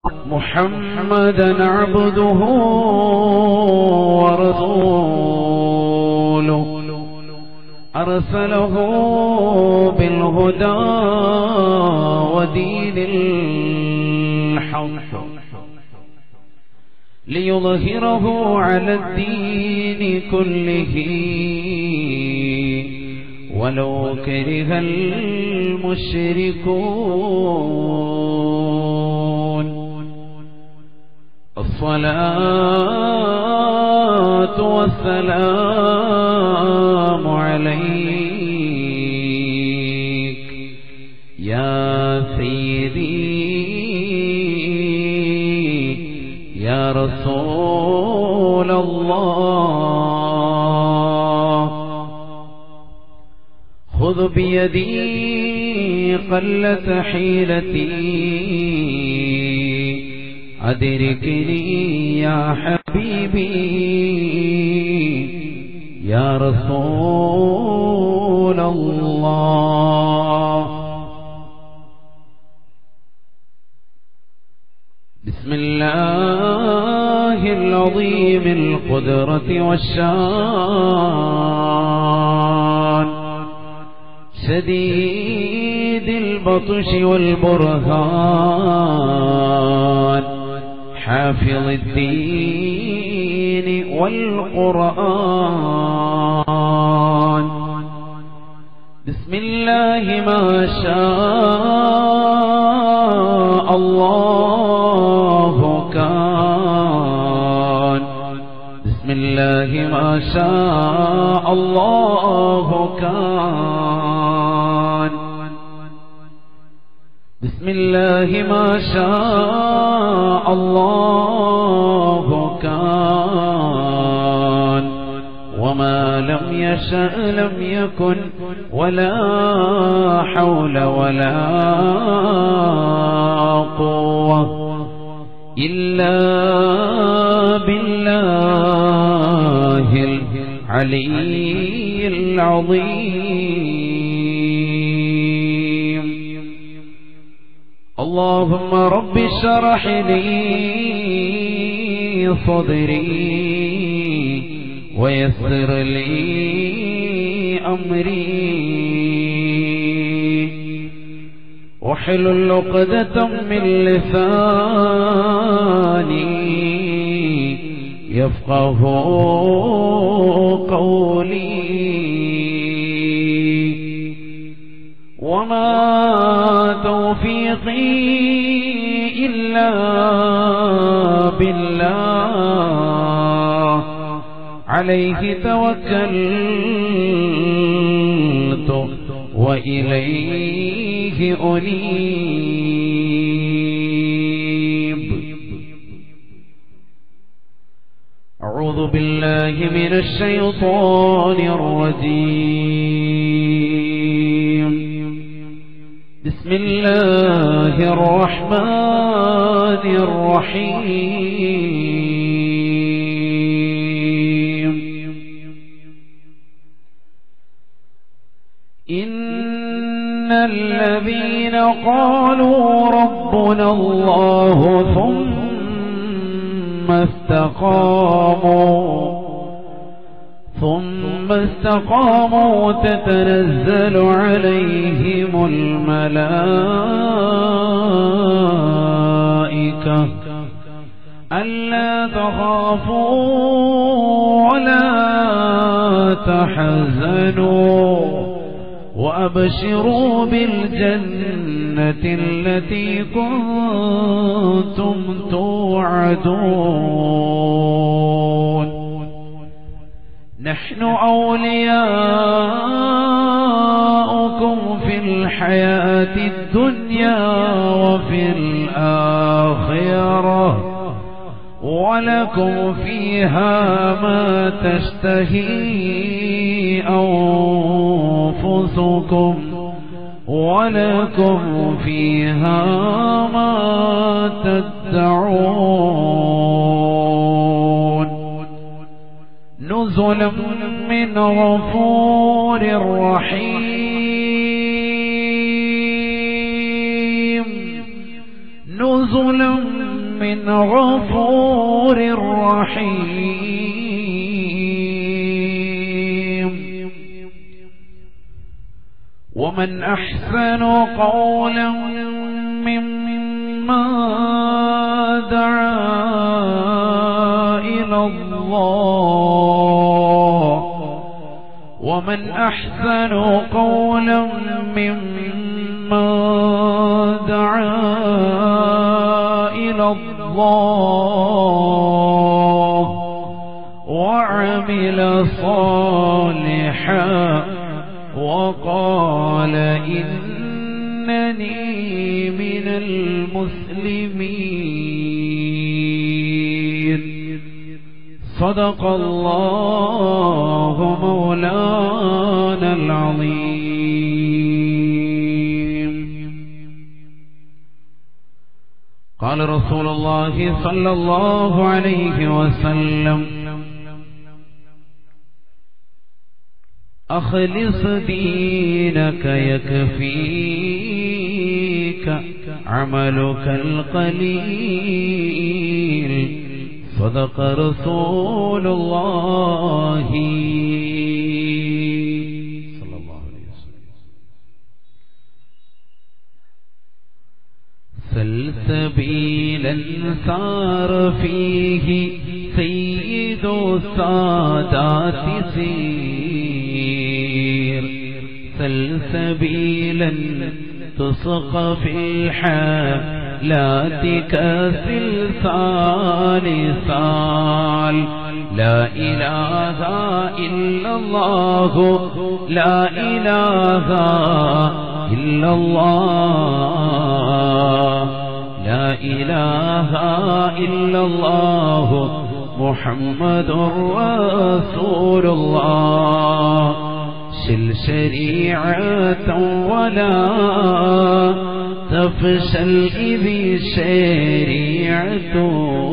محمدا عبده ورسوله أرسله بالهدى ودين الحق ليظهره على الدين كله ولو كره المشركون الصلاة والسلام عليك يا سيدي يا رسول الله خذ بيدي قلة حيلتي أدركني يا حبيبي يا رسول الله بسم الله العظيم القدرة والشان شديد البطش والبرهان حافظ الدين والقرآن بسم الله ما شاء الله كان بسم الله ما شاء الله كان بسم الله ما شاء الله كان وما لم يشأ لم يكن ولا حول ولا قوة إلا بالله العلي العظيم اللهم رب اشرح لي صدري ويسر لي أمري واحلل عقدة من لساني يفقه قولي وما توفيقي إلا بالله عليه توكلت وإليه أنيب أعوذ بالله من الشيطان الرجيم بسم الله الرحمن الرحيم إن الذين قالوا ربنا الله ثم استقاموا ثم استقاموا تتنزل عليهم الملائكة ألا تخافوا ولا تحزنوا وأبشروا بالجنة التي كنتم توعدون نحن أولياؤكم في الحياة الدنيا وفي الآخرة ولكم فيها ما تشتهي أنفسكم ولكم فيها ما تدعون نزلا من غفور رحيم نزلا من غفور رحيم ومن أحسن قولا ممن دعا إلى الله ومن أحسن قولا ممن دعا إلى الله وعمل صالحا وقال إنني من المسلمين صدق الله مولانا العظيم قال رسول الله صلى الله عليه وسلم أخلص دينك يكفيك عملك القليل صدق رسول الله صلى الله عليه وسلم سلسبيلا سار فيه سيد السادات سير سلسبيلا تسق في الحالات كسلسال سال لا إله إلا الله لا إله إلا الله لا إله إلا الله محمد رسول الله شل شريعة ولا تفشل إذ شريعة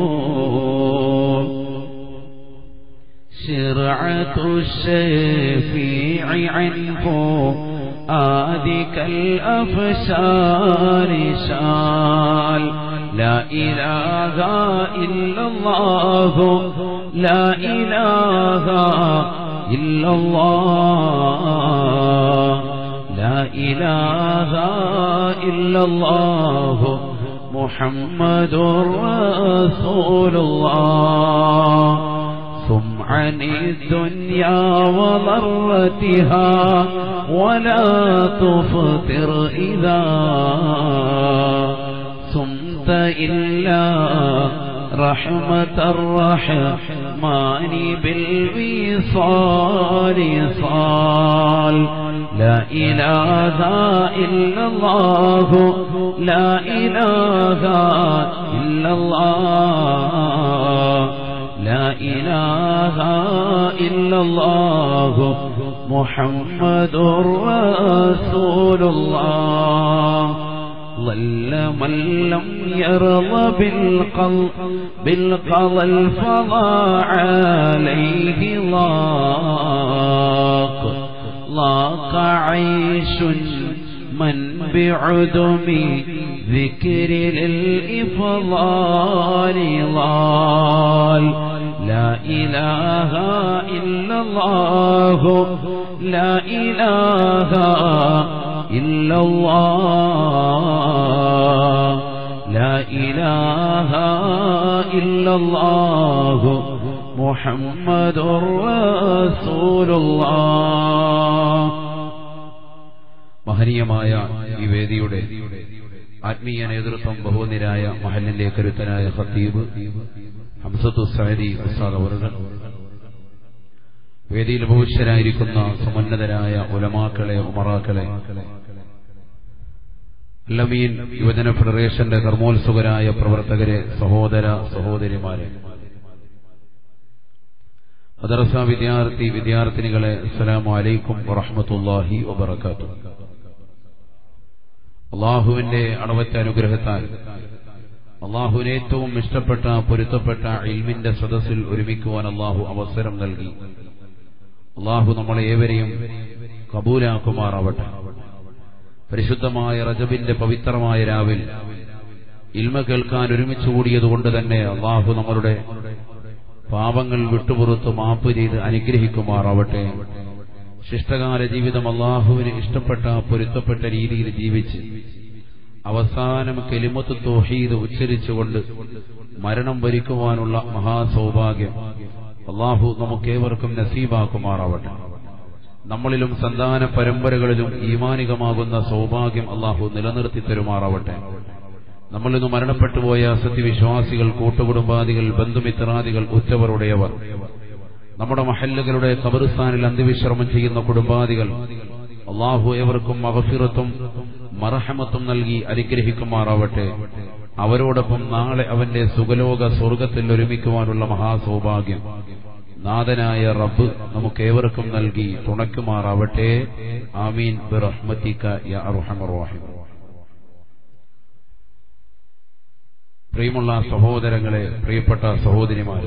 شرعة الشفيع عنه آذك الأفشار شال لا إله إلا الله لا إله إلا الله لا إله إلا الله محمد رسول الله ثم عن الدنيا وضرتها ولا تفطر إذا صمت إلا رحمة الرحمن بالوصال صال لا إله إلا الله لا إله إلا الله لا إله إلا الله محمد رسول الله ظل من لم يرض بالقل بالقضى الفضى عليه ضاق ضاق عيش من بعدم ذكر للإفضال ضال لا إله إلا الله لا إله إلا الله لا إله إلا الله محمد رسول الله മഹനീയമായ ഈ വേദിയുടെ ആത്മീയ നേതൃത്വം ബഹുനിരായ മഹലിന്റെ കരുത്തനായ ഖത്തീബ് ഹംസത്തു സഹദി ഉസ്താദ് അവറുകൾ വേദിയിൽ ഭവിഷ്യരായിരിക്കുന്ന സമുന്നതരായ ഉലമാക്കളെ ഉമറാക്കളെ അല്ലമീൻ യുവജന ഫെഡറേഷന്റെ കർമ്മോത്സുകരായ പ്രവർത്തകരെ സഹോദര സഹോദരിമാരെ മദ്രസ വിദ്യാർത്ഥി വിദ്യാർത്ഥിനികളെ അസ്സലാമു അലൈക്കും വറഹ്മത്തുള്ളാഹി വബറകാതുഹു അള്ളാഹുവിന്റെ അളവറ്റ അനുഗ്രഹത്താൽ അള്ളാഹുവിന് ഏറ്റവും ഇഷ്ടപ്പെട്ട പൊരുത്തപ്പെട്ട ഇൽമിന്റെ സദസ്സിൽ ഒരുമിക്കുവാൻ അള്ളാഹു അവസരം നൽകി അള്ളാഹു നമ്മളെ ഏവരെയും കബൂലാക്കുമാറാവട്ടെ പരിശുദ്ധമായ റജബിന്റെ പവിത്രമായ രാവിൽ ഇൽമ കേൾക്കാൻ ഒരുമിച്ച് കൂടിയതുകൊണ്ട് തന്നെ അള്ളാഹു നമ്മളുടെ പാപങ്ങൾ വിട്ടുപുറത്ത് മാപ്പ് ചെയ്ത് അനുഗ്രഹിക്കുമാറാവട്ടെ ശിഷ്ടകാല ജീവിതം അള്ളാഹുവിന് ഇഷ്ടപ്പെട്ട പൊരുത്തപ്പെട്ട രീതിയിൽ ജീവിച്ച് അവസാനം കെലിമത്ത് തോഹീദ് ഉച്ചരിച്ചുകൊണ്ട് മരണം വരിക്കുവാനുള്ള മഹാസൗഭാഗ്യം അള്ളാഹു നമുക്കേവർക്കും നസീബാക്കുമാറാവട്ടെ നമ്മളിലും സന്താന പരമ്പരകളിലും ഈമാനികമാകുന്ന സൗഭാഗ്യം അള്ളാഹു നിലനിർത്തി തരുമാറാവട്ടെ നമ്മളിൽ നിന്ന് മരണപ്പെട്ടുപോയ സത്യവിശ്വാസികൾ കൂട്ടുകുടുംബാദികൾ ബന്ധുമിത്രാദികൾ ഉറ്റവരുടെയവർ നമ്മുടെ മഹല്ലുകളുടെ കബറിസ്ഥാനിൽ അന്ത്യവിശ്രമം ചെയ്യുന്ന കുടുംബാദികൾ അള്ളാഹു ഏവർക്കും മഹഫിറത്തും മറഹമത്തും നൽകി അനുഗ്രഹിക്കുമാറാവട്ടെ അവരോടൊപ്പം നാളെ അവന്റെ സുഖലോക സ്വർഗത്തിൽ ഒരുമിക്കുവാനുള്ള മഹാസൗഭാഗ്യം നാഥനായ റബ്ബ് നമുക്കേവർക്കും നൽകി തുണയ്ക്കുമാറാവട്ടെ ആമീൻ ബിറഹ്മത്തിക യാ അർഹമർ റഹീം പ്രിയമുള്ള സഹോദരങ്ങളെ പ്രിയപ്പെട്ട സഹോദരിമാരെ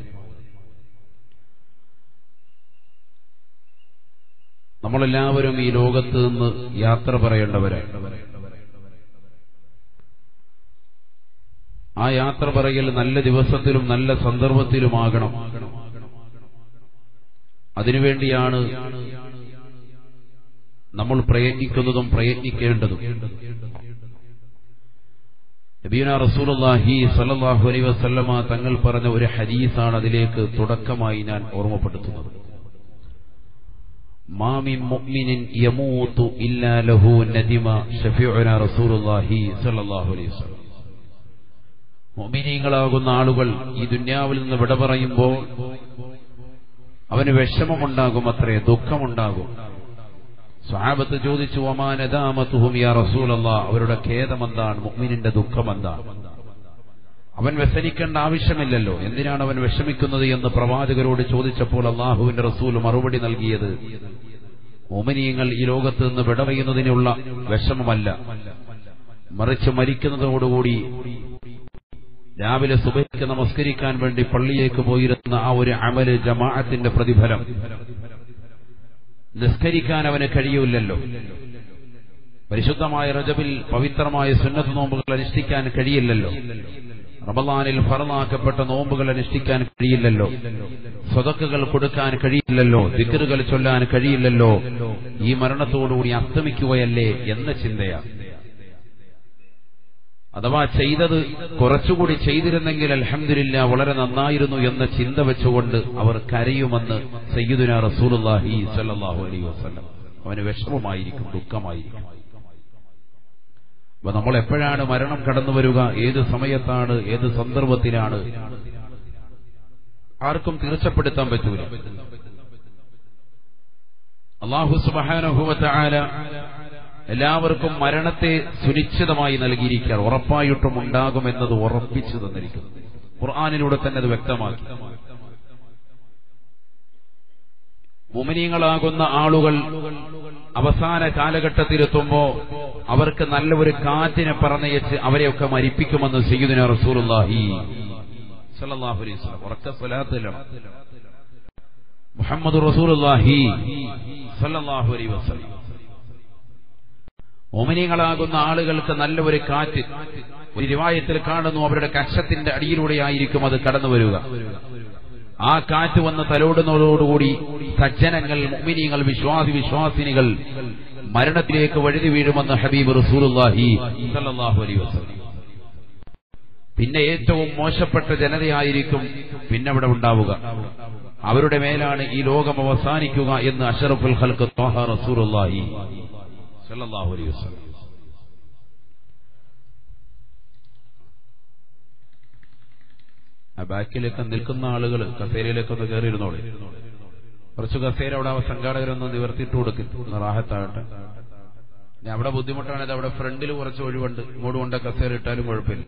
നമ്മളെല്ലാവരും ഈ ലോകത്ത് നിന്ന് യാത്ര പറയേണ്ടവരെ ആ യാത്ര പറയൽ നല്ല ദിവസത്തിലും നല്ല സന്ദർഭത്തിലുമാകണം അതിനുവേണ്ടിയാണ് നമ്മൾ പ്രയത്നിക്കുന്നതും പ്രയത്നിക്കേണ്ടതും നബീന റസൂലുള്ളാഹി സല്ലല്ലാഹു അലൈഹി വസല്ലമ തങ്ങൾ പറഞ്ഞ ഒരു ഹദീസാണ് അതിലേക്ക് തുടക്കമായി ഞാൻ ഓർമ്മപ്പെടുത്തുന്നത് മാമി മുഅ്മിനിൻ യമൂതു ഇല്ലാ ലഹു നദിമ ഷഫീഉന റസൂലുള്ളാഹി സല്ലല്ലാഹു അലൈഹി വസല്ലം മുഅ്മിനീങ്ങളാകുന്ന ആളുകൾ ഈ ദുന്യാവിൽ നിന്ന് വിട പറയുമ്പോൾ അവന് വിഷമമുണ്ടാകും അത്രേ ദുഃഖമുണ്ടാകും സ്വഹാബത്ത് ചോദിച്ചു ഒമാനദാമത്തുഹും യാ റസൂലല്ലാ അവരുടെ ഖേദമെന്താണ് മുഅ്മിനിന്റെ ദുഃഖമെന്താണ് അവൻ വ്യസനിക്കേണ്ട ആവശ്യമില്ലല്ലോ എന്തിനാണ് അവൻ വിഷമിക്കുന്നത് എന്ന് പ്രവാചകരോട് ചോദിച്ചപ്പോൾ അള്ളാഹുവിന്റെ റസൂൽ മറുപടി നൽകിയത് ഒമനീയങ്ങൾ ഈ ലോകത്ത് നിന്ന് വിടവയുന്നതിനുള്ള വിഷമമല്ല മറിച്ച് മരിക്കുന്നതോടുകൂടി രാവിലെ സുബൈക്ക് നമസ്കരിക്കാൻ വേണ്ടി പള്ളിയിലേക്ക് പോയിരുന്ന ആ ഒരു അമല് ജമാഅത്തിന്റെ പ്രതിഫലം നിസ്കരിക്കാൻ അവന് കഴിയൂലല്ലോ പരിശുദ്ധമായ റജബിൽ പവിത്രമായ സുന്നത്ത് നോമ്പുകൾ അനുഷ്ഠിക്കാൻ കഴിയില്ലല്ലോ റമദാനിൽ ഫറമാക്കപ്പെട്ട നോമ്പുകൾ അനുഷ്ഠിക്കാൻ കഴിയില്ലല്ലോ സ്വതക്കുകൾ കൊടുക്കാൻ കഴിയില്ലല്ലോ ദിക്കറുകൾ ചൊല്ലാൻ കഴിയില്ലല്ലോ ഈ മരണത്തോടുകൂടി അസ്തമിക്കുകയല്ലേ എന്ന ചിന്തയാണ് അഥവാ ചെയ്തത് കുറച്ചുകൂടി ചെയ്തിരുന്നെങ്കിൽ അൽഹംദുലില്ല വളരെ നന്നായിരുന്നു എന്ന ചിന്ത വെച്ചുകൊണ്ട് അവർ കരയുമെന്ന് സയ്യിദുന റസൂലുള്ളാഹി സല്ലല്ലാഹു അലൈഹി വസല്ലം അവന് വിഷമമായിരിക്കും ദുഃഖമായിരിക്കും അപ്പൊ നമ്മൾ എപ്പോഴാണ് മരണം കടന്നു വരിക ഏത് സമയത്താണ് ഏത് സന്ദർഭത്തിലാണ് ആർക്കും തീർച്ചപ്പെടുത്താൻ പറ്റൂല അള്ളാഹു സുബാനുഭവത്തായ എല്ലാവർക്കും മരണത്തെ സുനിശ്ചിതമായി നൽകിയിരിക്കുകയാണ് ഉറപ്പായിട്ടും ഉണ്ടാകുമെന്നത് ഉറപ്പിച്ചു തന്നിരിക്കുന്നു ഖുർആാനിലൂടെ തന്നെ അത് വ്യക്തമാക്കി മുമനീങ്ങളാകുന്ന ആളുകൾ അവസാന കാലഘട്ടത്തിലെത്തുമ്പോ അവർക്ക് നല്ല ഒരു കാറ്റിനെ പറഞ്ഞയച്ച് അവരെയൊക്കെ മരിപ്പിക്കുമെന്ന് സയ്യിദുന റസൂലുള്ളാഹി സല്ലല്ലാഹു അലൈഹി വസല്ലം ഉറക്ക സ്വലാത്തിലാണ് മുഹമ്മദ് റസൂലുള്ളാഹി സല്ലല്ലാഹു അലൈഹി വസല്ലം ഓമനീങ്ങളാകുന്ന ആളുകൾക്ക് നല്ല ഒരു കാറ്റ് ഒരു റിവായത്തിൽ കാണുന്നു അവരുടെ കക്ഷത്തിന്റെ അടിയിലൂടെയായിരിക്കും അത് കടന്നു വരിക ആ കാറ്റ് വന്ന് തലോടുന്നതോടുകൂടി സജ്ജനങ്ങൾ മുഅ്മിനീങ്ങൾ വിശ്വാസി വിശ്വാസിനികൾ മരണത്തിലേക്ക് വഴുതി വീഴുമെന്ന് ഹബീബ് റസൂലുള്ളാഹി സല്ലല്ലാഹു അലൈഹി വസല്ലം പിന്നെ ഏറ്റവും മോശപ്പെട്ട ജനതയായിരിക്കും പിന്നെ അവിടെ ഉണ്ടാവുക അവരുടെ മേലാണ് ഈ ലോകം അവസാനിക്കുക എന്ന് അഷറഫുൽ ഖൽഖ് ത്വാഹ റസൂലുള്ളാഹി സല്ലല്ലാഹു അലൈഹി വസല്ലം ആ ബാക്കിലൊക്കെ നിൽക്കുന്ന ആളുകൾ കസേരയിലേക്കൊന്ന് കയറിയിരുന്നോളെ കുറച്ച് കസേര അവിടെ സംഘാടകരൊന്ന് നിവർത്തിയിട്ട് കൊടുക്കും ഒന്ന് റാഹത്താകട്ടെ ഇനി അവിടെ ബുദ്ധിമുട്ടാണെങ്കിൽ അവിടെ ഫ്രണ്ടിൽ കുറച്ച് ഒഴിവുണ്ട് ഇങ്ങോട്ട് കൊണ്ട് കസേര ഇട്ടാലും കുഴപ്പമില്ല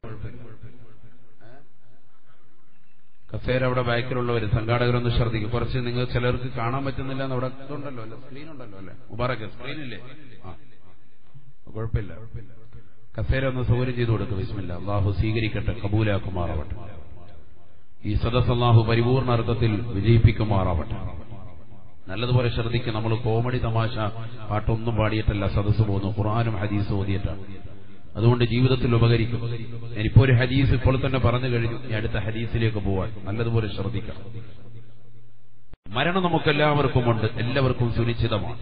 കസേര അവിടെ ബാക്കിലുള്ളവർ സംഘാടകരൊന്ന് ശ്രദ്ധിക്കും കുറച്ച് നിങ്ങൾ ചിലർക്ക് കാണാൻ പറ്റുന്നില്ല എന്ന് അവിടെ ഇതുണ്ടല്ലോ അല്ലെ സ്ക്രീൻ ഉണ്ടല്ലോ അല്ലെ മുബാറക്ക് സ്ക്രീനില്ലേ ആ കുഴപ്പമില്ല കസേര ഒന്ന് സൗകര്യം ചെയ്തു കൊടുക്കും വിസ്മില്ല അള്ളാഹു സ്വീകരിക്കട്ടെ കബൂലാക്കുമാറാവട്ടെ ഈ സദസ് അള്ളാഹു പരിപൂർണ അർത്ഥത്തിൽ വിജയിപ്പിക്കുമാറാവട്ടെ നല്ലതുപോലെ ശ്രദ്ധിക്കും നമ്മൾ കോമഡി തമാശ പാട്ടൊന്നും പാടിയിട്ടല്ല സദസ് പോകുന്നു ഖുർആാനും ഹദീസും ഓതിയിട്ടാണ് അതുകൊണ്ട് ജീവിതത്തിൽ ഉപകരിക്കും ഞാനിപ്പോ ഒരു ഹദീസ് ഇപ്പോൾ തന്നെ പറഞ്ഞു കഴിഞ്ഞു ഞാൻ അടുത്ത ഹദീസിലേക്ക് പോവാൻ നല്ലതുപോലെ ശ്രദ്ധിക്കണം മരണം നമുക്കെല്ലാവർക്കും ഉണ്ട് എല്ലാവർക്കും സുനിശ്ചിതമാണ്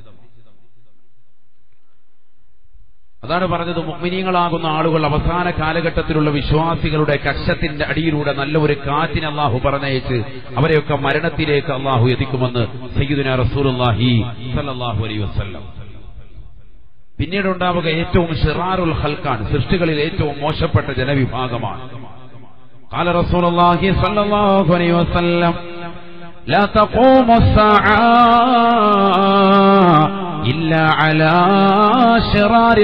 അതാണ് പറഞ്ഞത് മുഗ്മിനീങ്ങളാകുന്ന ആളുകൾ അവസാന കാലഘട്ടത്തിലുള്ള വിശ്വാസികളുടെ കക്ഷത്തിന്റെ അടിയിലൂടെ നല്ല ഒരു കാറ്റിന് അള്ളാഹു പറഞ്ഞയച്ച് അവരെയൊക്കെ മരണത്തിലേക്ക് അള്ളാഹു എത്തിക്കുമെന്ന് സയ്യിദുന റസൂലുള്ളാഹി സല്ലല്ലാഹു അലൈഹി വസല്ലം പിന്നീട് ഉണ്ടാവുക ഏറ്റവും ഷിറാറുൽ ഹൽക്കാണ് സൃഷ്ടികളിൽ ഏറ്റവും മോശപ്പെട്ട ജനവിഭാഗമാണ് قال رسول الله صلى الله عليه وسلم لا تقوم الساعة إلا على شرار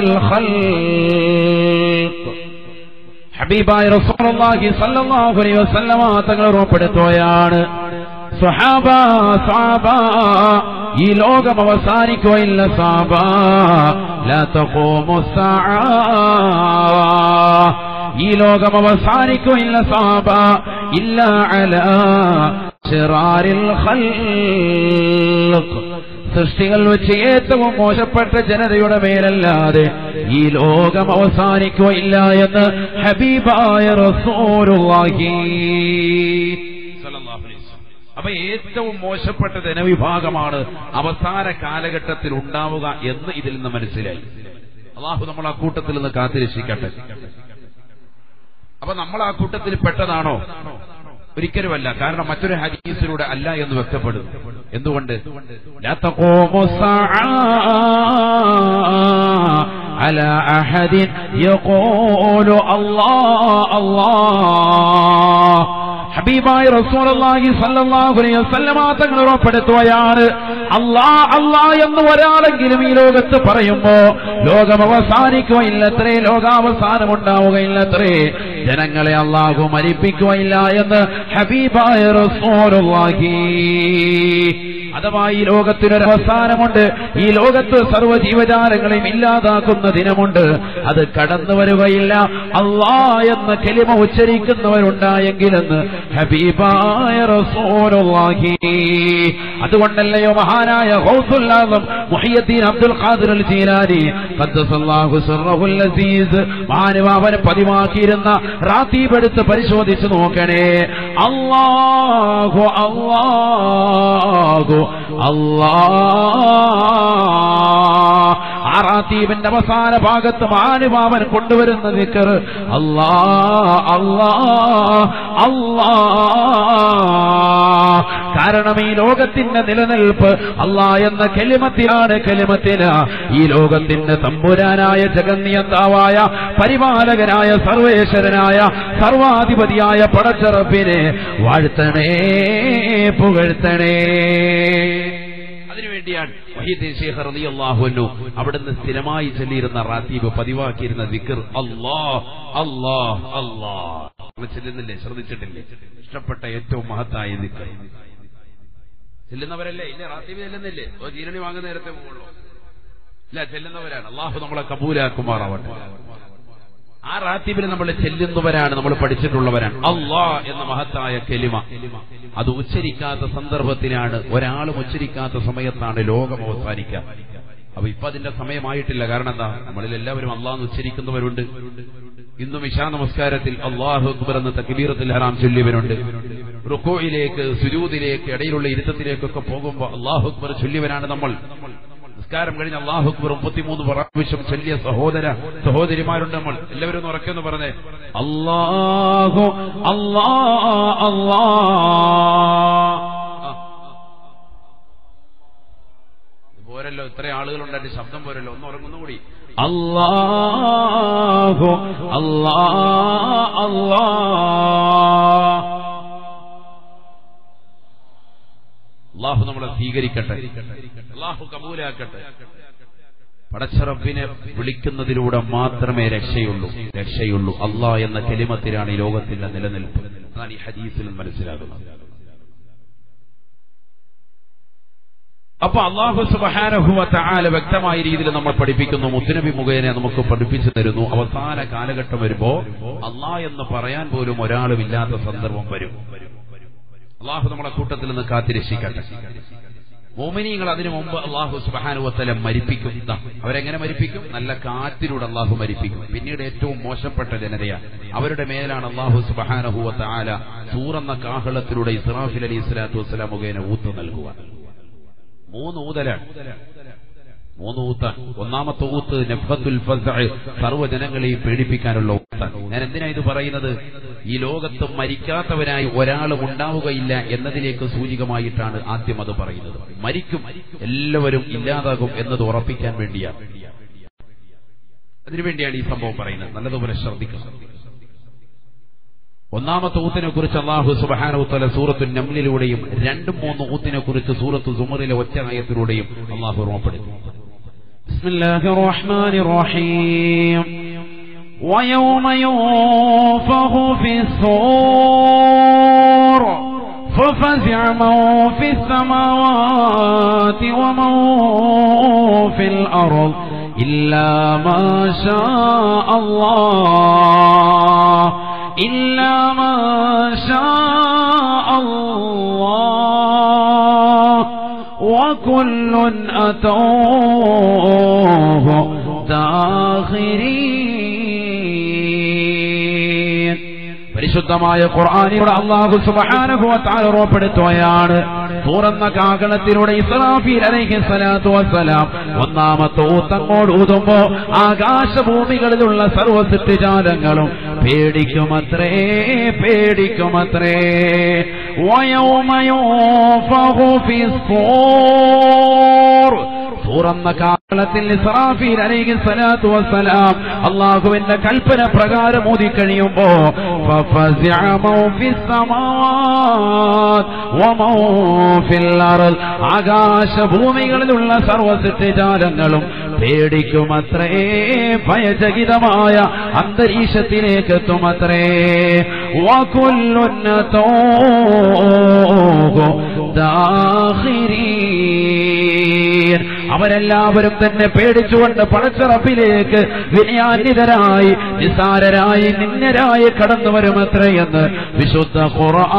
الخلق ഹബീബായ റസൂലുള്ളാഹി സ്വല്ലല്ലാഹു അലൈഹി വസല്ലമ തങ്ങൾ ഉറപ്പെടുത്തുകയാണ് സ്വഹാബ സ്വഹാബ ഈ ലോകം അവസാനിക്കുകയില്ല സാബ ലാ തഖൂമു സാഅ ഈ ലോകം അവസാനിക്കുകയില്ല സാബ ഇല്ല അലാ ശിറാരിൽ ഖൽഖ് സൃഷ്ടികൾ വെച്ച് ഏറ്റവും മോശപ്പെട്ട ജനതയുടെ മേലല്ലാതെ ഈ ലോകം അവസാനിക്കുകയില്ല എന്ന് ഹബീബായ റസൂലുള്ളാഹി സ്വല്ലല്ലാഹു അലൈഹി വസല്ലം. അപ്പൊ ഏറ്റവും മോശപ്പെട്ട ജനവിഭാഗമാണ് അവസാന കാലഘട്ടത്തിൽ ഉണ്ടാവുക എന്ന് ഇതിൽ നിന്ന് മനസ്സിലായി അള്ളാഹു നമ്മൾ ആ കൂട്ടത്തിൽ നിന്ന് കാത്തിരക്ഷിക്കട്ടെ അപ്പൊ നമ്മൾ ആ കൂട്ടത്തിൽ പെട്ടതാണോ ഒരിക്കലുമല്ല കാരണം മറ്റൊരു ഹദീസിലൂടെ അല്ല എന്ന് വ്യക്തപ്പെടുന്നു എന്തുകൊണ്ട് لا تقوم الساعة على أحد يقول الله الله ഹബീബായ റസൂലുള്ളാഹി സ്വല്ലല്ലാഹു അലൈഹി വസല്ലമ തങ്ങൾ ഉറപ്പെടുത്തുകയാണ് അല്ലാ അല്ലാ എന്ന് ഒരാളെങ്കിലും ഈ ലോകത്ത് പറയുമ്പോ ലോകം അവസാനിക്കുകയില്ലത്രേ ലോകാവസാനം ഉണ്ടാവുകയില്ലത്രേ ജനങ്ങളെ അള്ളാഹു മരിപ്പിക്കുകയില്ല എന്ന് ഹബീബായ റസൂലുള്ളാഹി അഥവാ ഈ ലോകത്തിനൊരു അവസാനമുണ്ട് ഈ ലോകത്ത് സർവ്വ ജീവജാലങ്ങളെയും ഇല്ലാതാക്കുന്ന ദിനമുണ്ട് അത് കടന്നു വരികയില്ല അള്ളാ എന്ന കെലിമ ഉച്ചരിക്കുന്നവരുണ്ടായെങ്കിലെന്ന് ഹബീബായ റസൂലുള്ളാഹി അതുകൊണ്ടല്ലയോ മഹാനായ ഗൗസുല്ലാദം മുഹിയദ്ദീൻ അബ്ദുൽ ഖാദിർ അൽ ജീലാനി ഖദ്ദസല്ലാഹു സിർറഹുൽ അസീസ് മാനവാവൻ പതിവാക്കിയിരുന്ന റാത്തീബ് എടുത്ത് പരിശോധിച്ച് നോക്കണേ അല്ലാഹു അല്ലാഹു അല്ലാ ആ റാത്തീബിന്റെ അവസാന ഭാഗത്ത് മാനുഭാവൻ കൊണ്ടുവരുന്ന നിക്കർ അല്ലാ അല്ലാ അല്ലാ കാരണം ഈ ലോകത്തിന്റെ നിലനിൽപ്പ് അല്ലാ എന്ന കെലിമത്തിലാണ് കെലിമത്തിന് ഈ ലോകത്തിന്റെ തമ്പുരാനായ ജഗന്നിയന്താവായ പരിപാലകനായ സർവേശ്വരനായ സർവാധിപതിയായ പടച്ചറപ്പിനെ വാഴ്ത്തണേ പുകഴ്ത്തണേ അതിനുവേണ്ടിയാണ് വഹീദ് ശേഖർ റളിയല്ലാഹു അവിടുന്ന് സ്ഥിരമായി ചൊല്ലിയിരുന്ന റാത്തീബ് പതിവാക്കിയിരുന്ന ദിക്ർ അല്ലാ അല്ലാ അല്ലാ അങ്ങനെ ചെല്ലുന്നില്ലേ ശ്രദ്ധിച്ചിട്ടില്ലേ ഇഷ്ടപ്പെട്ട ഏറ്റവും മഹത്തായ ദിക്ർ ചെല്ലുന്നവരല്ലേ ഇല്ല റാത്തീബ് ചെല്ലുന്നില്ലേ ഓ ജീരണി വാങ്ങുന്ന നേരത്തെ പോകുള്ളൂ ഇല്ല ചെല്ലുന്നവരാണ് അള്ളാഹു നമ്മളെ കബൂലാക്കുമാറാവട്ടെ ആ റാത്തീബിൽ നമ്മൾ ചെല്ലുന്നവരാണ് നമ്മൾ പഠിച്ചിട്ടുള്ളവരാണ് അള്ളാ എന്ന മഹത്തായ കെലിമ അത് ഉച്ചരിക്കാത്ത സന്ദർഭത്തിലാണ് ഒരാളും ഉച്ചരിക്കാത്ത സമയത്താണ് ലോകം അവസാനിക്കുക അപ്പൊ ഇപ്പൊ അതിന്റെ സമയമായിട്ടില്ല കാരണം എന്താ നമ്മളിൽ എല്ലാവരും അള്ളാന്ന് ഉച്ചരിക്കുന്നവരുണ്ട് ഇന്നും ഇഷാ നമസ്കാരത്തിൽ അള്ളാഹു അക്ബർ എന്ന തക്ബീറത്തിൽ ഹറാം ചൊല്ലിയവരുണ്ട് റുക്കോയിലേക്ക് സുജൂദിലേക്ക് ഇടയിലുള്ള ഇരുത്തത്തിലേക്കൊക്കെ പോകുമ്പോൾ അള്ളാഹു അക്ബർ ചൊല്ലിയവരാണ് നമ്മൾ നിസ്കാരം കഴിഞ്ഞ് അള്ളാഹു അക്ബർ മുപ്പത്തിമൂന്ന് പ്രാവശ്യം ചൊല്ലിയ സഹോദര സഹോദരിമാരുണ്ട് നമ്മൾ എല്ലാവരും ഒന്ന് ഉറക്കെന്ന് പറഞ്ഞേ അള്ളാഹു അല്ലാ അല്ലാ ആ. ഇത് പോരല്ലോ ഇത്ര ആളുകളുണ്ടായിട്ട് ശബ്ദം പോരല്ലോ ഒന്ന് ഉറങ്ങുന്നു കൂടി അല്ലാഹു അല്ലാ അല്ലാ അള്ളാഹു നമ്മളെ സ്വീകരിക്കട്ടെ അള്ളാഹു കബൂലാക്കട്ടെ പടച്ചറബിനെ വിളിക്കുന്നതിലൂടെ മാത്രമേ രക്ഷയുള്ളൂ രക്ഷയുള്ളൂ അള്ളാ എന്ന കെലിമത്തിലാണ് ഈ ലോകത്തിന്റെ നിലനിൽപ്പ് അതാണ് ഈ ഹദീസിൽ മനസ്സിലാകുന്നത് അപ്പൊ അള്ളാഹു സുബഹാനഹുവത്ത ആല വ്യക്തമായ രീതിയിൽ നമ്മൾ പഠിപ്പിക്കുന്നു മുത്തുനബി മുഖേന നമുക്ക് പഠിപ്പിച്ചു തരുന്നു അവസാന കാലഘട്ടം വരുമ്പോ അള്ളാ എന്ന് പറയാൻ പോലും ഒരാളും ഇല്ലാത്ത സന്ദർഭം വരും അള്ളാഹു നമ്മളെ കൂട്ടത്തിൽ നിന്ന് കാത്തിരക്ഷിക്കട്ടെ മോമിനിയങ്ങൾ അതിനു മുമ്പ് അള്ളാഹു സുബാനുവത്തല മരിപ്പിക്കും ദാ, അവരെങ്ങനെ മരിപ്പിക്കും നല്ല കാറ്റിലൂടെ അള്ളാഹു മരിപ്പിക്കും പിന്നീട് ഏറ്റവും മോശപ്പെട്ട ജനതയാണ് അവരുടെ മേലാണ് അള്ളാഹു സുബാനഹുവത്ത ആല സൂറന്ന കാഹളത്തിലൂടെ ഇസ്രാഫിൽ അലി ഇസ്ലാത്തു വസ്സലാം മുഖേന ഊത്ത് നൽകുക മൂന്ന് ഊതലാണ് മൂന്ന് ഊത്താണ് ഒന്നാമത്തെ ഊത്ത് നഫത്തുൽ ഫസ്അ് സർവ്വജനങ്ങളെയും പേടിപ്പിക്കാനുള്ള ഊത്താണ് ഞാൻ എന്തിനാ ഇത് പറയുന്നത് ഈ ലോകത്ത് മരിക്കാത്തവരായി ഒരാളും ഉണ്ടാവുകയില്ല എന്നതിലേക്ക് സൂചികമായിട്ടാണ് ആദ്യം അത് പറയുന്നത് മരിക്കും എല്ലാവരും ഇല്ലാതാകും എന്നത് ഉറപ്പിക്കാൻ വേണ്ടിയാണ് അതിനുവേണ്ടിയാണ് ഈ സംഭവം പറയുന്നത് നല്ലതുപോലെ ശ്രദ്ധിക്കണം ഒന്നാമത്തെ ഊത്തിനെ കുറിച്ച് അള്ളാഹു സുബാനവുത്തല സൂറത്തു നമ്ലിലൂടെയും രണ്ടും മൂന്ന് ഊത്തിനെ കുറിച്ച് സൂറത്തു സുമറിലെ ഒറ്റ നയത്തിലൂടെയും അള്ളാഹു ഓർമ്മപ്പെടുത്തി بسم الله الرحمن الرحيم ويوم ينفخ في الصور ففزع من في السماوات ومن في الأرض إلا ما شاء الله إلا ما شاء الله وكل أتوه داخرين പരിശുദ്ധമായ ഖുർആാനിലൂടെ അള്ളാഹു സുബാനുഭവത്താൽ ഉറപ്പെടുത്തുകയാണ് തുറന്ന കാകണത്തിലൂടെ ഇസ്രാഫീൽ അലൈഹി സ്വലാത്തു വസ്സലാം ഒന്നാമത്തെ ഊത്തങ്ങോട് ഊതുമ്പോ ആകാശഭൂമികളിലുള്ള സർവ്വ സൃഷ്ടിജാലങ്ങളും പേടിക്കുമത്രേ പേടിക്കുമത്രേ വയോമയോ തുറന്ന കാലത്തിൽ ഇസ്രാഫീൽ അലൈഹി സ്വലാത്തു വസ്സലാം അള്ളാഹുവിന്റെ കൽപ്പന പ്രകാരം ഊതിക്കഴിയുമ്പോ ففزع من في السماوات ومن في الأرض ആകാശഭൂമികളിലുള്ള സർവസൃഷ്ടിജാലങ്ങളും പേടിക്കുമത്രേ ഭയചകിതമായ അന്തരീക്ഷത്തിലേക്ക് എത്തുമത്രേ വകുല്ലുന്നതോ ദാഹിരീൻ അവരെല്ലാവരും തന്നെ പേടിച്ചുകൊണ്ട് പടച്ചറപ്പിലേക്ക് വിനയാന്വിതരായി നിസാരരായി നിന്നരായി കടന്നു വരുമത്രയെന്ന് വിശുദ്ധ ഖുർആൻ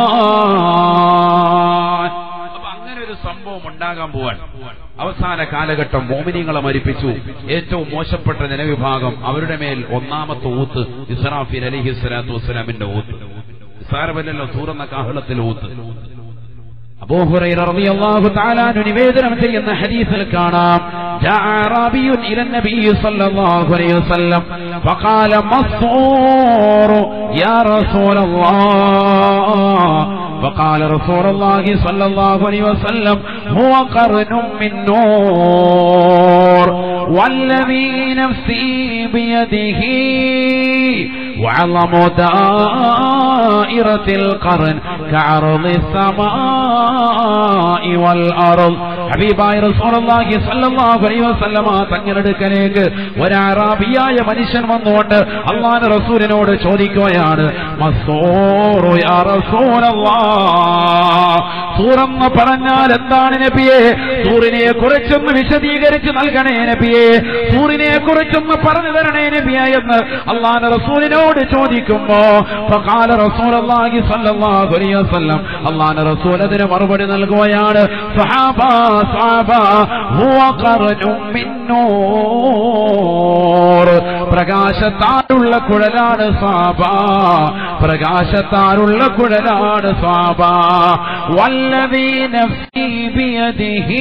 അപ്പൊ അങ്ങനെ ഒരു സംഭവം ഉണ്ടാകാൻ പോവാൻ അവസാന കാലഘട്ടം മോമിനിയങ്ങളെ മരിപ്പിച്ചു ഏറ്റവും മോശപ്പെട്ട ജനവിഭാഗം അവരുടെ മേൽ ഒന്നാമത്തെ ഊത്ത് ഇസ്രാഫിൽ അലിഹി സ്വലാത്തു വസ്സലാമിന്റെ ഊത്ത് സാരമല്ലല്ലോ സൂറന്ന കാഹളത്തിൽ ഊത്ത് അബൂ ഹുറൈറ റളിയല്ലാഹു തആല അൻഹു നിവേദനം ചെയ്യുന്ന ഹദീസിൽ കാണാം جاء أعرابي إلى النبي صلى الله عليه وسلم فقال مصور يا رسول الله فقال رسول الله صلى الله عليه وسلم هو قرن من نور والذي نفسي بيده وعظم دائرة القرن كعرض السماء والأرض ഹബീബായ റസൂലുള്ളാഹി സ്വല്ലല്ലാഹു അലൈഹി വസല്ലമ തങ്ങളുടെ അടുക്കലേക്ക് ഒരാറാബിയായ മനുഷ്യൻ വന്നുകൊണ്ട് അള്ളാഹുവിന്റെ റസൂലിനോട് ചോദിക്കുകയാണ് മസ്സൂറു യാ റസൂലല്ലാഹ് സൂറെന്ന് പറഞ്ഞാൽ എന്താണ് നബിയെ സൂറിനെ കുറിച്ചൊന്ന് വിശദീകരിച്ച് നൽകണേ നബിയെ സൂറിനെ കുറിച്ചൊന്ന് പറഞ്ഞു തരണേ നബിയെ എന്ന് അള്ളാഹുവിന്റെ റസൂലിനോട് ചോദിക്കുമ്പോ ഫഖാല റസൂലുള്ളാഹി സ്വല്ലല്ലാഹു അലൈഹി വസല്ലം അള്ളാഹുവിന്റെ റസൂൽ അതിന് മറുപടി നൽകുകയാണ് സഹാബ സഹാബ ഹുവ ഖർനും മിൻ നൂർ പ്രകാശത്താലുള്ള കുഴലാണ് സാബ പ്രകാശത്താലുള്ള കുഴലാണ് സാബ വല്ലവീ നഫ്സി ബിയദിഹി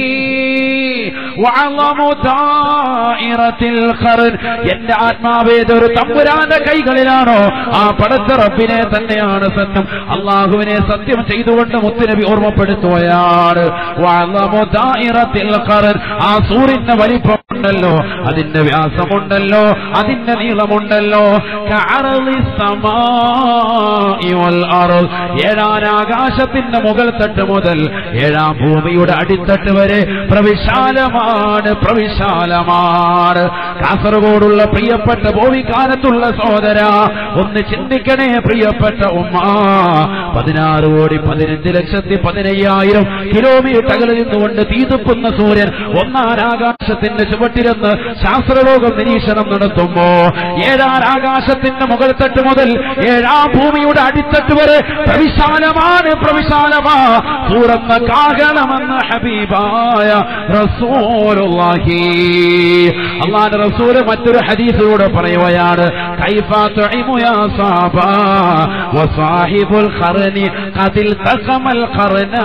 വഅളമു ദായിറത്തിൽ ഖർൻ എന്റെ ആത്മാവേതൊരു തമ്പുരാന്റെ കൈകളിലാണോ ആ പടച്ച റബ്ബിനെ തന്നെയാണ് സത്യം അള്ളാഹുവിനെ സത്യം ചെയ്തുകൊണ്ട് മുത്തുനബി ഓർമ്മപ്പെടുത്തുകയാണ് വഅളമു ദായിറത്തിൽ ഖർൻ ആ സൂറിന്റെ വലിപ്പമുണ്ടല്ലോ അതിന്റെ വ്യാസമുണ്ടല്ലോ അതിന്റെ നീളമുണ്ടല്ലോ കഅറളി സമാഇ വൽ അർള് ഏഴാൻ ആകാശത്തിന്റെ മുകൾ തട്ട് മുതൽ ഏഴാം ഭൂമിയുടെ അടിത്തട്ട് വരെ പ്രവിശാലമാണ് പ്രവിശാലമാണ് കാസർഗോഡുള്ള പ്രിയപ്പെട്ട ഭൂമിക്കാലത്തുള്ള സഹോദര ഒന്ന് ചിന്തിക്കണേ പ്രിയപ്പെട്ട ഉമ്മ പതിനാറ് കോടി പതിനഞ്ച് ലക്ഷത്തി പതിനയ്യായിരം കിലോമീറ്റർ അകലിൽ നിന്നുകൊണ്ട് തീതുക്കുന്ന സൂര്യൻ ഒന്നാം ആകാശത്തിന്റെ ചുവട്ടിലെന്ന് ശാസ്ത്രലോകം നിരീക്ഷണം നടത്തുമ്പോ ഏഴാം ആകാശത്തിന്റെ മുകൾ തട്ട് മുതൽ ഏഴാം ഭൂമിയുടെ ഭൂമിയുടെ അടിത്തട്ട് വരെ പ്രവിശാലമാണ് പ്രവിശാലമാ തുറന്ന കാകണമെന്ന് ഹബീബായ റസൂലുള്ളാഹി അള്ളാന്റെ റസൂല് മറ്റൊരു ഹദീസിലൂടെ പറയുകയാണ് കൈഫ തുഇമു യാ സാബാ വസാഹിബുൽ ഖർനി ഖദിൽ തഖമൽ ഖർനാ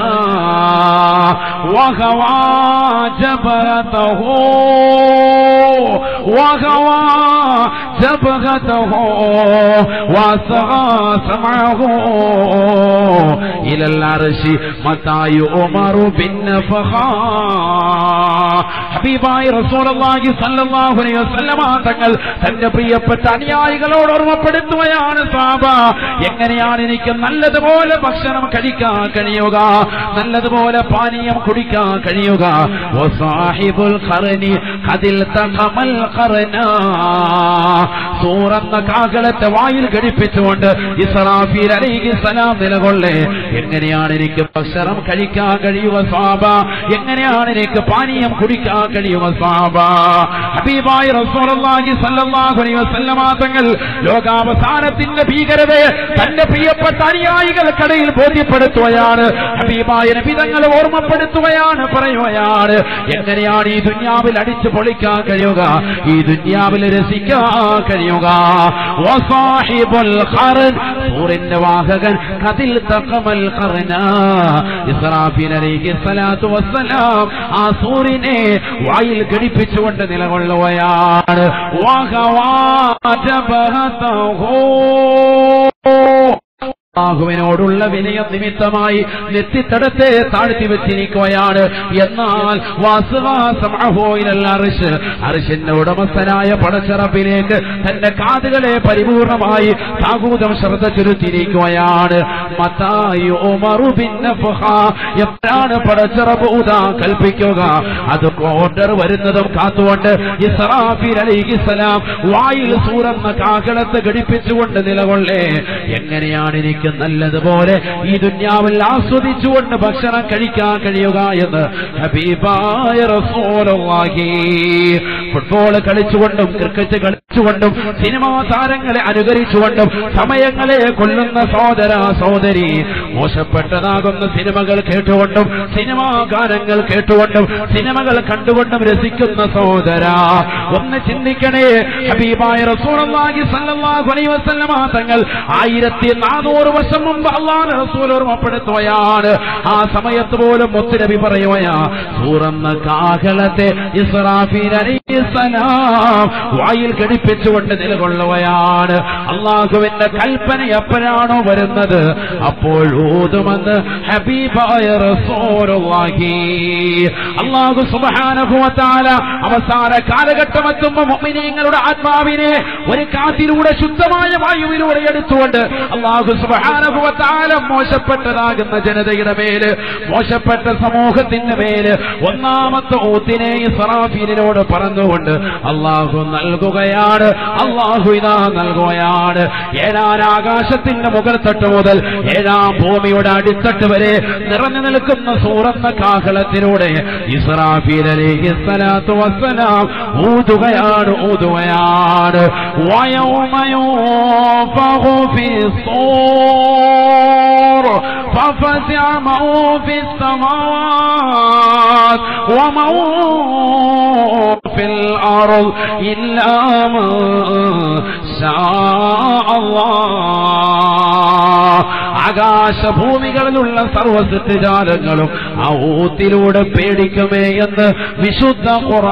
വഹവാ ജബഹതഹു وغوى جبهته وسغى سمعه إلى العرش متى يؤمر بالنفخاء ഹബീബായി റസൂലുള്ളാഹി സ്വല്ലല്ലാഹു അലൈഹി വസല്ലമ തങ്ങൾ തന്റെ പ്രിയപ്പെട്ട അനുയായികളോട് ഓർമ്മപ്പെടുത്തുകയാണ് സാബ എങ്ങനെയാണ് എനിക്ക് നല്ലതുപോലെ ഭക്ഷണം കഴിക്കാൻ കഴിയുക നല്ലതുപോലെ പാനീയം കുടിക്കാൻ കഴിയുക വസാഹിബുൽ ഖർനി ഖദിൽ തഖമൽ ഖർനാ സൂറന്ന കാകളത്തെ വായിൽ ഘടിപ്പിച്ചുകൊണ്ട് ഇസ്രാഫീൽ അലൈഹി സലാം നിലകൊള്ളേ എങ്ങനെയാണ് എനിക്ക് ഭക്ഷണം കഴിക്കാൻ കഴിയുക സ്വാബ എങ്ങനെയാണ് എനിക്ക് പാനീയം കുടിക്കാൻ കഴിയുക സ്വാബ ഹബീബായി റസൂലുള്ളാഹി സ്വല്ലല്ലാഹു അലൈഹി വസല്ലമ തങ്ങൾ ലോകാവസാനത്തിന്റെ ഭീകരതയെ തന്റെ പ്രിയപ്പെട്ട അനുയായികൾക്കിടയിൽ ബോധ്യപ്പെടുത്തുകയാണ് ഹബീബായ നബി തങ്ങൾ ഓർമ്മപ്പെടുത്തുകയാണ് പറയുകയാണ് എങ്ങനെയാണ് ഈ ദുന്യാവിൽ അടിച്ചു പൊളിക്കാൻ കഴിയുക ഈ ദുന്യാവിൽ രസിക്കാൻ കഴിയുക വസാഹിബുൽ ഖർൻ സൂറിന്റെ വാഹകൻ കതിൽ തഖമൽ ഖർന ഇസ്രാഫീൽ അലൈഹി സ്വലാത്തു വസ്സലാം ആ സൂറിനെ വായിൽ ഘടിപ്പിച്ചുകൊണ്ട് നിലകൊള്ളുകയാണ് വഹവാ ജബഹതഹു അള്ളാഹുവിനോടുള്ള വിനയം നിമിത്തമായി നെറ്റിത്തടത്തെ താഴ്ത്തി വെച്ചിരിക്കുകയാണ് എന്നാൽ വാസുവാസമഹോയിലറിശ് അറിശിന്റെ ഉടമസ്ഥനായ പടച്ചിറപ്പിലേക്ക് തന്റെ കാതുകളെ പരിപൂർണമായി താകൂതം ശ്രദ്ധ ചെലുത്തിയിരിക്കുകയാണ് മത്തായി ഉമറു പിന്നെ എപ്പോഴാണ് പടച്ചിറപ്പൂത കൽപ്പിക്കുക അത് ഓർഡർ വരുന്നതും കാത്തുകൊണ്ട് ഇസ്രാഫീൽ അലൈഹിസ്സലാം വായിൽ സൂറന്ന കാകളത്ത് ഘടിപ്പിച്ചുകൊണ്ട് നിലകൊള്ളേ എങ്ങനെയാണ് എനിക്ക് നല്ലതുപോലെ ഈ ദുന്യാവിൽ ആസ്വദിച്ചുകൊണ്ട് ഭക്ഷണം കഴിക്കാൻ കഴിയുക എന്ന് ഹബീബായ റസൂലുള്ളാഹി ഫുട്ബോൾ കളിച്ചുകൊണ്ടും ക്രിക്കറ്റ് കളിച്ചുകൊണ്ടും സിനിമാ താരങ്ങളെ അനുകരിച്ചുകൊണ്ടും സമയങ്ങളെ കൊല്ലുന്ന സഹോദര സഹോദരി മോശപ്പെട്ടതാകുന്ന സിനിമകൾ കേട്ടുകൊണ്ടും സിനിമാ ഗാനങ്ങൾ കേട്ടുകൊണ്ടും സിനിമകൾ കണ്ടുകൊണ്ടും രസിക്കുന്ന സഹോദര ഒന്ന് ചിന്തിക്കണേ ഹബീബായ റസൂലുള്ളാഹി സ്വല്ലല്ലാഹു അലൈഹി വസല്ലമ തങ്ങൾ ആയിരത്തി നാനൂറ് വർഷം മുമ്പ് അള്ളാഹ് റസൂൽ ഓർമ്മപ്പെടുത്തുകയാണ് ആ സമയത്ത് പോലും മുത്തുനബി പറയുകയാ സൂറന്ന കാഹളത്തെ ഇസ്രാഫീൽ അലൈഹിസ്സലാം വായിൽ ഘടിപ്പിച്ചുകൊണ്ട് നിലകൊള്ളുകയാണ് അള്ളാഹുവിന്റെ കൽപ്പന എപ്പോഴാണോ വരുന്നത് അപ്പോൾ ഊതുമെന്ന് ഹബീബായ റസൂലുള്ളാഹി അള്ളാഹു സുബ്ഹാനഹു വ തആല അവസാന കാലഘട്ടം എത്തുമ്പോൾ മുഅ്മിനീങ്ങളുടെ ആത്മാവിനെ ഒരു കാറ്റിലൂടെ ശുദ്ധമായ വായുവിലൂടെ എടുത്തുകൊണ്ട് അള്ളാഹു സുബ്ഹാനഹു വ തആല മോശപ്പെട്ടതാകുന്ന ജനതയുടെ മേല് മോശപ്പെട്ട സമൂഹത്തിന്റെ മേല് ഒന്നാമത്തെ ഊത്തിനെ ഇസ്രാഫീലിനോട് പറഞ്ഞുകൊണ്ട് അള്ളാഹു നൽകുകയാണ് അള്ളാഹു ഇതാ നൽകുകയാണ് ഏഴാം ആകാശത്തിന്റെ മുകൾ തട്ട് മുതൽ ഏഴാം ഭൂമിയുടെ അടിത്തട്ട് വരെ നിറഞ്ഞു നിൽക്കുന്ന സൂറന്ന കാഹളത്തിലൂടെ ഇസ്രാഫീൽ അലൈഹി സ്വലാത്തു വസ്സലാം ഊതുകയാണ് ഊതുകയാണ് വയൗമ യൂഫഖു ഫി الصور ففزع من في السماوات ومن في الأرض إلا من شاء الله ആകാശഭൂമികളിലുള്ള സർവസത്യജാലങ്ങളും ആ ഊത്തിലൂടെ പേടിക്കുമേ എന്ന് വിശുദ്ധ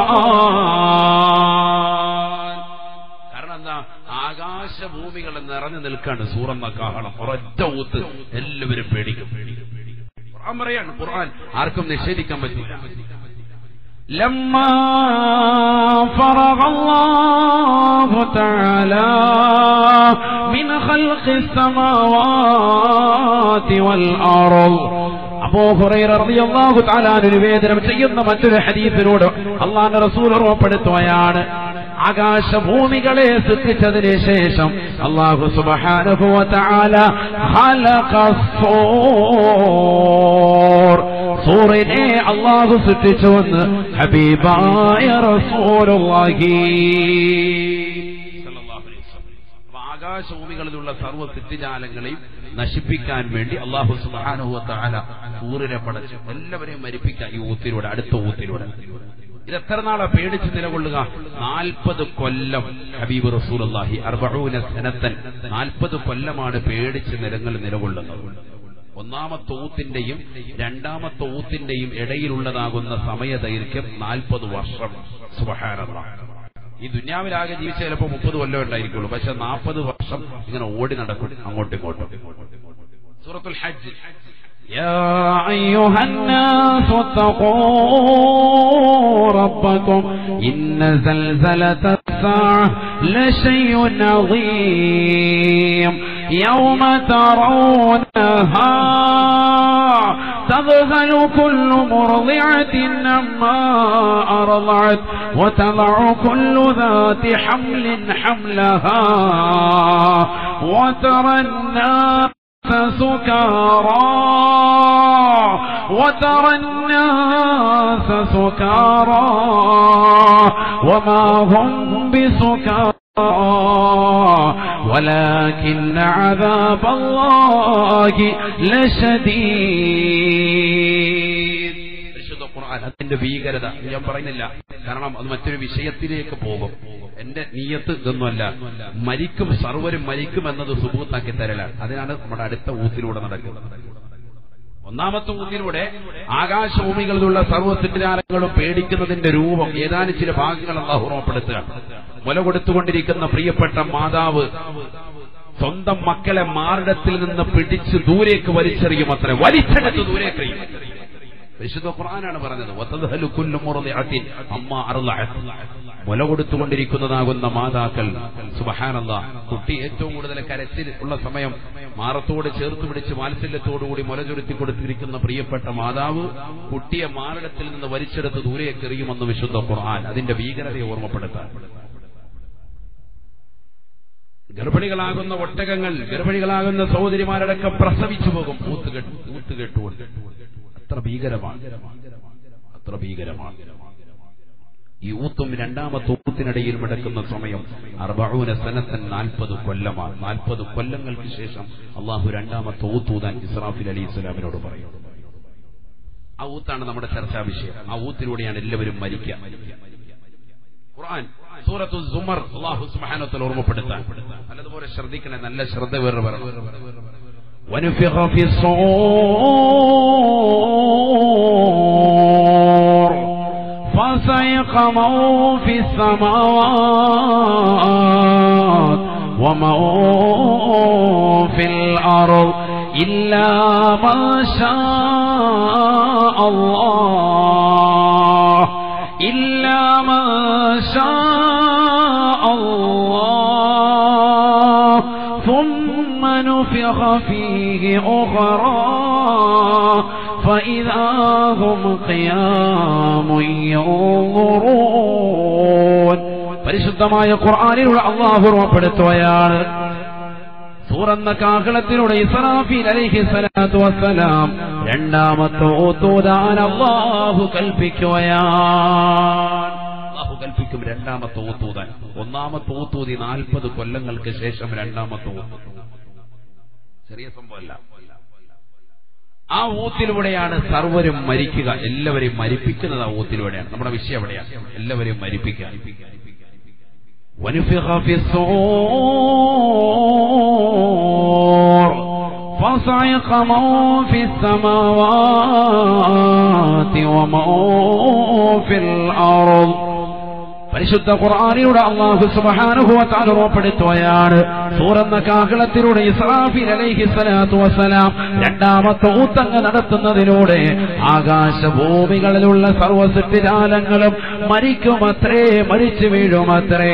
ഖുർആൻ കാരണം എന്താ ആകാശഭൂമികൾ നിറഞ്ഞു നിൽക്കാണ് സൂറന്ന കാഹളം ഒരൊറ്റ ഊത്ത് എല്ലാവരും പേടിക്കും ഖുർആൻ പറയാണ് ഖുർആൻ ആർക്കും നിഷേധിക്കാൻ പറ്റില്ല لما فرغ الله تعالى من خلق السماوات والأرض അബൂ ഹുറൈറ റളിയല്ലാഹു തആല നിവേദനം ചെയ്യുന്ന മറ്റൊരു ഹദീസിനോട് അള്ളാഹുവിന്റെ റസൂൽ ഓർമ്മപ്പെടുത്തുകയാണ് ആകാശഭൂമികളെ സൃഷ്ടിച്ചതിന് ശേഷം അള്ളാഹു സുബ്ഹാനഹു വ തആല ഖലഖസ്സൂർ സൂറിനെ അള്ളാഹു സൃഷ്ടിച്ചുവെന്ന് ഹബീബായ റസൂലുള്ളാഹി സല്ലല്ലാഹു അലൈഹി വസല്ലം. അപ്പൊ ആകാശ ആകാശഭൂമികളിലുള്ള സർവ്വ സിദ്ധിജാലങ്ങളെയും നശിപ്പിക്കാൻ വേണ്ടി അള്ളാഹു സുബാനുഹത്താല ഊറിനെ പടച്ചു എല്ലാവരെയും മരിപ്പിക്കാം ഈ ഊത്തിലൂടെ അടുത്ത ഊത്തിലൂടെ ഇത് എത്ര നാളാ പേടിച്ച് നിലകൊള്ളുക നാൽപ്പത് കൊല്ലം ഹബീബ് റസൂലി അർബൂന സനത്തൻ നാൽപ്പത് കൊല്ലമാണ് പേടിച്ച് നിലങ്ങൾ നിലകൊള്ളുന്നത് ഒന്നാമത്തെ ഊത്തിന്റെയും രണ്ടാമത്തെ ഊത്തിന്റെയും ഇടയിലുള്ളതാകുന്ന സമയദൈർഘ്യം നാൽപ്പത് വർഷം സുബഹാനല്ല ഈ ദുന്യാവിലാകെ ജീവിച്ച ചിലപ്പോൾ മുപ്പത് കൊല്ലം ഉണ്ടായിരിക്കുള്ളൂ പക്ഷെ നാൽപ്പത് വർഷം ഇങ്ങനെ ഓടി നടക്കും അങ്ങോട്ടും ഇങ്ങോട്ടും സൂറത്തുൽ ഹജ്ജ് يا أيها الناس اتقوا ربكم إن زلزلة الساعة لشيء عظيم يوم ترونها تذهل كل مرضعة عما أرضعت وتضع كل ذات حمل حملها وترى الناس سكارى وترى الناس سكارى وما هم بسكارى ولكن عذاب الله لشديد പരിശുദ്ധ ഖുർആൻ അതിന്റെ ഭീകരത ഞാൻ പറയുന്നില്ല കാരണം അത് മറ്റൊരു വിഷയത്തിലേക്ക് പോകും എന്റെ നീയത്ത് ഇതൊന്നുമല്ല മരിക്കും സർവരും മരിക്കും എന്നത് സുബൂത്താക്കി തരലാണ് അതിനാണ് നമ്മുടെ അടുത്ത ഊത്തിലൂടെ നടക്കുന്നത് ഒന്നാമത്തെ ഊത്തിലൂടെ ആകാശഭൂമികളിലുള്ള സർവ്വസിദ്ധാരങ്ങളും പേടിക്കുന്നതിന്റെ രൂപം ഏതാനും ചില ഭാഗങ്ങൾ അള്ളാഹു ഓർമ്മപ്പെടുത്തുക മുല കൊടുത്തുകൊണ്ടിരിക്കുന്ന പ്രിയപ്പെട്ട മാതാവ് സ്വന്തം മക്കളെ മാറിടത്തിൽ നിന്ന് പിടിച്ച് ദൂരേക്ക് വലിച്ചെറിയും അത്ര വലിച്ചെടുത്ത് ദൂരേക്ക് എറിയും. പരിശുദ്ധ ഖുർആനാണ് പറഞ്ഞത് വതദ്ഹലു കുല്ലു മുർദിഅത്തിൻ അമ്മ അർളഅത് മുല കൊടുത്തുകൊണ്ടിരിക്കുന്നതാകുന്ന മാതാക്കൾ സുബഹാനല്ലാ കുട്ടി ഏറ്റവും കൂടുതൽ കരച്ചിൽ ഉള്ള സമയം മാറത്തോട് ചേർത്ത് പിടിച്ച് വാത്സല്യത്തോടുകൂടി മുല ചുരുത്തി കൊടുത്തിരിക്കുന്ന പ്രിയപ്പെട്ട മാതാവ് കുട്ടിയെ മാറിടത്തിൽ നിന്ന് വലിച്ചെടുത്ത് ദൂരേക്ക് എറിയുമെന്ന് വിശുദ്ധ ഖുർആൻ അതിന്റെ ഭീകരതയെ ഓർമ്മപ്പെടുത്താൻ ഗർഭിണികളാകുന്ന ഒട്ടകങ്ങൾ ഗർഭിണികളാകുന്ന സഹോദരിമാരടക്കം പ്രസവിച്ചു പോകും ഊത്തുകെട്ട് ഊത്തുകെട്ടുകൊണ്ട് അത്ര ഭീകരമാണ് അത്ര ഭീകരമാണ് ഈ ഊത്തും രണ്ടാമത്തെ ഊത്തിനിടയിൽ നടക്കുന്ന സമയം അർബഊന സനത്തൻ നാൽപ്പത് കൊല്ലമാണ് നാൽപ്പത് കൊല്ലങ്ങൾക്ക് ശേഷം അള്ളാഹു രണ്ടാമത്തെ ഊത്തൂതാൻ ഇസ്രാഫിൽ അലി ഇസ്ലാമിനോട് പറയും ആ ഊത്താണ് നമ്മുടെ ചർച്ചാ വിഷയം ആ ഊത്തിലൂടെയാണ് എല്ലാവരും മരിക്കുക ഖുർആൻ സൂറത്തു സുമർ അള്ളാഹു സുബ്ഹാനഹു ഓർമ്മപ്പെടുത്താൻ നല്ലതുപോലെ ശ്രദ്ധിക്കണേ നല്ല ശ്രദ്ധ വേറെ വേറെ ونفخ في الصور فسيق من في السماوات ومن في الأرض إلا ما شاء الله إلا ما شاء الله ثم نفخ فيه أخرى فإذا هم قيام ينظرون പരിശുദ്ധമായ ഖുർആാനിലൂടെ അള്ളാഹു ഓർമ്മപ്പെടുത്തുകയാണ് സൂറന്ന കാഹളത്തിലൂടെ ഇസ്രാഫീൽ അലൈഹി സ്വലാത്തു വസ്സലാം രണ്ടാമത്തെ ഓത്തൂതാൻ അള്ളാഹു കൽപ്പിക്കുകയാണ് അള്ളാഹു കൽപ്പിക്കും രണ്ടാമത്തെ ഊത്തൂതാൻ ഒന്നാമത്തെ ഊത്തൂതി നാൽപ്പത് കൊല്ലങ്ങൾക്ക് ശേഷം രണ്ടാമത്തെ ഊത്ത് ചെറിയ സംഭവമല്ല ആ ഊത്തിലൂടെയാണ് സർവരും മരിക്കുക എല്ലാവരെയും മരിപ്പിക്കുന്നത് ആ ഊത്തിലൂടെയാണ് നമ്മുടെ വിഷയം എവിടെയാണ് എല്ലാവരെയും മരിപ്പിക്കുക ونفخ في الصور فصعق من في السماوات ومن في الأرض പരിശുദ്ധ ഖുർആാനിലൂടെ അള്ളാഹു സുബ്ഹാനഹു വ തആല ഓർമ്മപ്പെടുത്തുകയാണ് സൂറന്ന കാഹളത്തിലൂടെ ഇസ്രാഫീൽ അലൈഹി സ്വലാത്തു വസ്സലാം രണ്ടാമത്തെ ഊത്തങ്ങ് നടത്തുന്നതിലൂടെ ആകാശഭൂമികളിലുള്ള സർവസൃഷ്ടിജാലങ്ങളും മരിക്കുമത്രേ മരിച്ചു വീഴുമത്രേ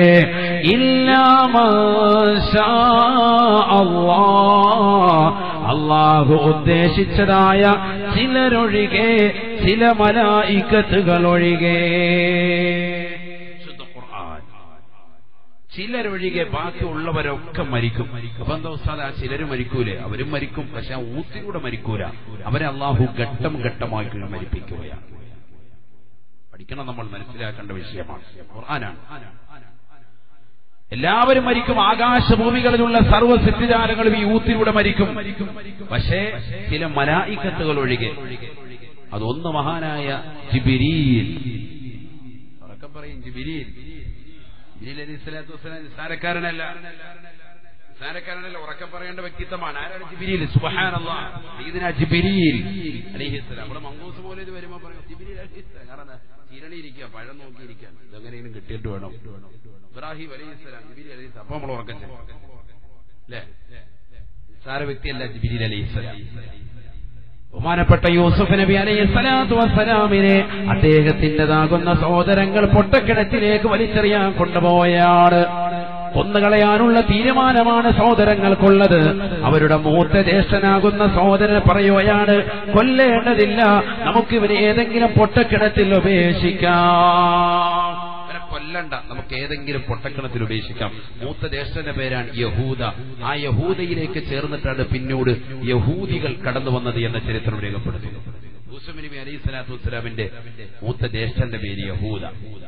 അള്ളാഹു ഉദ്ദേശിച്ചതായ ചിലരൊഴികെ ചില മലായിക്കത്തുകൾ ഒഴികെ വിശുദ്ധ ഖുർആൻ ചിലരൊഴികെ ബാക്കിയുള്ളവരൊക്കെ മരിക്കും അപ്പൊ എന്താ ഉസ്താദ് ആ ചിലര് മരിക്കൂലേ അവരും മരിക്കും പക്ഷെ ആ ഊത്തിലൂടെ മരിക്കൂല അവരെ അള്ളാഹു ഘട്ടം ഘട്ടമാക്കി മരിപ്പിക്കുകയാണ് പഠിക്കണം നമ്മൾ മനസ്സിലാക്കേണ്ട വിഷയമാണ് ഖുർആനാണ് എല്ലാവരും മരിക്കും ആകാശഭൂമികളിലുള്ള സർവ്വ സിദ്ധിജാലങ്ങളും ഈ ഊത്തിലൂടെ മരിക്കും പക്ഷേ ചില മലായിക്കത്തുകൾ ഒഴികെ അതൊന്ന് മഹാനായ ജിബിരീൽ ഉറക്കെ പറയും ജിബിരീൽ ജിബിരീൽ അലി സ്വലാത്തു വസ്സലാം നിസ്സാരക്കാരനല്ല നിസ്സാരക്കാരനല്ല ഉറക്കെ പറയേണ്ട വ്യക്തിത്വമാണ് ആരാണ് ജിബിരീൽ സുബ്ഹാനല്ലാഹ് സയ്യിദുനാ ജിബിരീൽ അലൈഹിസ്സലാം നമ്മുടെ മങ്കൂസ് പോലെ ഇത് വരുമ്പോൾ പറയും ജിബിരീൽ അലൈഹിസ്സലാം കാരണം ചീരണിയിരിക്കുക പഴം നോക്കിയിരിക്കുക ഇതെങ്ങനെയും കിട്ടിയിട്ട് വേണം ഇബ്രാഹിം അലൈഹിസ്സലാം ജിബിരി അലൈഹിസ്സലാം അപ്പൊ നമ്മൾ ഉറക്കം ചെയ്യും അല്ലേ നിസ്സാര വ്യക്തിയല്ല ജിബിരി അലൈഹിസ്സലാം ബഹുമാനപ്പെട്ട യൂസുഫ് നബി അലൈഹി സ്വലാത്തു വസ്സലാമിനെ അദ്ദേഹത്തിൻ്റെതാകുന്ന സഹോദരങ്ങൾ പൊട്ടക്കിണറ്റിലേക്ക് വലിച്ചെറിയാൻ കൊണ്ടുപോയാണ് കൊന്നുകളയാനുള്ള തീരുമാനമാണ് സഹോദരങ്ങൾക്കുള്ളത് അവരുടെ മൂത്ത ജ്യേഷ്ഠനാകുന്ന സഹോദരൻ പറയുകയാണ് കൊല്ലേണ്ടതില്ല നമുക്കിവരെ ഏതെങ്കിലും പൊട്ടക്കിണറ്റിൽ ഉപേക്ഷിക്കാം ഇവരെ കൊല്ലണ്ട നമുക്ക് ഏതെങ്കിലും പൊട്ടക്കിണത്തിൽ ഉപേക്ഷിക്കാം മൂത്ത ജ്യേഷ്ഠന്റെ പേരാണ് യഹൂദ ആ യഹൂദയിലേക്ക് ചേർന്നിട്ടാണ് പിന്നീട് യഹൂദികൾ കടന്നു വന്നത് എന്ന ചരിത്രം രേഖപ്പെടുത്തുന്നു യൂസുഫ് നബി അലൈഹി സ്വലാത്തു വസ്സലാമിന്റെ മൂത്ത ജ്യേഷ്ഠന്റെ പേര് യഹൂദ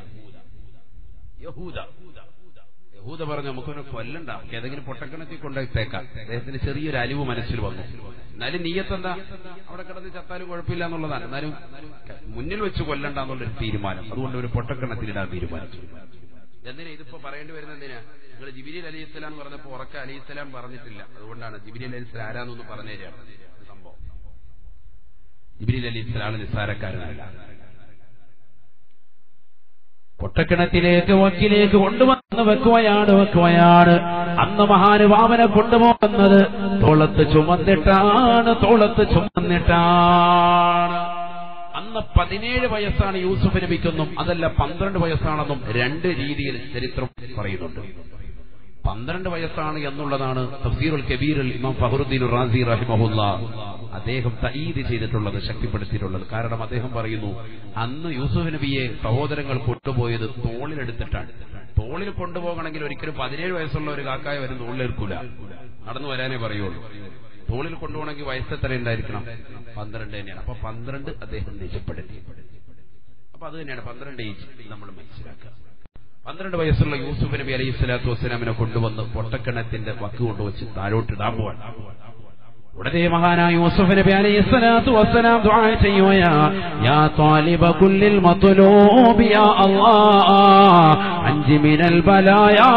യഹൂദ യഹൂദ പറഞ്ഞു നമുക്കൊരു കൊല്ലണ്ട നമുക്ക് ഏതെങ്കിലും പൊട്ടക്കിണത്തിൽ കൊണ്ടുപോയിട്ടേക്കാം അദ്ദേഹത്തിന് ചെറിയൊരു അലിവ് മനസ്സിൽ വന്നു എന്നാലും നീയത്തെന്താ അവിടെ കിടന്ന് ചത്താലും കുഴപ്പമില്ല എന്നുള്ളതാണ് എന്നാലും മുന്നിൽ വെച്ച് കൊല്ലണ്ട എന്നുള്ളൊരു തീരുമാനം അതുകൊണ്ട് ഒരു പൊട്ടക്കിണത്തിലിടാൻ തീരുമാനിച്ചു എന്തിനാ ഇതിപ്പോ പറയേണ്ടി വരുന്നത് എന്തിനാ നിങ്ങൾ ജിബിലി അലി ഇസ്ലാം എന്ന് പറഞ്ഞപ്പോ ഉറക്ക അലി ഇസ്ലാം പറഞ്ഞിട്ടില്ല അതുകൊണ്ടാണ് ജിബിലി അലി ഇസ്ലാം ആരാന്നൊന്ന് പറഞ്ഞു തരാണ് സംഭവം ജിബിലി അലി ഇസ്ലാം നിസ്സാരക്കാരനല്ല പൊട്ടക്കിണറ്റിലേക്ക് വക്കിലേക്ക് കൊണ്ടുവന്ന് വെക്കുകയാണ് വെക്കുകയാണ് അന്ന് മഹാനുഭാവനെ കൊണ്ടുപോകുന്നത് തോളത്ത് ചുമന്നിട്ടാണ് തോളത്ത് ചുമന്നിട്ടാണ് അന്ന് പതിനേഴ് വയസ്സാണ് യൂസുഫ് നബിക്കെന്നും അതല്ല പന്ത്രണ്ട് വയസ്സാണെന്നും രണ്ട് രീതിയിൽ ചരിത്രം പറയുന്നുണ്ട് പന്ത്രണ്ട് വയസ്സാണ് എന്നുള്ളതാണ് തഫ്സീറുൽ കബീറിൽ ഇമാം ഫഹറുദ്ദീൻ റാസി റഹിമഹുല്ല അദ്ദേഹം തഈദ് ചെയ്തിട്ടുള്ളത് ശക്തിപ്പെടുത്തിയിട്ടുള്ളത് കാരണം അദ്ദേഹം പറയുന്നു അന്ന് യൂസുഫ് നബിയെ സഹോദരങ്ങൾ കൊണ്ടുപോയത് തോളിലെടുത്തിട്ടാണ് തോളിൽ കൊണ്ടുപോകണമെങ്കിൽ ഒരിക്കലും പതിനേഴ് വയസ്സുള്ള ഒരു കാക്കായ വരും തോളിലെടുക്കൂല നടന്നു വരാനേ പറയുള്ളൂ തോളിൽ കൊണ്ടുപോകണമെങ്കിൽ വയസ്സ് എത്ര ഉണ്ടായിരിക്കണം പന്ത്രണ്ട് തന്നെയാണ് അപ്പൊ പന്ത്രണ്ട് അദ്ദേഹം നിജപ്പെടുത്തി അപ്പൊ അത് തന്നെയാണ് പന്ത്രണ്ട് ഏജ് നമ്മൾ മനസ്സിലാക്കുക പന്ത്രണ്ട് വയസ്സുള്ള യൂസുഫ് നബി അലൈഹി സ്വലാത്തു വസ്സലാമിനെ കൊണ്ടുവന്ന് പൊട്ടക്കിണത്തിന്റെ വക്ക് കൊണ്ടുവച്ച് താഴോട്ടിടാൻ പോവാണ് ഉടനെ മഹാനായ യൂസുഫ് നബി അലൈഹി സ്വലാത്തു വസ്സലാം ദുആ ചെയ്യുകയാ യാ ത്വാലിബ കുല്ലിൽ മത്ലൂബി യാ അല്ലാഹ് അഞ്ചി മിനൽ ബലായാ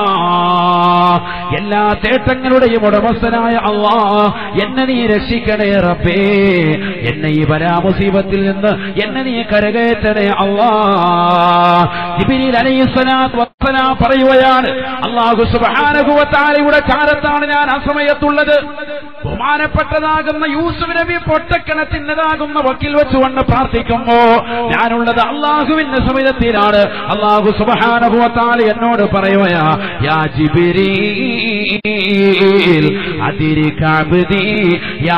എല്ലാ തേട്ടങ്ങളുടെയും ഉടമസ്ഥനായ അള്ളാ എന്നെ നീ രക്ഷിക്കണേ റബ്ബേ എന്നെ ഈ പരാമുസീബത്തിൽ നിന്ന് എന്നെ നീ കരകയറ്റണേ അള്ളാ ജിബിരിൽ അലൈഹിസ്സലാത്തു വസ്സലാം പറയുകയാണ് അള്ളാഹു സുബ്ഹാനഹുവതആലയുടെ ചാരത്താണ് ഞാൻ ആ സമയത്തുള്ളത് ബഹുമാനപ്പെട്ടതാകുന്ന യൂസുഫ് നബി പൊട്ടക്കിണത്തിൻ്റെതാകുന്ന വക്കിൽ വെച്ചുകൊണ്ട് പ്രാർത്ഥിക്കുമ്പോ ഞാനുള്ളത് അള്ളാഹുവിന്റെ സമിതത്തിലാണ് അള്ളാഹു സുബ്ഹാനഹുവതആല എന്നോട് പറയുകയാ യാ ജിബിരീൽ അതിരിക അബ്ദി യാ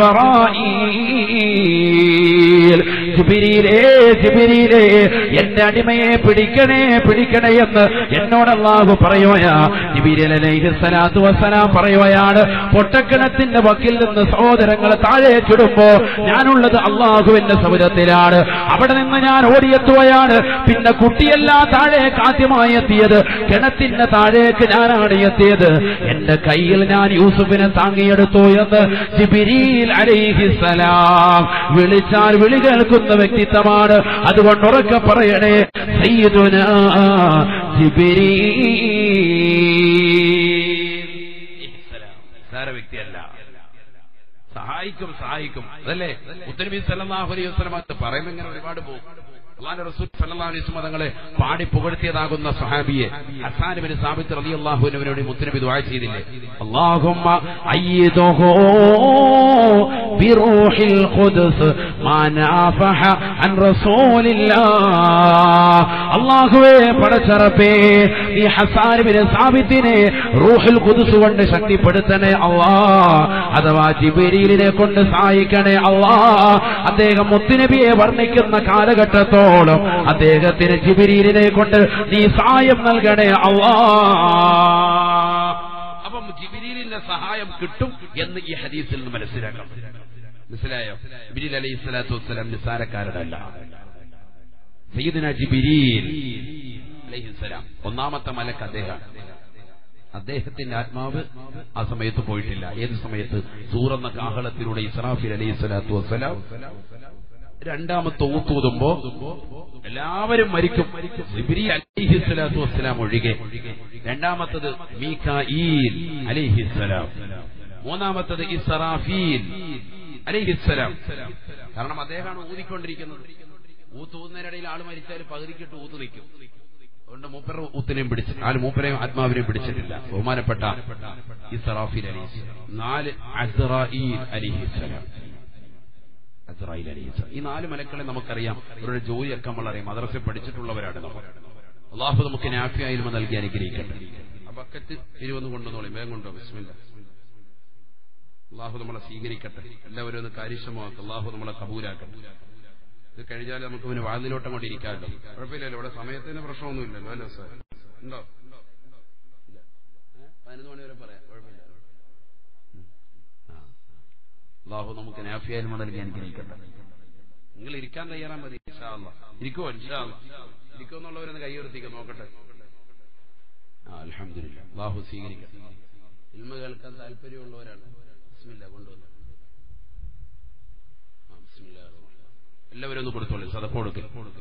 ജബറായീൽ ജിബിരിയിലേ ജിബിരിയിലേ എന്റെ അടിമയെ പിടിക്കണേ പിടിക്കണേ എന്ന് എന്നോട് അള്ളാഹു പറയുകയാ ജിബിരിൽ അലൈഹി സ്വലാത്തു വസ്സലാം പറയുകയാണ് പൊട്ടക്കിണത്തിന്റെ വക്കിൽ നിന്ന് സഹോദരങ്ങളെ താഴേക്കിടുമ്പോ ഞാനുള്ളത് അള്ളാഹുവിന്റെ സമുദ്രത്തിലാണ് അവിടെ നിന്ന് ഞാൻ ഓടിയെത്തുകയാണ് പിന്നെ കുട്ടിയെല്ലാം താഴേക്ക് ആദ്യമായി എത്തിയത് കിണത്തിന്റെ താഴേക്ക് ഞാനാണ് എത്തിയത് എന്റെ കയ്യിൽ ഞാൻ യൂസുഫിനെ താങ്ങിയെടുത്തു എന്ന് ജിബിരിൽ അലൈഹിസലാം വിളിച്ചാൽ വിളി കേൾക്കുന്ന വ്യക്തിത്വമാണ് അതുകൊണ്ട് ഉറക്കെ പറയണേ സയ്യിദുന ജിബിരി വ്യക്തിയല്ല സഹായിക്കും സഹായിക്കും അതല്ലേ ഉത്തരബി സല്ലാഹു അലൈഹി വസ്ലം അത് പറയുമ്പോൾ ഇങ്ങനെ ഒരുപാട് പോകും അള്ളാന്റെ റസൂൽ സല്ലല്ലാഹു അലൈഹി വസല്ലം തങ്ങളെ പാടി പുകഴ്ത്തിയതാകുന്ന സഹാബിയെ ഹസാൻ ബിൻ സാബിത്ത് റളിയല്ലാഹു അൻഹുവിനോട് മുത്തനബി ദുആ ചെയ്തില്ലേ അല്ലാഹുമ്മ അയ്യിദുഹു ബിറൂഹിൽ ഖുദ്സ് മാ നാഫഹ അൻ റസൂലില്ലാഹ് അല്ലാഹുവേ പടച്ചറപ്പേ നീ ഹസാൻ ബിൻ സാബിത്തിനെ റൂഹുൽ ഖുദ്സ് കൊണ്ട് ശക്തിപ്പെടുത്തണേ അല്ലാഹ് അഥവാ ജിബ്രീലിനെ കൊണ്ട് സഹായിക്കണേ അല്ലാഹ് അദ്ദേഹം മുത്തുനബിയെ വർണ്ണിക്കുന്ന കാലഘട്ടത്തോളം അദ്ദേഹത്തിന് ജിബിരീലിനെ കൊണ്ട് നീ സഹായം നൽകണേ അള്ളാ അപ്പം ജിബിരീലിന്റെ സഹായം കിട്ടും എന്ന് ഈ ഹദീസിൽ നിന്ന് മനസ്സിലാക്കാം മനസ്സിലായോ ജിബിരിൽ അലൈഹി സ്വലാത്തു വസ്സലാം നിസാരക്കാരനല്ല സയ്യിദിന ജിബിരീൽ അലൈഹിസ്സലാം ഒന്നാമത്തെ മലക്ക് അദ്ദേഹം അദ്ദേഹത്തിന്റെ ആത്മാവ് ആ സമയത്ത് പോയിട്ടില്ല ഏത് സമയത്ത് സൂറന്ന കാഹളത്തിലൂടെ ഇസ്രാഫിൽ അലൈഹി സ്വലാത്തു വസ്സലാം രണ്ടാമത്തെ ഊത്തൂതുമ്പോ എല്ലാവരും മരിക്കും ജിബ്രി അലൈഹി സ്വലാത്തു വസ്സലാം ഒഴികെ രണ്ടാമത്തത് മീകായിൽ അലൈഹിസ്സലാം മൂന്നാമത്തത് ഇസ്രാഫീൽ അലൈഹിസ്സലാം കാരണം അദ്ദേഹമാണ് ഊതിക്കൊണ്ടിരിക്കുന്നത് ഊത്ത് ഊതുന്നതിനിടയിൽ ആള് മരിച്ചാൽ പകുതിക്കിട്ട് ഊത്ത് നിൽക്കും അതുകൊണ്ട് മൂപ്പര ഊത്തിനെയും പിടിച്ച് നാല് മൂപ്പരെയും ആത്മാവിനെയും പിടിച്ചിട്ടില്ല ബഹുമാനപ്പെട്ട ഇസ്രാഫീൽ അലൈഹിസ്സലാം നാല് അസ്രായിൽ അലിഹിസ്സലാം അസ്രായിൽ അലൈഹിസ്സലാം ഈ നാല് മലക്കളെ നമുക്കറിയാം അവരുടെ ജോലിയൊക്കെ നമ്മൾ അറിയാം മദ്രസയിൽ പഠിച്ചിട്ടുള്ളവരാണ് നമ്മൾ അള്ളാഹു നമുക്ക് നാഫിയായിൽമ നൽകി അനുഗ്രഹിക്കട്ടെ ആ ബക്കറ്റ് ഇരുവന്ന് കൊണ്ടുവന്നോളി വേഗം കൊണ്ടോ ബിസ്മില്ല അള്ളാഹു നമ്മളെ സ്വീകരിക്കട്ടെ എല്ലാവരും ഒന്ന് കാര്യക്ഷമമാക്കും അള്ളാഹു നമ്മളെ കബൂലാക്കട്ടെ ഇത് കഴിഞ്ഞാൽ നമുക്ക് പിന്നെ വാതിലോട്ടം കൊണ്ട് ഇരിക്കാമല്ലോ കുഴപ്പമില്ലല്ലോ ഇവിടെ സമയത്തിന് പ്രശ്നമൊന്നുമില്ലല്ലോ അല്ലോ സാർ ഉണ്ടോ ഇല്ല. ഏ? പതിനൊന്ന് മണി വരെ പറയാം കുഴപ്പമില്ല ഉം. ആ. അള്ളാഹു നമുക്ക് നാഫിയായ്മ നൽകി അനുഗ്രഹിക്കട്ടെ നിങ്ങൾ ഇരിക്കാൻ തയ്യാറാൻ മതി ഇൻഷാ അല്ലാ. ഇരിക്കുവോ ഇൻഷാ അല്ലാ. ഇരിക്കുമെന്നുള്ളവരൊന്ന് കൈ ഉയർത്തിക്കോ നോക്കട്ടെ ആ അലഹമില്ല അള്ളാഹു സ്വീകരിക്കട്ടെ ഇൽമ കേൾക്കാൻ താല്പര്യമുള്ളവരാണ് ബിസ്മില്ല കൊണ്ടുവന്നു ആ ബിസ്മില്ലാ എല്ലാവരും ഒന്ന് കൊടുത്തോളൂ സദ കൊടുക്ക്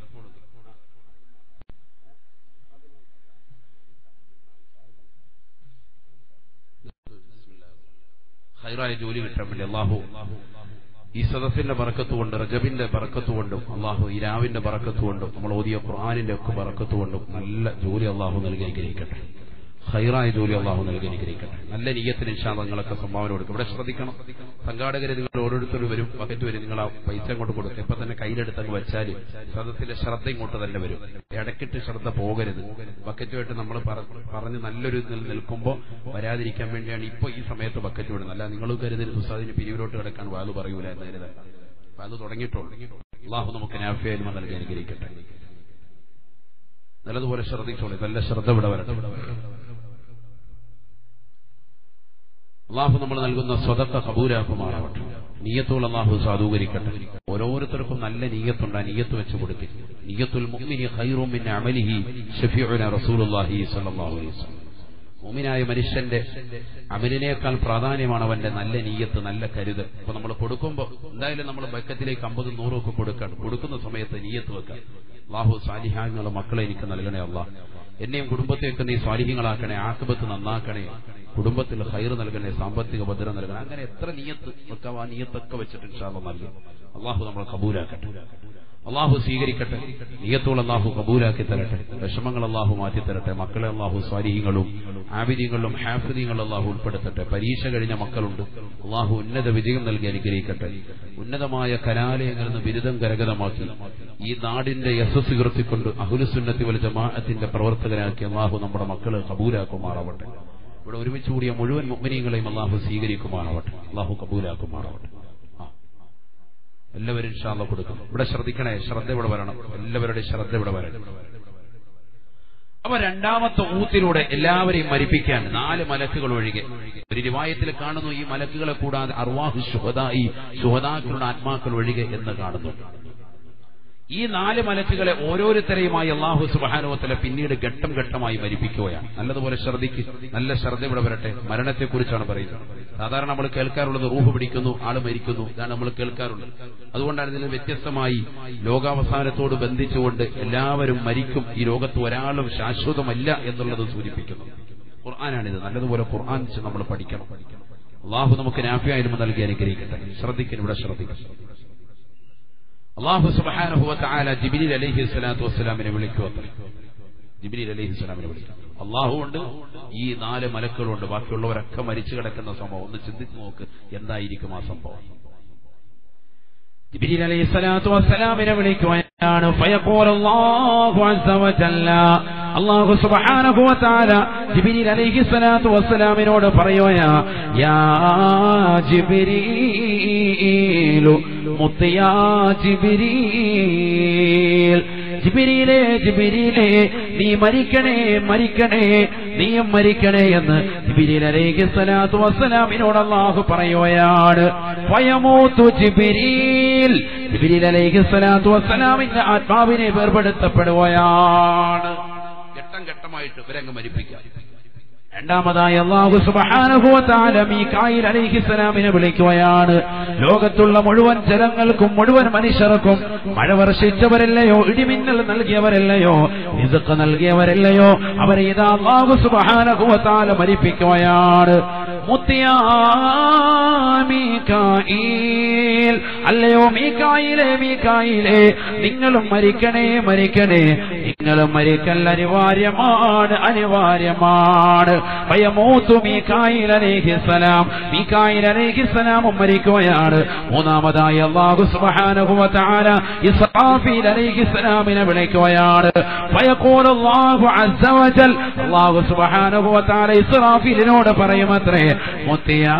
ഹൈറായ ജോലി കിട്ടാൻ വേണ്ടി അള്ളാഹു ഈ സദസ്സിന്റെ ബറക്കത്തുകൊണ്ട് റജബിന്റെ ബറക്കത്തുകൊണ്ടും അള്ളാഹു ഈ രാവിന്റെ ബറക്കത്തുകൊണ്ടും നമ്മൾ ഓതിയ ഖുർആാനിന്റെ ഒക്കെ ബറക്കത്തുകൊണ്ടും നല്ല ജോലി അള്ളാഹു നൽകി അനുഗ്രഹിക്കട്ടെ ഹൈറായ ജോലി അള്ളാഹു നൽകി അനുഗ്രഹിക്കട്ടെ നല്ല നീയത്തിന് ഇൻഷാ നിങ്ങളൊക്കെ സംഭാവന കൊടുക്കും ഇവിടെ ശ്രദ്ധിക്കണം സംഘാടകര് നിങ്ങൾ ഓരോരുത്തരും വരും ബക്കറ്റ് വരും നിങ്ങൾ ആ പൈസ അങ്ങോട്ട് കൊടുക്കും ഇപ്പൊ തന്നെ കയ്യിലെടുത്തങ്ങ് വെച്ചാൽ സദസ്സിലെ ശ്രദ്ധ ഇങ്ങോട്ട് തന്നെ വരും ഇടയ്ക്കിട്ട് ശ്രദ്ധ പോകരുത് ബക്കറ്റുമായിട്ട് നമ്മൾ പറഞ്ഞ് നല്ലൊരു ഇതിൽ നിൽക്കുമ്പോൾ വരാതിരിക്കാൻ വേണ്ടിയാണ് ഇപ്പൊ ഈ സമയത്ത് ബക്കറ്റ് വിടുന്നത് അല്ല നിങ്ങൾ കരുതരുത് ഉസ്താദിന് പിരിവിലോട്ട് കിടക്കാൻ വാത് പറയൂല എന്ന് കരുതണ്ട അപ്പൊ അത് തുടങ്ങിയിട്ടുള്ളൂ അള്ളാഹു നമുക്ക് നാഫിയായ്മ നൽകി അനുഗ്രഹിക്കട്ടെ നല്ലതുപോലെ ശ്രദ്ധിച്ചോളൂ നല്ല ശ്രദ്ധ ഇവിടെ വരട്ടെ അള്ളാഹു നമ്മൾ നൽകുന്ന സ്വതക്ക കബൂലാക്കുമാറാവട്ടെ നീയത്തോൾ അള്ളാഹു സാധൂകരിക്കട്ടെ ഓരോരുത്തർക്കും നല്ല നീയത്തുണ്ട് ആ നീയത്ത് വെച്ച് കൊടുക്കും നീയത്തുൽ മുഅ്മിനി ഖൈറും മിൻ അമലിഹി ഷഫീഉന റസൂലുള്ളാഹി സ്വല്ലല്ലാഹു അലൈഹി വസല്ലം മുഅ്മിനായ മനുഷ്യന്റെ അമലിനേക്കാൾ പ്രാധാന്യമാണ് അവന്റെ നല്ല നീയത്ത് നല്ല കരുതൽ ഇപ്പൊ നമ്മൾ കൊടുക്കുമ്പോൾ എന്തായാലും നമ്മൾ ബക്കറ്റിലേക്ക് അമ്പതും നൂറും ഒക്കെ കൊടുക്കണം കൊടുക്കുന്ന സമയത്ത് നീയത്ത് വെക്കാം അള്ളാഹു സാലിഹാങ്ങളുടെ മക്കളെ എനിക്ക് നൽകണേ അല്ല എന്നെയും കുടുംബത്തെയൊക്കെ നീ സ്വാലിഹ്യങ്ങളാക്കണേ ആക്കുബത്ത് നന്നാക്കണേ കുടുംബത്തിൽ ഹൈർ നൽകണേ സാമ്പത്തിക ഭദ്രത നൽകണേ അങ്ങനെ എത്ര നീയത്ത് വെക്കാം ആ നീയത്തൊക്കെ വെച്ചിട്ട് ഇൻഷാല്ല നൽകും അള്ളാഹു നമ്മളെ കബൂലാക്കട്ടെ അള്ളാഹു സ്വീകരിക്കട്ടെ നീയത്തോൾ അള്ളാഹു കബൂലാക്കി തരട്ടെ വിഷമങ്ങൾ അള്ളാഹു മാറ്റി തരട്ടെ മക്കളെ അള്ളാഹു സ്വാരീഹങ്ങളും ആബിദികളും ഹാഫിദികളും അള്ളാഹു ഉൾപ്പെടുത്തട്ടെ പരീക്ഷ കഴിഞ്ഞ മക്കളുണ്ട് അള്ളാഹു ഉന്നത വിജയം നൽകി അനുഗ്രഹിക്കട്ടെ ഉന്നതമായ കലാലയങ്ങളിൽ നിന്ന് ബിരുദം കരഗതമാക്കി ഈ നാടിന്റെ യശസ് ഉയർത്തിക്കൊണ്ട് അഹുലുസുന്നത്തി വൽ ജമാഅത്തിന്റെ പ്രവർത്തകരാക്കി അള്ളാഹു നമ്മുടെ മക്കളെ കബൂലാക്കുമാറാവട്ടെ ഇവിടെ ഒരുമിച്ച് കൂടിയ മുഴുവൻ മുഗ്മിനീങ്ങളെയും അള്ളാഹു സ്വീകരിക്കുമാറാവട്ടെ അള്ളാഹു കബൂലാക്കുമാറാവട്ടെ ആ എല്ലാവരും ഇൻഷാല്ല കൊടുക്കും ഇവിടെ ശ്രദ്ധിക്കണേ ശ്രദ്ധ ഇവിടെ വരണം എല്ലാവരുടെയും ശ്രദ്ധ ഇവിടെ വരണം അപ്പൊ രണ്ടാമത്തെ ഊത്തിലൂടെ എല്ലാവരെയും മരിപ്പിക്കാൻ നാല് മലക്കുകൾ ഒഴികെ ഒരു രൂപായത്തിൽ കാണുന്നു ഈ മലക്കുകളെ കൂടാതെ അർവാഹു ശുഹദായി ശുഹദാക്കളുടെ ആത്മാക്കൾ ഒഴികെ എന്ന് കാണുന്നു ഈ നാല് മലക്കുകളെ ഓരോരുത്തരെയുമായി അള്ളാഹു സുബാനുവത്തല പിന്നീട് ഘട്ടം ഘട്ടമായി മരിപ്പിക്കുകയാണ് നല്ലതുപോലെ ശ്രദ്ധിക്ക് നല്ല ശ്രദ്ധ ഇവിടെ വരട്ടെ മരണത്തെക്കുറിച്ചാണ് പറയുന്നത് സാധാരണ നമ്മൾ കേൾക്കാറുള്ളത് റൂഹ് പിടിക്കുന്നു ആള് മരിക്കുന്നു ഇതാണ് നമ്മൾ കേൾക്കാറുള്ളത് അതുകൊണ്ടാണ് ഇതിന് വ്യത്യസ്തമായി ലോകാവസാനത്തോട് ബന്ധിച്ചുകൊണ്ട് എല്ലാവരും മരിക്കും ഈ ലോകത്ത് ഒരാളും ശാശ്വതമല്ല എന്നുള്ളത് സൂചിപ്പിക്കുന്നു ഖുർആാനാണിത് നല്ലതുപോലെ ഖുർആൻ നമ്മൾ പഠിക്കണം അള്ളാഹു നമുക്ക് നാഫ്യായാലും നൽകി അനുഗ്രഹിക്കട്ടെ ശ്രദ്ധിക്കണം ഇവിടെ ശ്രദ്ധിക്കണം അള്ളാഹു സുബാനുഭവത്തായ ജിബിലി അലൈഹി സ്വലാത്തു വസ്സലാമിനെ വിളിക്കുവത്ര ജിബിലി അലൈഹി സ്വലാമിനെ വിളിക്കും അള്ളാഹു ഉണ്ട് ഈ നാല് മലക്കളുണ്ട് ബാക്കിയുള്ളവരൊക്കെ മരിച്ചു കിടക്കുന്ന സംഭവം ഒന്ന് ചിന്തിച്ചു നോക്ക് എന്തായിരിക്കും ആ സംഭവം ജിബിലി അലൈഹി സ്വലാത്തു വസ്സലാമിനെ വിളിക്കുകയാണ് ഫയഖൂൽ അല്ലാഹു അസ്സ വജല്ല അള്ളാഹു സുബ്ഹാനഹു വതആല ജിബ്രീൽ അലൈഹി സ്വലാത്തു വസ്സലാമിനോട് പറയുകയാ യാ ജിബ്രീലു മുത്തയാ ജിബ്രീൽ ജിബിരിയിലെ ജിബിരിയിലെ നീ മരിക്കണേ മരിക്കണേ നീയും മരിക്കണേ എന്ന് ജിബിരിൽ അലൈഹി സ്വലാത്തു വസ്സലാമിനോട് അള്ളാഹു പറയുകയാണ് ഫയമൂത്തു ജിബിരിൽ ജിബിരിൽ അലൈഹി സ്വലാത്തു വസ്സലാമിന്റെ ആത്മാവിനെ വേർപെടുത്തപ്പെടുകയാണ് ഘട്ടം ഘട്ടമായിട്ട് ഇവരങ്ങ് മരിപ്പിക്കാം രണ്ടാമതായി അള്ളാഹു സുബ്ഹാനഹു വ തആല മീകായിൽ അലൈഹിസ്സലാമിനെ വിളിക്കുകയാണ് ലോകത്തുള്ള മുഴുവൻ ജനങ്ങൾക്കും മുഴുവൻ മനുഷ്യർക്കും മഴ വർഷിച്ചവരല്ലയോ ഇടിമിന്നൽ നൽകിയവരല്ലയോ റിസ്ഖ് നൽകിയവരല്ലയോ അവരെ ഇതാ അള്ളാഹു സുബ്ഹാനഹു വ തആല മരിപ്പിക്കുകയാണ് മുത്തിയാ മീകായിൽ അല്ലയോ മീകായിലെ മീകായിലെ നിങ്ങളും മരിക്കണേ മരിക്കണേ നിങ്ങളും മരിക്കൽ അനിവാര്യമാണ് അനിവാര്യമാണ് ഭയമൂത്തു മീകായിൽ അലൈഹിസ്സലാം മീകായിൽ അലൈഹിസ്സലാമും മരിക്കുകയാണ് മൂന്നാമതായി അല്ലാഹു സുബ്ഹാനഹു വ തആല ഇസ്രാഫീൽ അലൈഹിസ്സലാമിനെ വിളിക്കുകയാണ് ഫയഖൂലു അല്ലാഹു അസ്സ വജൽ അല്ലാഹു സുബ്ഹാനഹു വ തആല ഇസ്രാഫീലിനോട് പറയുമത്രേ മുത്തിയാ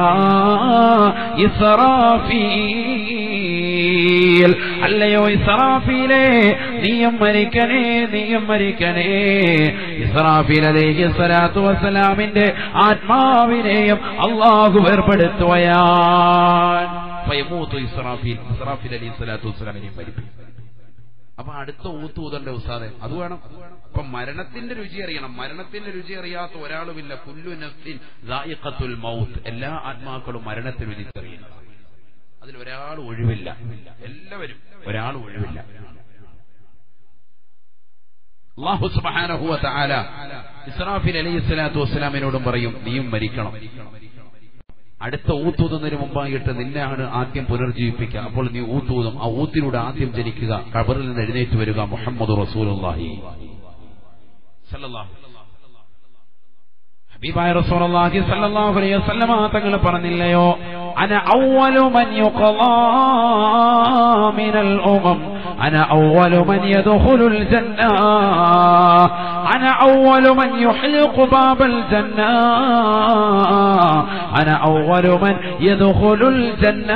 ഇസ്രാഫീൽ അല്ലയോ ഇസ്രാഫീലേ നീയും മരിക്കണേ നീയും മരിക്കണേ ഇസ്രാഫീൽ അലൈഹി സ്വലാത്തു വസ്സലാമിന്റെ ആത്മാവിനെയും അള്ളാഹു വേർപെടുത്തുകയാൻ ഫയമൂത്തു ഇസ്രാഫീൽ ഇസ്രാഫീൽ അലൈഹി സ്വലാത്തു വസ്സലാമിനെ മരിപ്പിക്കും അപ്പൊ അടുത്ത ഊത്ത് ഊതന്റെ ഉസ്താദെ അത് വേണം അപ്പൊ മരണത്തിന്റെ രുചി അറിയണം മരണത്തിന്റെ രുചി അറിയാത്ത ഒരാളുമില്ല കുല്ലു നഫ്സിൻ ദായിഖത്തുൽ മൗത്ത് എല്ലാ ആത്മാക്കളും മരണത്തെ രുചിച്ചറിയുന്നു അതിൽ ഒരാൾ ഒഴിവില്ല എല്ലാവരും ഒരാൾ ഒഴിവില്ല അള്ളാഹു സുബ്ഹാനഹു വ തആല ഇസ്രാഫീൽ അലൈഹി സ്വലാത്തു വസ്സലാമിനോടും പറയും നീയും മരിക്കണം അടുത്ത ഊത്തൂതുന്നതിന് മുമ്പായിട്ട് നിന്നെയാണ് ആദ്യം പുനർജീവിപ്പിക്കുക അപ്പോൾ നീ ഊത്തൂതും ആ ഊത്തിലൂടെ ആദ്യം ജനിക്കുക കബറിൽ നിന്ന് എഴുന്നേറ്റ് വരിക മുഹമ്മദ് റസൂലുള്ളാഹി സല്ലല്ലാഹു ഹബീബായ റസൂലുള്ളാഹി സ്വല്ലല്ലാഹു അലൈഹി വസല്ലമ തങ്ങൾ പറഞ്ഞില്ലയോ അന അവ്വലു മൻ യുഖളാ മിനൽ ഉമം അന അവ്വലു മൻ യദ്ഖുലുൽ ജന്ന അന അവ്വലു മൻ യുഹ്ലിഖു ബാബൽ ജന്ന അന അവ്വലു മൻ യദ്ഖുലുൽ ജന്ന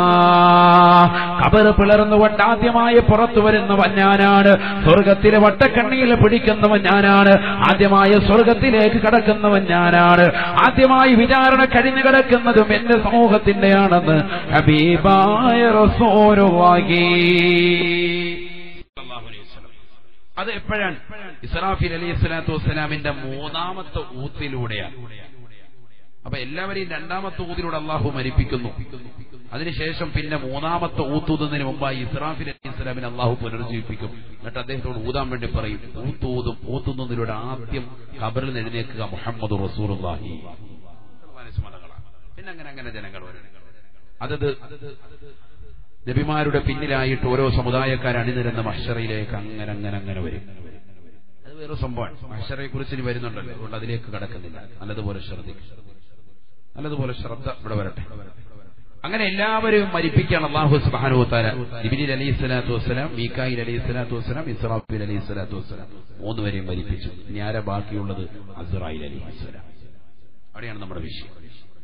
ഖബർ പിളർന്നുകൊണ്ട് ആദ്യമായി പുറത്തു വരുന്നവൻ ഞാനാണ് സ്വർഗത്തിലെ വട്ടക്കണ്ണിയിൽ പിടിക്കുന്നവൻ ഞാനാണ് ആദ്യമായി സ്വർഗത്തിലേക്ക് കടക്കുന്നവൻ ഞാനാണ് ആദ്യമായി വിചാരണ കഴിഞ്ഞു കിടക്കുന്നതും എന്റെ സമൂഹത്തിന്റെയാണെന്ന് ഹബീബായ റസൂലുള്ളാഹി സല്ലല്ലാഹു അലൈഹി വസല്ലം. അത് എപ്പോഴാണ് ഇസ്രാഫീൽ അലൈഹി സ്വലാത്തു വസ്സലാമിന്റെ മൂന്നാമത്തെ ഊത്തിലൂടെയാണ് അപ്പൊ എല്ലാവരെയും രണ്ടാമത്തെ ഊതിലൂടെ അള്ളാഹു മരിപ്പിക്കുന്നു അതിനുശേഷം പിന്നെ മൂന്നാമത്തെ ഊത്തൂതുന്നതിന് മുമ്പായി ഇസ്രാഫിൽ അലൈഹി സ്വലാമിനെ അള്ളാഹു പുനർജീവിപ്പിക്കും എന്നിട്ട് അദ്ദേഹത്തോട് ഊതാൻ വേണ്ടി പറയും ഊത്തൂതും ഊത്തുന്നതിലൂടെ ആദ്യം ഖബറിൽ നിന്ന് എഴുന്നേൽക്കുക മുഹമ്മദ് റസൂറുല്ലാഹി പിന്നെ അങ്ങനെ അങ്ങനെ ജനങ്ങൾ വരും അതത് നബിമാരുടെ പിന്നിലായിട്ട് ഓരോ സമുദായക്കാർ അണിനിരുന്ന മഷറയിലേക്ക് അങ്ങനെ അങ്ങനെ അങ്ങനെ വരും അത് വേറെ സംഭവമാണ് മഷറയെ കുറിച്ച് ഇനി വരുന്നുണ്ടല്ലോ അതുകൊണ്ട് അതിലേക്ക് കടക്കുന്നില്ല നല്ലതുപോലെ ശ്രദ്ധിക്കും നല്ലതുപോലെ ശ്രദ്ധ ഇവിടെ വരട്ടെ അങ്ങനെ എല്ലാവരെയും മരിപ്പിക്കാൻ അള്ളാഹു സുബ്ഹാനഹു വതആല ജിബ്രീൽ അലൈഹി സ്വലാത്തു വസ്സലാം മീകായിൽ അലൈഹി സ്വലാത്തു വസ്സലാം ഇസ്രാഫീൽ അലൈഹി സ്വലാത്തു വസ്സലാം മൂന്നുപേരെയും മരിപ്പിച്ചു ഇനി ആരാ ബാക്കിയുള്ളത് അസ്റായിൽ അലൈഹി സ്വലാം അവിടെയാണ് നമ്മുടെ വിഷയം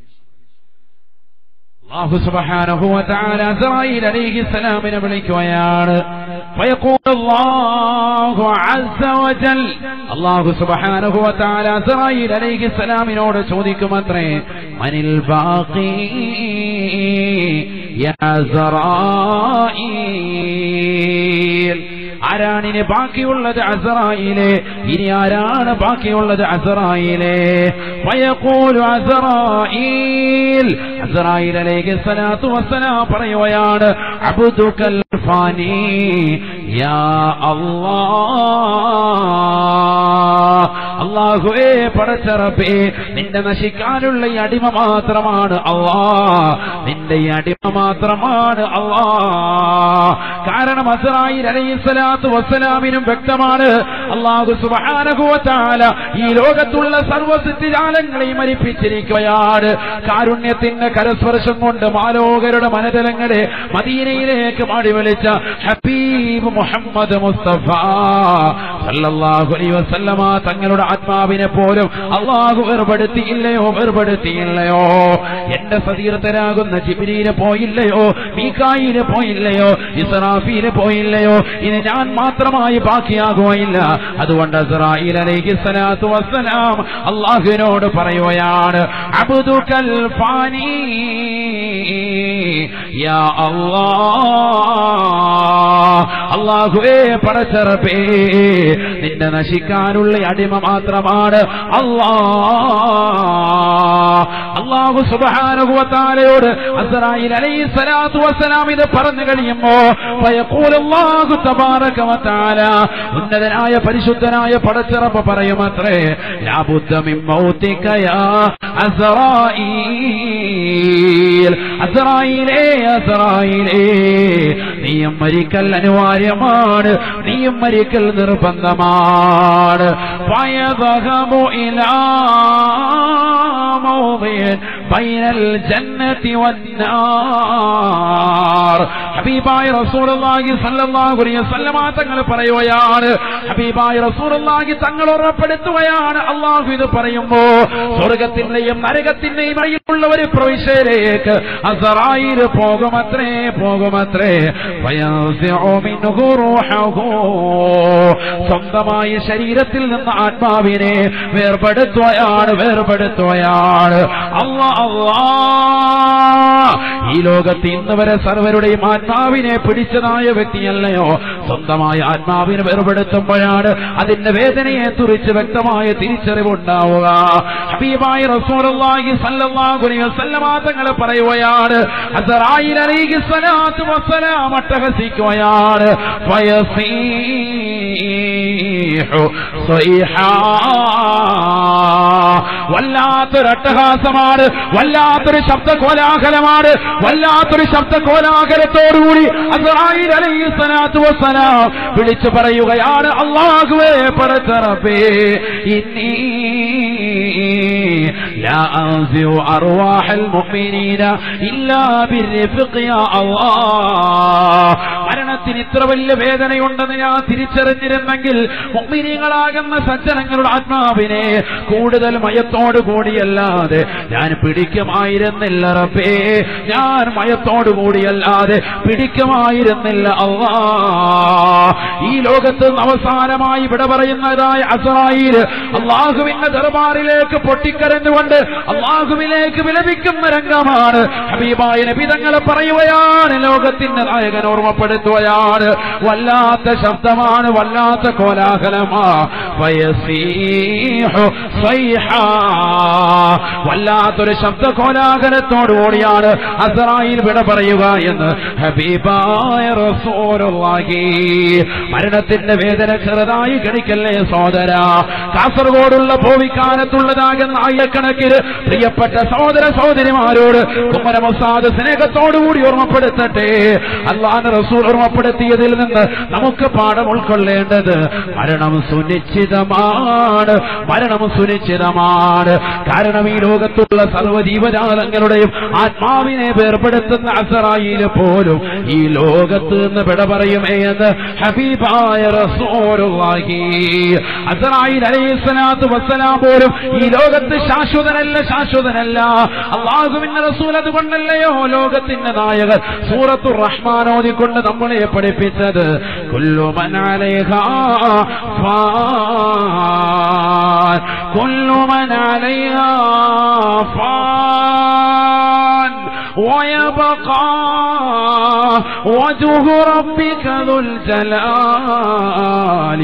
അല്ലാഹു സുബ്ഹാനഹു വ തആല അസ്റായീൽ അലൈഹിസ്സലാമിനെ വിളിക്കുകയാണ് فيقول الله عز وجل അല്ലാഹു സുബ്ഹാനഹു വ തആല അസ്റായീൽ അലൈഹിസ്സലാമിനോട് ചോദിക്കുമത്രേ മനിൽ ബാഖി യാ അസ്റായീൽ ആരാണ് ഇനി ബാക്കിയുള്ളത് അസറായിലെ ഇനി ആരാണ് ബാക്കിയുള്ളത് അസറായിലെ ഫയഖൂലു അസറായിൽ അസറായിൽ അലൈഹി സ്വലാത്തു വസ്സലാം പറയുകയാണ് അബ്ദുക്കൽ ഫാനി യാ അല്ലാഹ് അള്ളാഹുവേ പടച്ചറപ്പേ നിന്റെ നശിക്കാനുള്ള ഈ അടിമ മാത്രമാണ് അള്ളാ നിന്റെ ഈ അടിമ മാത്രമാണ് അള്ളാ കാരണം അസറായി അലൈഹിസ്സലാത്തു വസ്സലാമിനും വ്യക്തമാണ് അള്ളാഹു സുബാനകുവത്താല ഈ ലോകത്തുള്ള സർവസിദ്ധിജാലങ്ങളെയും മരിപ്പിച്ചിരിക്കുകയാണ് കാരുണ്യത്തിന്റെ കരസ്പർശം കൊണ്ട് മാലോകരുടെ മനതലങ്ങളെ മദീനയിലേക്ക് മാടി വിളിച്ച ഹബീബ് മുഹമ്മദ് മുസ്തഫ സല്ലല്ലാഹു അലൈഹി വസല്ലമ തങ്ങളുടെ ആത്മാവിനെ പോലും അള്ളാഹു വേർപെടുത്തിയില്ലയോ വേർപെടുത്തിയില്ലയോ എന്റെ സതീർത്ഥരാകുന്ന ജിബിരിയിലെ പോയില്ലയോ മീക്കായില് പോയില്ലയോ ഇസ്രാഫീല് പോയില്ലയോ ഇനി ഞാൻ മാത്രമായി ബാക്കിയാകുകയില്ല അതുകൊണ്ട് അസ്രായിൽ അലൈഹി സ്വലാത്തു വസ്സലാം അള്ളാഹുവിനോട് പറയുകയാണ് അബ്ദുക്കൽ ഫാനി യാ അല്ലാഹ് അള്ളാഹുവേ പടച്ചറപ്പേ നിന്നെ നശിക്കാനുള്ള അടിമ മാത്രമാണ് അള്ളാ അള്ളാഹു സുബാനുഭവത്താലയോട് അസറായിൽ അലൈഹി സ്വലാത്തു വസ്സലാം ഇത് പറഞ്ഞു കഴിയുമ്പോ ഫയഖൂൽ അല്ലാഹു തബാറക വതആല ഉന്നതനായ പരിശുദ്ധനായ പടച്ചിറപ്പ് പറയുമത്രേ ലാബുദ്ദ മിൻ മൗതിക യാ അസ്റായീൽ അസ്റായീലേ അസ്റായീലേ നീയും മരിക്കൽ അനിവാര്യമാണ് നീയും മരിക്കൽ നിർബന്ധമാണ് ഫയദഹബു ഇലാ موضع بين الجنة والنار ഹബീബായ റസൂലുള്ളാഹി സ്വല്ലല്ലാഹു അലൈഹി വസല്ലമ തങ്ങൾ പറയുകയാണ് ഹബീബായ റസൂലുള്ളാഹി തങ്ങൾ ഉറപ്പെടുത്തുകയാണ് അള്ളാഹു ഇത് പറയുമ്പോ സ്വർഗത്തിന്റെയും നരകത്തിന്റെയും ഇടയിലുള്ള ഒരു പ്രവിശ്യയിലേക്ക് അസറായിൽ പോകുമത്രേ പോകുമത്രേ ഫയൻസിഉ മിൻഹു റൂഹഹു സ്വന്തമായ ശരീരത്തിൽ നിന്ന് ആത്മാവിനെ വേർപെടുത്തുകയാണ് വേർപെടുത്തുകയാണ് അള്ളാ അള്ളാ ഈ ലോകത്ത് ഇന്ന് വരെ സർവരുടെയും ആത്മാവിനെ പിടിച്ചതായ വ്യക്തിയല്ലയോ സ്വന്തമായ ആത്മാവിനെ വേർപെടുത്തുമ്പോഴാണ് അതിന്റെ വേദനയെ തുറിച്ച് വ്യക്തമായ തിരിച്ചറിവുണ്ടാവുക ഹബീബായ റസൂലുള്ളാഹി സ്വല്ലല്ലാഹു അലൈഹി വസല്ലമ തങ്ങൾ പറയുകയാണ് അസറായിൽ അലൈഹി സ്വലാത്തു വസ്സലാം അട്ടഹസിക്കുകയാണ് ഫയസീഹു സ്വൈഹാ വല്ലാത്തൊരു അട്ടഹാസമാണ് വല്ലാത്തൊരു ശബ്ദ കോലാഹലമാണ് വല്ലാത്തൊരു ശബ്ദ കോലാഹലത്തോടുകൂടി അസ്രായിൽ അലൈഹി സ്വലാത്തു വസ്സലാം വിളിച്ചു പറയുകയാണ് അള്ളാഹുവേ പടച്ചറപ്പേ ഇന്നീ لا أنزع أرواح المؤمنين إلا بالرفق يا الله മരണത്തിന് ഇത്ര വലിയ വേദനയുണ്ടെന്ന് ഞാൻ തിരിച്ചറിഞ്ഞിരുന്നെങ്കിൽ മുഗ്മിനീങ്ങളാകുന്ന സജ്ജനങ്ങളുടെ ആത്മാവിനെ കൂടുതൽ മയത്തോടു കൂടിയല്ലാതെ ഞാൻ പിടിക്കുമായിരുന്നില്ല റബ്ബേ ഞാൻ മയത്തോടു കൂടിയല്ലാതെ പിടിക്കുമായിരുന്നില്ല അള്ളാ ഈ ലോകത്ത് നിന്ന് അവസാനമായി ഇവിടെ പറയുന്നതായ അസറായിൽ അള്ളാഹുവിന്റെ ദർബാറിലേക്ക് പൊട്ടിക്കരഞ്ഞുകൊണ്ട് അള്ളാഹുവിലേക്ക് വിലപിക്കുന്ന രംഗമാണ് ഹബീബായ നബിതങ്ങളെ പറയുകയാണ് ലോകത്തിന്റെ നായകൻ ഓർമ്മപ്പെടുത്തുകയാണ് വല്ലാത്ത ശബ്ദമാണ് വല്ലാത്ത കോലാഹലമാ വയസീഹു സ്വൈഹാ. വല്ലാത്തൊരു ശബ്ദ കോലാഹലത്തോടുകൂടിയാണ് അസറായിൽ വിട പറയുക എന്ന് ഹബീബായ റസൂലുള്ളാഹി മരണത്തിന്റെ വേദന ചെറുതായി ഗണിക്കല്ലേ സോദര കാസർഗോഡുള്ള ഭോവിക്കാനത്തുള്ളതാകുന്ന ആയിരക്കണക്കിന് പ്രിയപ്പെട്ട സഹോദര സഹോദരിമാരോട് കുമ്മരമസാദ് സ്നേഹത്തോടുകൂടി ഓർമ്മപ്പെടുത്തട്ടെ അള്ളാഹ് റസൂൽ ഓർമ്മപ്പെടുത്തിയതിൽ നിന്ന് നമുക്ക് പാഠം ഉൾക്കൊള്ളേണ്ടത് മരണം സുനിശ്ചിതമാണ് മരണം സുനിശ്ചിതമാണ് കാരണം ഈ ലോകത്തുള്ള സർവ്വജീവജാലങ്ങളുടെയും ആത്മാവിനെ വേർപെടുത്തുന്ന അസറായിൽ പോലും ഈ ലോകത്ത് നിന്ന് വിട പറയുമേ എന്ന് ഹബീബായ റസൂലുള്ളാഹി അസറായിൽ അലൈഹിസ്സലാത്തു വസ്സലാം പോലും ഈ ലോകത്ത് ശാശ്വതനല്ല ശാശ്വതനല്ല അള്ളാഹുവിന്റെ റസൂൽ അതുകൊണ്ടല്ലയോ ലോകത്തിന്റെ നായകൻ സൂറത്തു റഹ്മാൻ ഓതിക്കൊണ്ട് നമ്മളെ പഠിപ്പിച്ചത് കുല്ലുമൻ അലൈഹാ ഫാൻ കുല്ലുമൻ അലൈഹാ ഫാൻ ويبقى وجه ربك ذو الجلال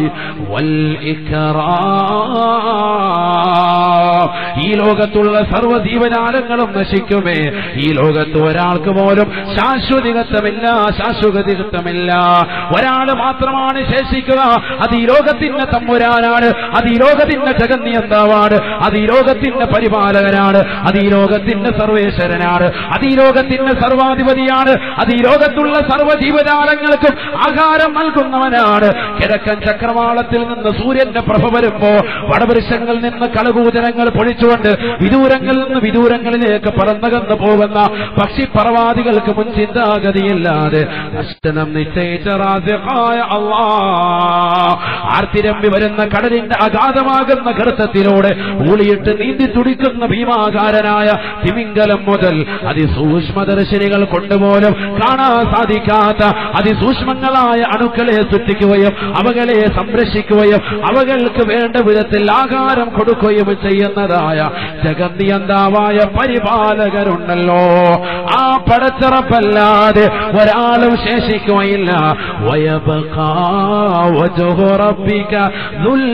والإكرام ഈ ലോകത്തുള്ള സർവ്വജീവജാലങ്ങളും നശിക്കുമേ ഈ ലോകത്ത് ഒരാൾക്ക് പോലും ശാശ്വതികത്വമില്ല ശാശ്വതികത്വമില്ല ഒരാൾ മാത്രമാണ് ശേഷിക്കുക അത് ഈ ലോകത്തിന്റെ തമ്പുരാനാണ് അത് ഈ ലോകത്തിന്റെ ജഗന്നിയന്താവാണ് അത് ഈ ലോകത്തിന്റെ പരിപാലകനാണ് അത് ഈ ലോകത്തിന്റെ സർവേശ്വരനാണ് അത് ഈ ലോകത്തിന്റെ സർവാധിപതിയാണ് അത് ഈ ലോകത്തുള്ള സർവ്വജീവജാലങ്ങൾക്കും ആഹാരം നൽകുന്നവനാണ് കിഴക്കൻ ചക്രവാളത്തിൽ നിന്ന് സൂര്യന്റെ പ്രഭ വരുമ്പോ വടവൃക്ഷങ്ങളിൽ നിന്ന് കളകൂചനങ്ങൾ പൊഴിച്ചുകൊണ്ട് വിദൂരങ്ങളിൽ നിന്ന് വിദൂരങ്ങളിലേക്ക് പറന്നകന്നു പോകുന്ന പക്ഷിപ്പറവാദികൾക്ക് മുൻ ചിന്താഗതിയില്ലാതെ അഷ്ടനം നിശ്ചയിച്ച റാസിഖായ അല്ലാ ആർത്തിരമ്പി വരുന്ന കടലിന്റെ അഗാധമാകുന്ന ഗർത്തത്തിലൂടെ ഊളിയിട്ട് നീന്തി തുടിക്കുന്ന ഭീമാകാരനായ തിമിംഗലം മുതൽ അതിസൂര്യ സൂക്ഷ്മദർശിനികൾ കൊണ്ടുപോലും കാണാൻ സാധിക്കാത്ത അതിസൂക്ഷ്മങ്ങളായ അണുക്കളെ സൃഷ്ടിക്കുകയും അവകളെ സംരക്ഷിക്കുകയും അവകൾക്ക് വേണ്ട വിധത്തിൽ ആഹാരം കൊടുക്കുകയും ചെയ്യുന്നതായ ജഗന്നിയന്താവായ പരിപാലകരുണ്ടല്ലോ ആ പടച്ചിറപ്പല്ലാതെ ഒരാളും ശേഷിക്കുകയില്ല വയബഖാ വജ്ഹു റബ്ബിക ദുൽ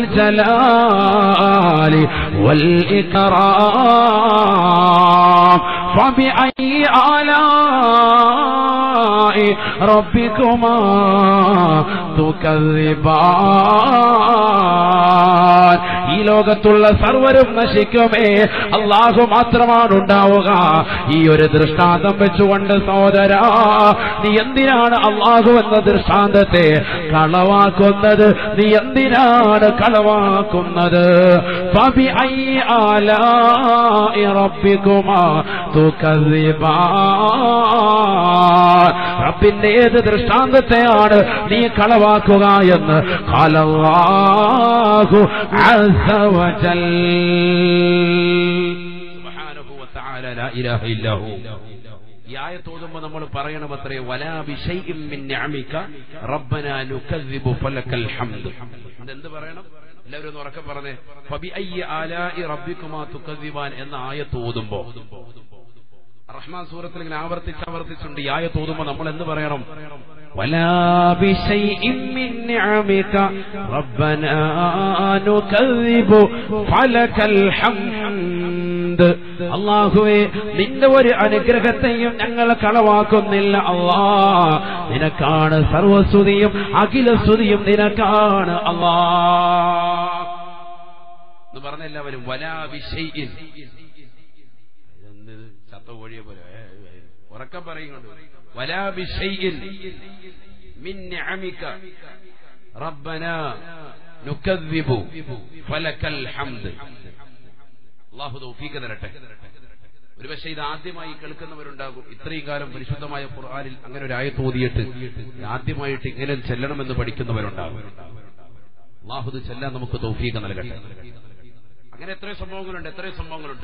ജലാലി വൽ ഇക്റാം فبأي آلاء ربكما تكذبان ഈ ലോകത്തുള്ള സർവരും നശിക്കുമേ അള്ളാഹു മാത്രമാണ് ഉണ്ടാവുക ഈ ഒരു ദൃഷ്ടാന്തം വെച്ചുകൊണ്ട് സഹോദര നീ എന്തിനാണ് അള്ളാഹു എന്ന ദൃഷ്ടാന്തത്തെ കളവാക്കുന്നത് നീ എന്തിനാണ് കളവാക്കുന്നത് فبأي آلاء ربكما تكذبان റബ്ബിന്റെ ഏത് ദൃഷ്ടാന്തത്തെയാണ് നീ കളവാക്കുക എന്ന് ഖലല്ലാഹു അസ്സ വജൽ സുബ്ഹാനഹു വതആല ലാ ഇലാഹ ഇല്ലാ ഹു ഈ ആയത്തോതുമ്പോ നമ്മൾ പറയണമത്രേ വലാ ബിശൈഇൻ മിൻ നിഅമിക റബ്ബനാ നുകذിബു ഫലക്കൽ ഹംദ് അതെന്ത് പറയണം എല്ലാവരും ഒന്ന് ഉറക്കെ പറഞ്ഞേ ഫബി അയ്യി ആലാഇ റബ്ബിക്കുമാ തുകذിബാൻ എന്ന ആയത്ത് ഓതുമ്പോ റഹ്മാൻ സൂറത്തിൽ ഇങ്ങനെ ആവർത്തിച്ച് ആവർത്തിച്ചുണ്ട് ഈ ആയത്ത് ഓതുമ്പോ നമ്മൾ എന്ത് പറയണം ولا بشيء من نعمك ربنا نكذب فلك الحمد അള്ളാഹുവേ നിന്റെ ഒരു അനുഗ്രഹത്തെയും ഞങ്ങൾ കളവാക്കുന്നില്ല അള്ളാ നിനക്കാണ് സർവസ്തുതിയും അഖില സ്തുതിയും നിനക്കാണ് അള്ളാ എന്ന് പറഞ്ഞ എല്ലാവരും വലാ ബിശൈഇൻ ഇതെന്ത് ചത്ത കോഴിയെ പോലെ ഏ, ഏ, ഉറക്കം പറയുന്നുണ്ട് വലാ ബിശൈഇൻ മിൻ നിഅമിക റബ്ബനാ നുകذിബു ഫലക്കൽ ഹംദ് അല്ലാഹു തൗഫീഖ് തരട്ടെ ഒരുപക്ഷെ ഇത് ആദ്യമായി കേൾക്കുന്നവരുണ്ടാകും ഇത്രയും കാലം പരിശുദ്ധമായ ഖുർആനിൽ അങ്ങനെ ഒരു ആയത്ത് ഓതിയിട്ട് ആദ്യമായിട്ട് ഇങ്ങനെ ചെല്ലണമെന്ന് പഠിക്കുന്നവരുണ്ടാകും അള്ളാഹു ഇത് ചെല്ലാൻ നമുക്ക് തൗഫീഖ് നൽകട്ടെ അങ്ങനെ എത്രയോ സംഭവങ്ങളുണ്ട് എത്രയോ സംഭവങ്ങളുണ്ട്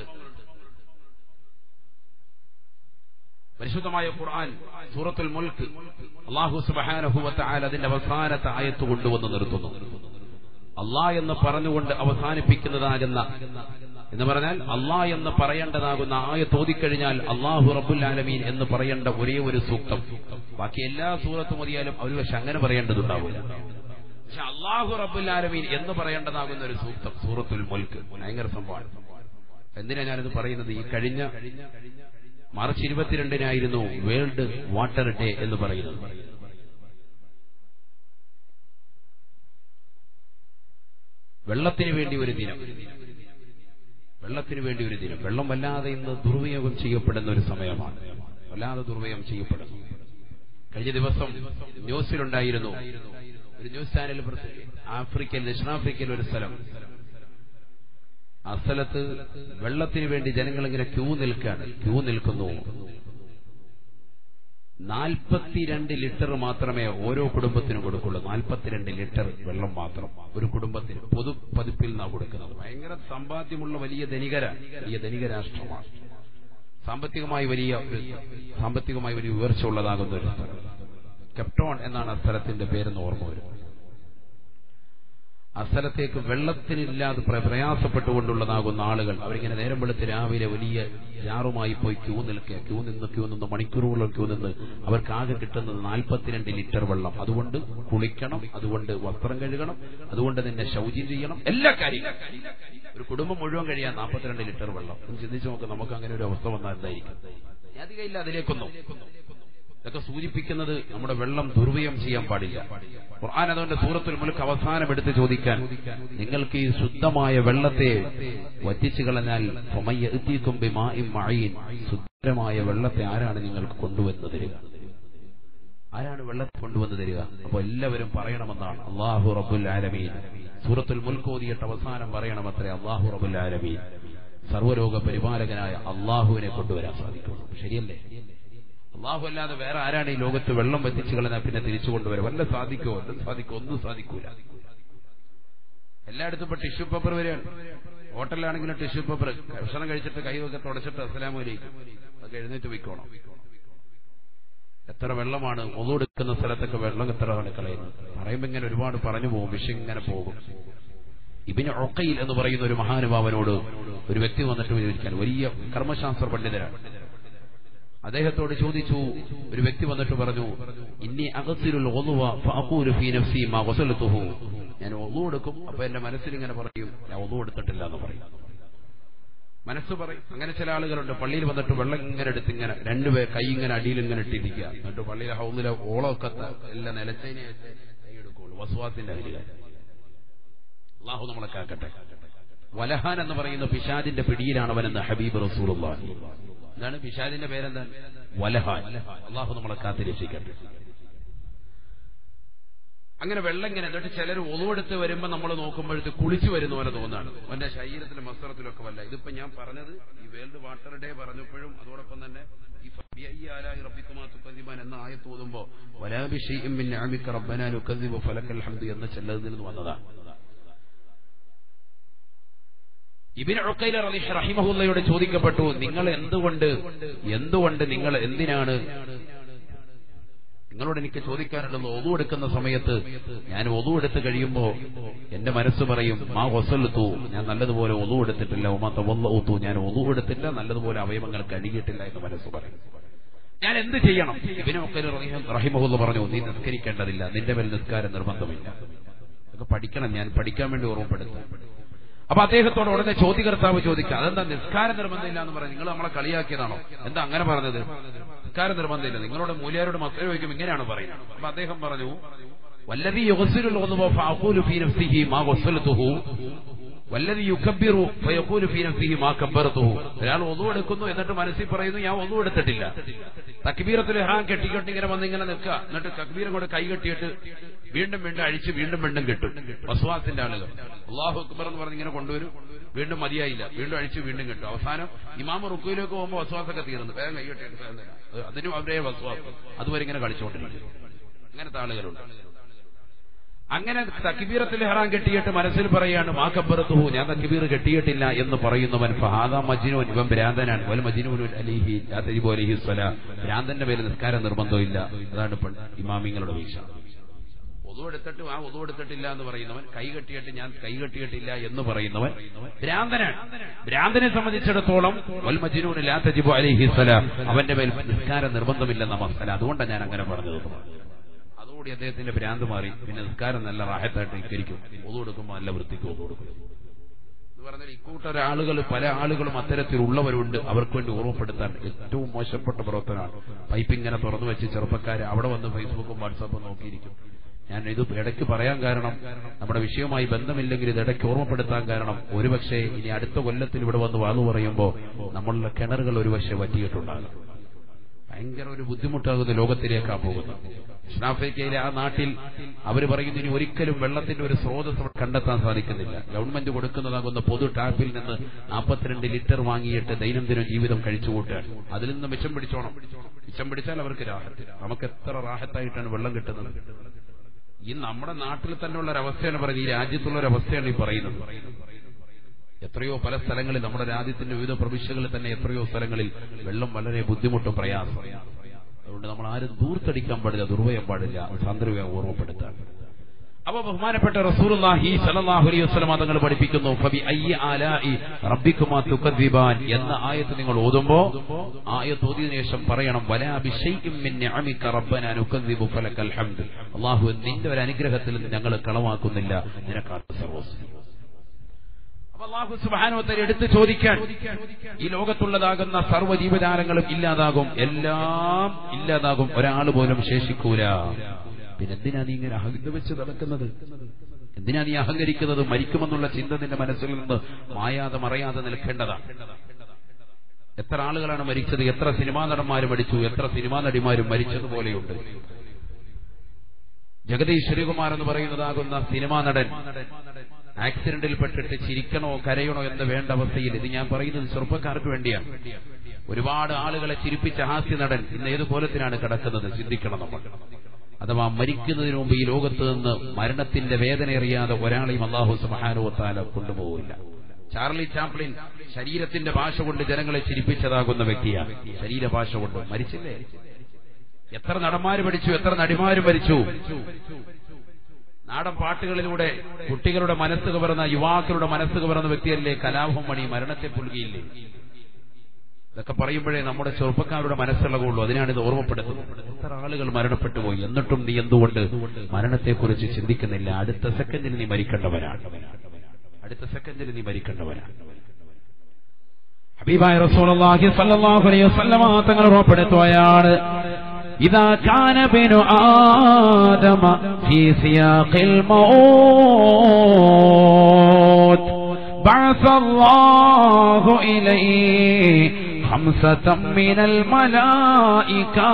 പരിശുദ്ധമായ ഖുർആൻ സൂറത്തുൽ മുൽക്ക് അള്ളാഹു സുബ്ഹാനഹു വതആല അതിന്റെ അവസാനത്തെ ആയത്ത് കൊണ്ടുവന്ന് നിർത്തുന്നു അള്ളാ എന്ന് പറഞ്ഞുകൊണ്ട് അവസാനിപ്പിക്കുന്നതാകുന്ന എന്ന് പറഞ്ഞാൽ അള്ളാ എന്ന് പറയേണ്ടതാകുന്ന ആയത്ത് ഓതിക്കഴിഞ്ഞാൽ അള്ളാഹു റബ്ബുൽ ആലമീൻ എന്ന് പറയേണ്ട ഒരേ ഒരു സൂക്തം ബാക്കി എല്ലാ സൂറത്തും മതിയാലും അവർ പക്ഷെ അങ്ങനെ പറയേണ്ടതുണ്ടാവില്ല പക്ഷെ അള്ളാഹു റബ്ബുൽ ആലമീൻ എന്ന് പറയേണ്ടതാകുന്ന ഒരു സൂക്തം സൂറത്തുൽ മുൽക്ക് ഭയങ്കര സംഭവമാണ് എന്തിനാ ഞാനിത് പറയുന്നത് ഈ കഴിഞ്ഞ മാർച്ച് ഇരുപത്തിരണ്ടിനായിരുന്നു വേൾഡ് വാട്ടർ ഡേ എന്ന് പറയുന്നത് വെള്ളത്തിന് വേണ്ടി ഒരു ദിനം വെള്ളത്തിന് വേണ്ടി ഒരു ദിനം വെള്ളം വല്ലാതെ ഇന്ന് ദുർവിനിയോഗം ചെയ്യപ്പെടുന്ന ഒരു സമയമാണ് വല്ലാതെ ദുർവിനിയോഗം ചെയ്യപ്പെടുന്നു കഴിഞ്ഞ ദിവസം ന്യൂസിലുണ്ടായിരുന്നു ഒരു ന്യൂസ് ചാനൽ ആഫ്രിക്കയിൽ ദക്ഷിണാഫ്രിക്കയിൽ ഒരു സ്ഥലം ആ സ്ഥലത്ത് വെള്ളത്തിന് വേണ്ടി ജനങ്ങൾ ഇങ്ങനെ ക്യൂ നിൽക്കുകയാണ് ക്യൂ നിൽക്കുന്നു നാൽപ്പത്തിരണ്ട് ലിറ്റർ മാത്രമേ ഓരോ കുടുംബത്തിനും കൊടുക്കുള്ളൂ നാൽപ്പത്തിരണ്ട് ലിറ്റർ വെള്ളം മാത്രം ഒരു കുടുംബത്തിന് പൊതു പതിപ്പിൽ നിന്നാണ് കൊടുക്കുന്നത് ഭയങ്കര സമ്പാദ്യമുള്ള വലിയ ധനികര വലിയ ധനിക രാഷ്ട്രമാണ് സാമ്പത്തികമായി വലിയ ഒരു സാമ്പത്തികമായി വലിയ ഉയർച്ച ഉള്ളതാകുന്ന ഒരു സ്ഥലം കെപ്റ്റോൺ എന്നാണ് ആ സ്ഥലത്തിന്റെ പേരെന്ന് ഓർമ്മ വരും ആ സ്ഥലത്തേക്ക് വെള്ളത്തിനില്ലാതെ പ്ര- പ്രയാസപ്പെട്ടുകൊണ്ടുള്ളതാകുന്ന ആളുകൾ അവരിങ്ങനെ നേരം വെളുത്ത് രാവിലെ വലിയ ജാറുമായി പോയി ക്യൂ നിൽക്കുക ക്യൂ നിന്ന് ക്യൂ നിന്ന് മണിക്കൂറുകളോളം ക്യൂ നിന്ന് അവർക്ക് ആകെ കിട്ടുന്നത് നാൽപ്പത്തിരണ്ട് ലിറ്റർ വെള്ളം അതുകൊണ്ട് കുളിക്കണം അതുകൊണ്ട് വസ്ത്രം കഴുകണം അതുകൊണ്ട് തന്നെ ശൗചം ചെയ്യണം എല്ലാ കാര്യങ്ങളും ഒരു കുടുംബം മുഴുവൻ കഴിയാൻ നാൽപ്പത്തിരണ്ട് ലിറ്റർ വെള്ളം ഒന്ന് ചിന്തിച്ചു നോക്ക് നമുക്ക് അങ്ങനെ ഒരു അവസ്ഥ വന്നാൽ എന്തായിരിക്കും ഞാൻ അധികം ഇല്ല അതിലേക്കൊന്നും ഇതൊക്കെ സൂചിപ്പിക്കുന്നത് നമ്മുടെ വെള്ളം ദുർവ്യയം ചെയ്യാൻ പാടില്ല ഖുർആൻ അതുകൊണ്ട് സൂറത്തുൽ മുൽക്ക് അവസാനം എടുത്ത് ചോദിക്കാൻ നിങ്ങൾക്ക് ഈ ശുദ്ധമായ വെള്ളത്തെ വറ്റിച്ചു കളഞ്ഞാൽ ഫമയ്യഅ്തീകും ബിമാഇൻ മഈൻ ശുദ്ധമായ വെള്ളത്തെ ആരാണ് നിങ്ങൾക്ക് കൊണ്ടുവന്ന് തരിക ആരാണ് വെള്ളത്തെ കൊണ്ടുവന്ന് തരിക അപ്പോൾ എല്ലാവരും പറയണമെന്നാണ് അള്ളാഹു റബ്ബുൽ ആലമീൻ സൂറത്തുൽ മുൽക്ക് ഓതിയിട്ട് അവസാനം പറയണമത്രേ അള്ളാഹു റബ്ബുൽ ആലമീൻ സർവ്വരോഗ പരിപാലകനായ അള്ളാഹുവിനെ കൊണ്ടുവരാൻ സാധിക്കും ശരിയല്ലേ അള്ളാഹു അല്ലാതെ വേറെ ആരാണ് ഈ ലോകത്ത് വെള്ളം വറ്റിച്ചു കളഞ്ഞാൽ പിന്നെ തിരിച്ചു കൊണ്ടുവരാം വല്ല സാധിക്കുമോ വല്ല സാധിക്കുമോ ഒന്നും സാധിക്കൂല എല്ലായിടത്തും ഇപ്പൊ ടിഷ്യൂ പേപ്പർ വരികയാണ് ഹോട്ടലിലാണെങ്കിലും ടിഷ്യൂ പേപ്പർ ഭക്ഷണം കഴിച്ചിട്ട് കൈയൊക്കെ തുടച്ചിട്ട് അസ്സലാമലൈക്കും അതൊക്കെ എഴുന്നേറ്റ് പോയിക്കോണം എത്ര വെള്ളമാണ് ഒതുകൊടുക്കുന്ന സ്ഥലത്തൊക്കെ വെള്ളം എത്രയാണ് കളയുന്നത് പറയുമ്പോൾ ഇങ്ങനെ ഒരുപാട് പറഞ്ഞു പോകും വിഷയം ഇങ്ങനെ പോകും ഇബിന് ഒക്കയിൽ എന്ന് പറയുന്ന ഒരു മഹാനുഭാവനോട് ഒരു വ്യക്തി വന്നിട്ട് ചോദിക്കാൻ വലിയ കർമ്മശാസ്ത്ര പണ്ഡിതരാണ് അദ്ദേഹത്തോട് ചോദിച്ചു ഒരു വ്യക്തി വന്നിട്ട് പറഞ്ഞു ഇന്നി അകത്തിലുള്ള ഒന്നുവ ഫഅഖൂലു ഫീ നഫ്സി മാ വസലതുഹു ഞാൻ ഒന്നു എടുക്കും അപ്പൊ എന്റെ മനസ്സിൽ ഇങ്ങനെ പറയും ഞാൻ ഒന്നു എടുത്തിട്ടില്ല എന്ന് പറയും മനസ്സ് പറയും അങ്ങനെ ചില ആളുകളുണ്ട് പള്ളിയിൽ വന്നിട്ട് വെള്ളം ഇങ്ങനെ എടുത്ത് ഇങ്ങനെ രണ്ടുപേർ കൈ ഇങ്ങനെ അടിയിൽ ഇങ്ങനെ ഇട്ടിരിക്കുക എന്നിട്ട് പള്ളിയിലെ ഹൗന്നിലെ ഓളമൊക്കെ ത- എല്ലാം നിലച്ചതിനെ കൈ എടുക്കുള്ളൂ വസുവാസിന്റെ അരിക അള്ളാഹു നമ്മളെ കാക്കട്ടെ വലഹാൻ എന്ന് പറയുന്ന പിശാദിന്റെ പിടിയിലാണ് അവനെന്ന് ഹബീബ് റസൂലുള്ളാഹി എന്താണ് പിശാദിന്റെ പേരെന്താണ് വലഹാൻ അള്ളാഹു നമ്മളെ കാത്തിരക്ഷിക്കട്ടെ അങ്ങനെ വെള്ളം ഇങ്ങനെ എന്നിട്ട് ചിലർ ഒതുവെടുത്ത് വരുമ്പോൾ നമ്മൾ നോക്കുമ്പോഴത്തെ കുളിച്ചു വരുന്ന പോലെ തോന്നാണ് അവന്റെ ശരീരത്തിലും വസ്ത്രത്തിലൊക്കെ വല്ല ഇതിപ്പോ ഞാൻ പറഞ്ഞത് ഈ വേൾഡ് വാട്ടർ ഡേ പറഞ്ഞപ്പോഴും അതോടൊപ്പം തന്നെ ഈ ഫബിഅയ്യി ആലാഇ റബ്ബിക്കുമാ തുകദ്ദിബാൻ എന്ന ആയത്ത് ഓതുമ്പോ വലാബിഷൈഇൻ മിൻ നിഅമിക റബ്ബനാ നുകദ്ദിബു ഫലക്കൽ ഹംദ് എന്ന ചെല്ലതിൽ നിന്ന് വന്നതാണ് ഇബിൻ ഉക്കൈല റളിഹ് റഹിമഹുല്ലയോട് ചോദിക്കപ്പെട്ടു നിങ്ങൾ എന്തുകൊണ്ട് എന്തുകൊണ്ട് നിങ്ങൾ എന്തിനാണ് നിങ്ങളോട് എനിക്ക് ചോദിക്കാനുള്ളത് ഒതു എടുക്കുന്ന സമയത്ത് ഞാൻ ഒതു എടുത്ത് കഴിയുമ്പോ എന്റെ മനസ്സ് പറയും മാ വസലത്തു ഞാൻ നല്ലതുപോലെ ഒതു എടുത്തിട്ടില്ല ഉമാ തവല്ലത്തു ഞാൻ ഒതു എടുത്തില്ല നല്ലതുപോലെ അവയവങ്ങൾ കഴുകിയിട്ടില്ല എന്ന് മനസ്സ് പറയും ഞാൻ എന്ത് ചെയ്യണം ഇബിനൊക്കെ റഹിമഹുല്ല പറഞ്ഞു നീ നിസ്കരിക്കേണ്ടതില്ല നിന്റെ മേൽ നിസ്കാരം നിർബന്ധമില്ല അതൊക്കെ പഠിക്കണം ഞാൻ പഠിക്കാൻ വേണ്ടി ഓർമ്മപ്പെടുത്താം അപ്പൊ അദ്ദേഹത്തോട് ഉടനെ ചോദ്യകർത്താവ് ചോദിക്കുക അതെന്താ നിസ്കാര നിർബന്ധമില്ല എന്ന് പറഞ്ഞു നിങ്ങൾ നമ്മളെ കളിയാക്കിയതാണോ എന്താ അങ്ങനെ പറഞ്ഞത് നിസ്കാര നിർബന്ധമില്ല നിങ്ങളോട് മൂല്യാരോട് മക്കളെ ചോദിക്കും ഇങ്ങനെയാണ് പറയുന്നത് അപ്പൊ അദ്ദേഹം പറഞ്ഞു വല്ലതി യുഗസിലുള്ള മാ വസ്വലത്തുഹു വല്ലതി യുക്കബിറു ഫയഖൂലു ഫീ നഫ്സിഹി മാ കബ്ബറതുഹു ഒരാൾ ഒതു എടുക്കുന്നു എന്നിട്ട് മനസ്സിൽ പറയുന്നു ഞാൻ ഒതു എടുത്തിട്ടില്ല തക്ബീറത്തിൽ ഇഹ്റാം കെട്ടിക്കെട്ടി ഇങ്ങനെ വന്ന് ഇങ്ങനെ നിൽക്കുക എന്നിട്ട് തക്ബീരം കൊണ്ട് കൈ കെട്ടിയിട്ട് വീണ്ടും വീണ്ടും അഴിച്ച് വീണ്ടും വീണ്ടും കെട്ടും വസ്വാസിന്റെ ആളുകൾ അള്ളാഹു അക്ബർ എന്ന് പറഞ്ഞ് ഇങ്ങനെ കൊണ്ടുവരും വീണ്ടും മതിയായില്ല വീണ്ടും അഴിച്ച് വീണ്ടും കെട്ടും അവസാനം ഇമാമ റുക്കുയിലേക്ക് പോകുമ്പോൾ വസ്വാസൊക്കെ തീർന്നു വേഗം കൈ കെട്ടിയിട്ട് വേഗം തരാം. അത് അതിനും അവരെ വസ്വാസം അതുവരെ ഇങ്ങനെ കളിച്ചുകൊണ്ടിരിക്കും അങ്ങനത്തെ ആളുകളുണ്ട് അങ്ങനെ തക്ബീറത്തിൽ ഹറാം കെട്ടിയിട്ട് മനസ്സിൽ പറയാണ് മാ കബ്ബറത്തുഹു ഞാൻ തക്ബീർ കെട്ടിയിട്ടില്ല എന്ന് പറയുന്നവൻ ഫഹാദ മജ്നൂൻ ഇവൻ ഭ്രാന്തനാണ് വൽ മജ്നൂനുൻ അലിഹി ലാ തജിബു അലിഹി സ്വലാ ഭ്രാന്തന്റെ പേര് നിസ്കാരം നിർബന്ധമില്ല അതാണ് ഇപ്പോൾ ഇമാമിങ്ങളുടെ വീക്ഷ ഒതു എടുത്തിട്ട് ആ ഒതു എടുത്തിട്ടില്ല എന്ന് പറയുന്നവൻ കൈ കെട്ടിയിട്ട് ഞാൻ കൈ കെട്ടിയിട്ടില്ല എന്ന് പറയുന്നവൻ ഭ്രാന്തനാണ് ഭ്രാന്തനെ സംബന്ധിച്ചിടത്തോളം വൽ മജ്നൂൻ ലാ തജിബു അലിഹി സ്വലാ അവന്റെ മേൽ നിസ്കാരം നിർബന്ധമില്ലെന്ന മസല അതുകൊണ്ടാണ് ഞാൻ അങ്ങനെ പറഞ്ഞത് അതോടുകൂടി അദ്ദേഹത്തിന്റെ ഭ്രാന്ത് മാറി പിന്നെ നിസ്കാരം നല്ല റാഹത്തായിട്ട് നിൽക്കരിക്കും ഒതു കൊടുക്കുമ്പോൾ നല്ല വൃത്തിക്ക് ഒതു കൊടുക്കും എന്ന് പറഞ്ഞാൽ ഇക്കൂട്ടർ ആളുകൾ പല ആളുകളും അത്തരത്തിലുള്ളവരുണ്ട് അവർക്ക് വേണ്ടി ഓർമ്മപ്പെടുത്താൻ ഏറ്റവും മോശപ്പെട്ട പ്രവർത്തനമാണ് പൈപ്പ് ഇങ്ങനെ തുറന്നു വെച്ച് ചെറുപ്പക്കാർ അവിടെ വന്ന് ഫേസ്ബുക്കും വാട്സാപ്പും നോക്കിയിരിക്കും ഞാൻ ഇത് ഇടയ്ക്ക് പറയാൻ കാരണം നമ്മുടെ വിഷയവുമായി ബന്ധമില്ലെങ്കിൽ ഇത് ഇടയ്ക്ക് ഓർമ്മപ്പെടുത്താൻ കാരണം ഒരുപക്ഷെ ഇനി അടുത്ത കൊല്ലത്തിൽ ഇവിടെ വന്ന് വാതു പറയുമ്പോൾ നമ്മളുടെ കിണറുകൾ ഒരുപക്ഷെ വറ്റിയിട്ടുണ്ടാകും ഭയങ്കര ഒരു ബുദ്ധിമുട്ടാകുന്ന ലോകത്തിലേക്കാണ് പോകുന്നത് ദക്ഷിണാഫ്രിക്കയിലെ ആ നാട്ടിൽ അവർ പറയുന്നു ഇനി ഒരിക്കലും വെള്ളത്തിന്റെ ഒരു സ്രോതസ് അവിടെ കണ്ടെത്താൻ സാധിക്കുന്നില്ല ഗവൺമെന്റ് കൊടുക്കുന്നതാകുന്ന പൊതു ടാപ്പിൽ നിന്ന് നാൽപ്പത്തിരണ്ട് ലിറ്റർ വാങ്ങിയിട്ട് ദൈനംദിന ജീവിതം കഴിച്ചുകൂട്ടുകയാണ് അതിൽ നിന്ന് മിച്ചം പിടിച്ചോണം മിച്ചം പിടിച്ചാൽ അവർക്ക് രാഹത്ത് നമുക്ക് എത്ര റാഹത്തായിട്ടാണ് വെള്ളം കിട്ടുന്നത് ഈ നമ്മുടെ നാട്ടിൽ തന്നെയുള്ള ഒരു അവസ്ഥയാണ് പറയുന്നത് ഈ രാജ്യത്തുള്ള ഒരു അവസ്ഥയാണ് ഈ പറയുന്നത് എത്രയോ പല സ്ഥലങ്ങളിൽ നമ്മുടെ രാജ്യത്തിന്റെ വിവിധ പ്രവിശ്യകളിൽ തന്നെ എത്രയോ സ്ഥലങ്ങളിൽ വെള്ളം വളരെ ബുദ്ധിമുട്ടും പ്രയാസം അതുകൊണ്ട് നമ്മൾ ആരും ദൂർത്തടിക്കാൻ പാടില്ല ദുർവയം പാടില്ല സാന്ദ്രവയെ ഓർമ്മപ്പെടുത്താൻ അപ്പൊ ബഹുമാനപ്പെട്ട റസൂലുള്ളാഹി സ്വല്ലല്ലാഹു അലൈഹി വസല്ലം തങ്ങൾ പഠിപ്പിക്കുന്നു ഫബി അയ്യി ആലാഇ റബ്ബിക്കുമാ തുകദ്ദിബാൻ എന്ന ആയത്ത് നിങ്ങൾ ഓതുമ്പോ ആയത്ത് ഓതിയതിനു ശേഷം പറയണം വലാ ബിശൈഇൻ മിൻ നിഅമിക റബ്ബനാ നുകദ്ദിബു ഫലക്കൽ ഹംദ് അല്ലാഹു നിന്റെ ഒരു അനുഗ്രഹത്തിൽ നിന്ന് ഞങ്ങൾ കളവാക്കുന്നില്ല നിനക്കാണ് സർവസ്വം അപ്പൊ അള്ളാഹു സുബാനോത്തര എടുത്ത് ചോദിക്കാൻ ഈ ലോകത്തുള്ളതാകുന്ന സർവ്വ ജീവജാലങ്ങളും ഇല്ലാതാകും എല്ലാം ഇല്ലാതാകും ഒരാൾ പോലും ശേഷിക്കൂല പിന്നെ എന്തിനാ നീ ഇങ്ങനെ അഹങ്ക വെച്ച് നടക്കുന്നത് എന്തിനാ നീ അഹങ്കരിക്കുന്നത് മരിക്കുമെന്നുള്ള ചിന്ത നിന്റെ മനസ്സിൽ നിന്ന് മായാതെ മറയാതെ നിൽക്കേണ്ടതാണ് എത്ര ആളുകളാണ് മരിച്ചത് എത്ര സിനിമാ നടന്മാർ മരിച്ചു എത്ര സിനിമാ നടിമാരും മരിച്ചതുപോലെയുണ്ട് ജഗദീഷ് ശ്രീകുമാർ എന്ന് പറയുന്നതാകുന്ന സിനിമാ നടൻ ആക്സിഡന്റിൽ പെട്ടിട്ട് ചിരിക്കണോ കരയണോ എന്ന് വേണ്ട അവസ്ഥയിൽ ഇത് ഞാൻ പറയുന്നത് ചെറുപ്പക്കാർക്ക് വേണ്ടിയാണ് ഒരുപാട് ആളുകളെ ചിരിപ്പിച്ച ഹാസ്യ നടൻ ഇന്ന് ഏത് കോലത്തിലാണ് കിടക്കുന്നത് ചിന്തിക്കണം നമ്മൾ അഥവാ മരിക്കുന്നതിന് മുമ്പ് ഈ ലോകത്ത് നിന്ന് മരണത്തിന്റെ വേദന അറിയാതെ ഒരാളെയും അള്ളാഹു സുബാനുവത്താല കൊണ്ടുപോകില്ല ചാർലി ചാപ്ലിൻ ശരീരത്തിന്റെ ഭാഷ കൊണ്ട് ജനങ്ങളെ ചിരിപ്പിച്ചതാകുന്ന വ്യക്തിയാണ് ശരീരഭാഷ കൊണ്ട് മരിച്ചില്ലേ എത്ര നടന്മാര് മരിച്ചു എത്ര നടിമാര് മരിച്ചു നാടൻ പാട്ടുകളിലൂടെ കുട്ടികളുടെ മനസ്സ് കവർന്ന യുവാക്കളുടെ മനസ്സ് കവർന്ന വ്യക്തിയല്ലേ കലാഭം മണി മരണത്തെ പുൽകിയില്ലേ ഇതൊക്കെ പറയുമ്പോഴേ നമ്മുടെ ചെറുപ്പക്കാരുടെ മനസ്സിളകുള്ളൂ അതിനാണ് ഇത് ഓർമ്മപ്പെടുത്തുന്നത് എത്ര ആളുകൾ മരണപ്പെട്ടു പോയി എന്നിട്ടും നീ എന്തുകൊണ്ട് മരണത്തെക്കുറിച്ച് ചിന്തിക്കുന്നില്ല അടുത്ത സെക്കൻഡിൽ നീ മരിക്കേണ്ടവരാണ് അടുത്ത സെക്കൻഡിൽ നീ മരിക്കേണ്ടവരാണ് ഹബീബായ റസൂലുള്ളാഹി സ്വല്ലല്ലാഹു അലൈഹി വസല്ലമ തങ്ങൾ ഉറപ്പെടുത്തുകയാണ് إذا كان ابن آدم في سياق الموت بعث الله إليه خمسة من الملائكة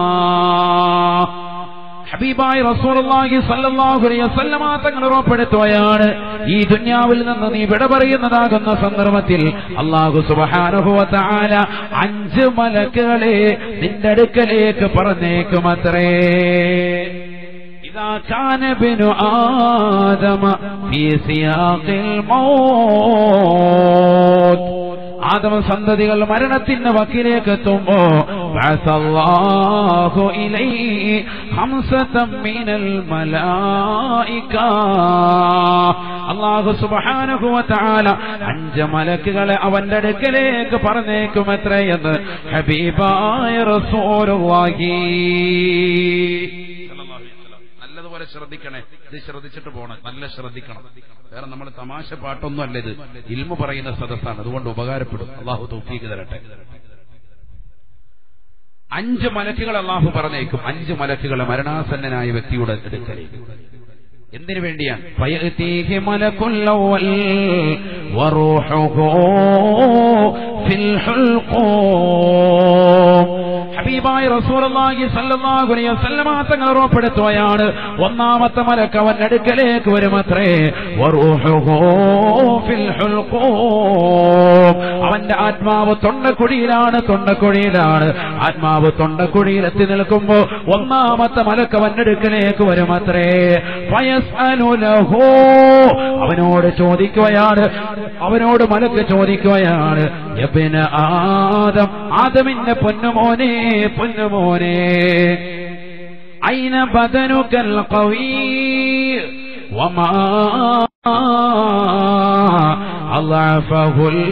ഹബീബായി റസൂലുള്ളാഹി സ്വല്ലല്ലാഹു അലൈഹി വസല്ലമ തങ്ങൾ ഉറപ്പെടുത്തുകയാണ് ഈ ദുന്യാവിൽ നിന്ന് നീ വിട പറയുന്നതാകുന്ന സന്ദർഭത്തിൽ അല്ലാഹു സുബ്ഹാനഹു വ തആല അഞ്ച് മലക്കുകളെ നിന്റെ അടുക്കലേക്ക് പറഞ്ഞേക്കുമത്രേ إذا كان ابن آدم في سياق الموت ആദമ സന്തതികൾ മരണത്തിന്റെ വക്കിലേക്ക് എത്തുമ്പോ ബഅസല്ലാഹു ഇലൈഹി ഹംസതം മിനൽ മലായിക അല്ലാഹു സുബ്ഹാനഹു വ തആല അഞ്ച് മലക്കുകളെ അവന്റെ അടുക്കലേക്ക് പറഞ്ഞേക്കും എത്രയെന്ന് ഹബീബായ റസൂലുള്ളാഹി നല്ലതുപോലെ ശ്രദ്ധിക്കണേ ഇത് ശ്രദ്ധിച്ചിട്ട് പോകണം നല്ല ശ്രദ്ധിക്കണം വേറെ നമ്മൾ തമാശ പാട്ടൊന്നും അല്ല ഇത് ഇൽമു പറയുന്ന സദസ്സാണ് അതുകൊണ്ട് ഉപകാരപ്പെടും അള്ളാഹു തൗഫീക്ക് തരട്ടെ അഞ്ച് മലക്കുകൾ അള്ളാഹു പറഞ്ഞേക്കും അഞ്ച് മലക്കുകളെ മരണാസന്നനായ വ്യക്തിയുടെ അടുക്കലേക്ക് എന്തിനു വേണ്ടിയാണ് فيأتيه ملك الأول وروحه في الحلقوم ഹബീബായ റസൂലുള്ളാഹി സ്വല്ലല്ലാഹു അലൈഹി വസല്ലമ തങ്ങൾ ഉറപ്പെടുത്തുകയാണ് ഒന്നാമത്തെ മലക്ക് അവന്റെ അടുക്കലേക്ക് വരുമത്രേ വറൂഹുഹു ഫിൽ ഹുൽഖൂം അവന്റെ ആത്മാവ് തൊണ്ടക്കുഴിയിലാണ് തൊണ്ടക്കുഴിയിലാണ് ആത്മാവ് തൊണ്ടക്കുഴിയിൽ എത്തി നിൽക്കുമ്പോ ഒന്നാമത്തെ മലക്ക് അവന്റെ അടുക്കലേക്ക് വരുമത്രേ ഫയസ്അലു ലഹു അവനോട് ചോദിക്കുകയാണ് അവനോട് മലക്ക് ചോദിക്കുകയാണ് യബ്ന ആദം ആദമിന്റെ പൊന്നുമോനെ പൊന്നുമോനെ അയിന ബദനുക്കൽ ഖവീ വമാ അള്ളാഫഹുൽ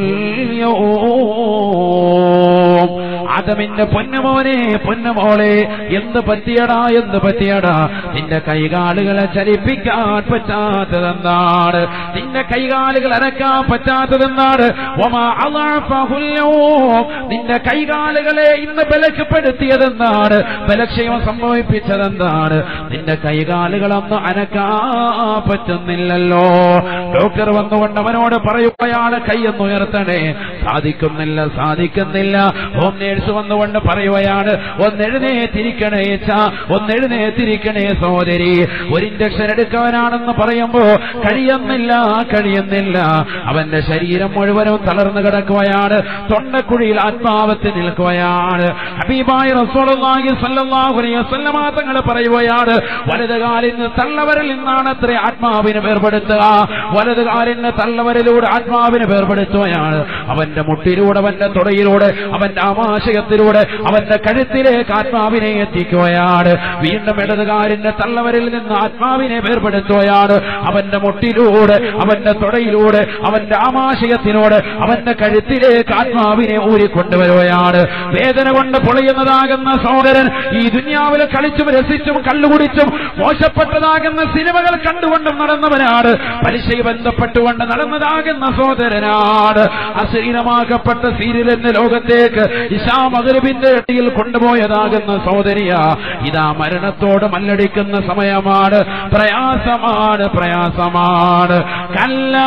യൗം ആദമിന്റെ പൊന്നുമോനെ പൊന്നുമോളെ എന്ത് പറ്റിയടാ എന്ത് പറ്റിയടാ നിന്റെ കൈകാലുകളെ ചലിപ്പിക്കാൻ പറ്റാത്തതെന്താണ് നിന്റെ കൈകാലുകൾ അനക്കാൻ പറ്റാത്തതെന്താണ് ഒമാ അളാഫഹുൽ യൗം. നിന്റെ കൈകാലുകളെ ഇന്ന് ബലക്കപ്പെടുത്തിയതെന്താണ് ബലക്ഷയം സംഭവിപ്പിച്ചതെന്താണ് നിന്റെ കൈകാലുകളൊന്നും അനക്കാൻ പറ്റുന്നില്ലല്ലോ ഡോക്ടർ വന്നുകൊണ്ട് അവനോട് പറയുകയാണ് കൈയൊന്ന് ഉയർത്തണേ സാധിക്കുന്നില്ല സാധിക്കുന്നില്ല ഹോം നേഴ്സ് വന്നുകൊണ്ട് പറയുകയാണ് ഒന്നെഴുന്നേറ്റിരിക്കണേ ചാ ഒന്നെഴുന്നേറ്റിരിക്കണേ സഹോദരി ഒരു ഇഞ്ചക്ഷൻ എടുക്കാനാണെന്ന് പറയുമ്പോ കഴിയുന്നില്ല കഴിയുന്നില്ല അവന്റെ ശരീരം മുഴുവനും തളർന്നു കിടക്കുകയാണ് തൊണ്ടക്കുഴിയിൽ ആത്മാവത്തിൽ നിൽക്കുകയാണ് ഹബീബായ റസൂലുള്ളാഹി സ്വല്ലല്ലാഹു അലൈഹി വസല്ലമ തങ്ങൾ പറയുകയാണ് വലത് കാലിന് തള്ളവരിൽ നിന്നാണ് അത്ര ആത്മാവിനെ വേർപെടുത്തുക വലത് കാലിന് തള്ളവരിലൂടെ ആത്മാവിനെ വേർപെടുത്തുകയാണ് അവന്റെ മുട്ടിലൂടെ അവന്റെ തുടയിലൂടെ അവന്റെ ആമാശയത്തിലൂടെ അവന്റെ കഴുത്തിലേക്ക് ആത്മാവിനെ എത്തിക്കുകയാണ് വീണ്ടും ഇടതുകാലിന്റെ തള്ളവരിൽ നിന്ന് ആത്മാവിനെ വേർപെടുത്തുകയാണ് അവന്റെ മുട്ടിലൂടെ അവന്റെ തുടയിലൂടെ അവന്റെ ആമാശയത്തിലൂടെ അവന്റെ കഴുത്തിലേക്ക് ആത്മാവിനെ ഊരിക്കൊണ്ടുവരികയാണ് വേദന കൊണ്ട് പൊളിയുന്നതാകുന്ന സഹോദരൻ ഈ ദുന്യാവിൽ കളിച്ചും രസിച്ചും കള്ളുകുടിച്ചും മോശപ്പെട്ടതാകുന്ന സിനിമകൾ കണ്ടുകൊണ്ടും നടന്നവനാണ് പലിശയെ ബന്ധപ്പെട്ടുകൊണ്ട് നടന്നതാകുന്ന സഹോദരനാണ് അശ്ലീലമാക്കപ്പെട്ട സീരിയൽ എന്ന ലോകത്തേക്ക് ഇഷാ മകരബിന്റെ ഇടയിൽ കൊണ്ടുപോയതാകുന്ന സഹോദരിയ ഇതാ മരണത്തോട് മല്ലടിക്കുന്ന സമയമാണ് പ്രയാസമാണ് പ്രയാസമാണ് കല്ല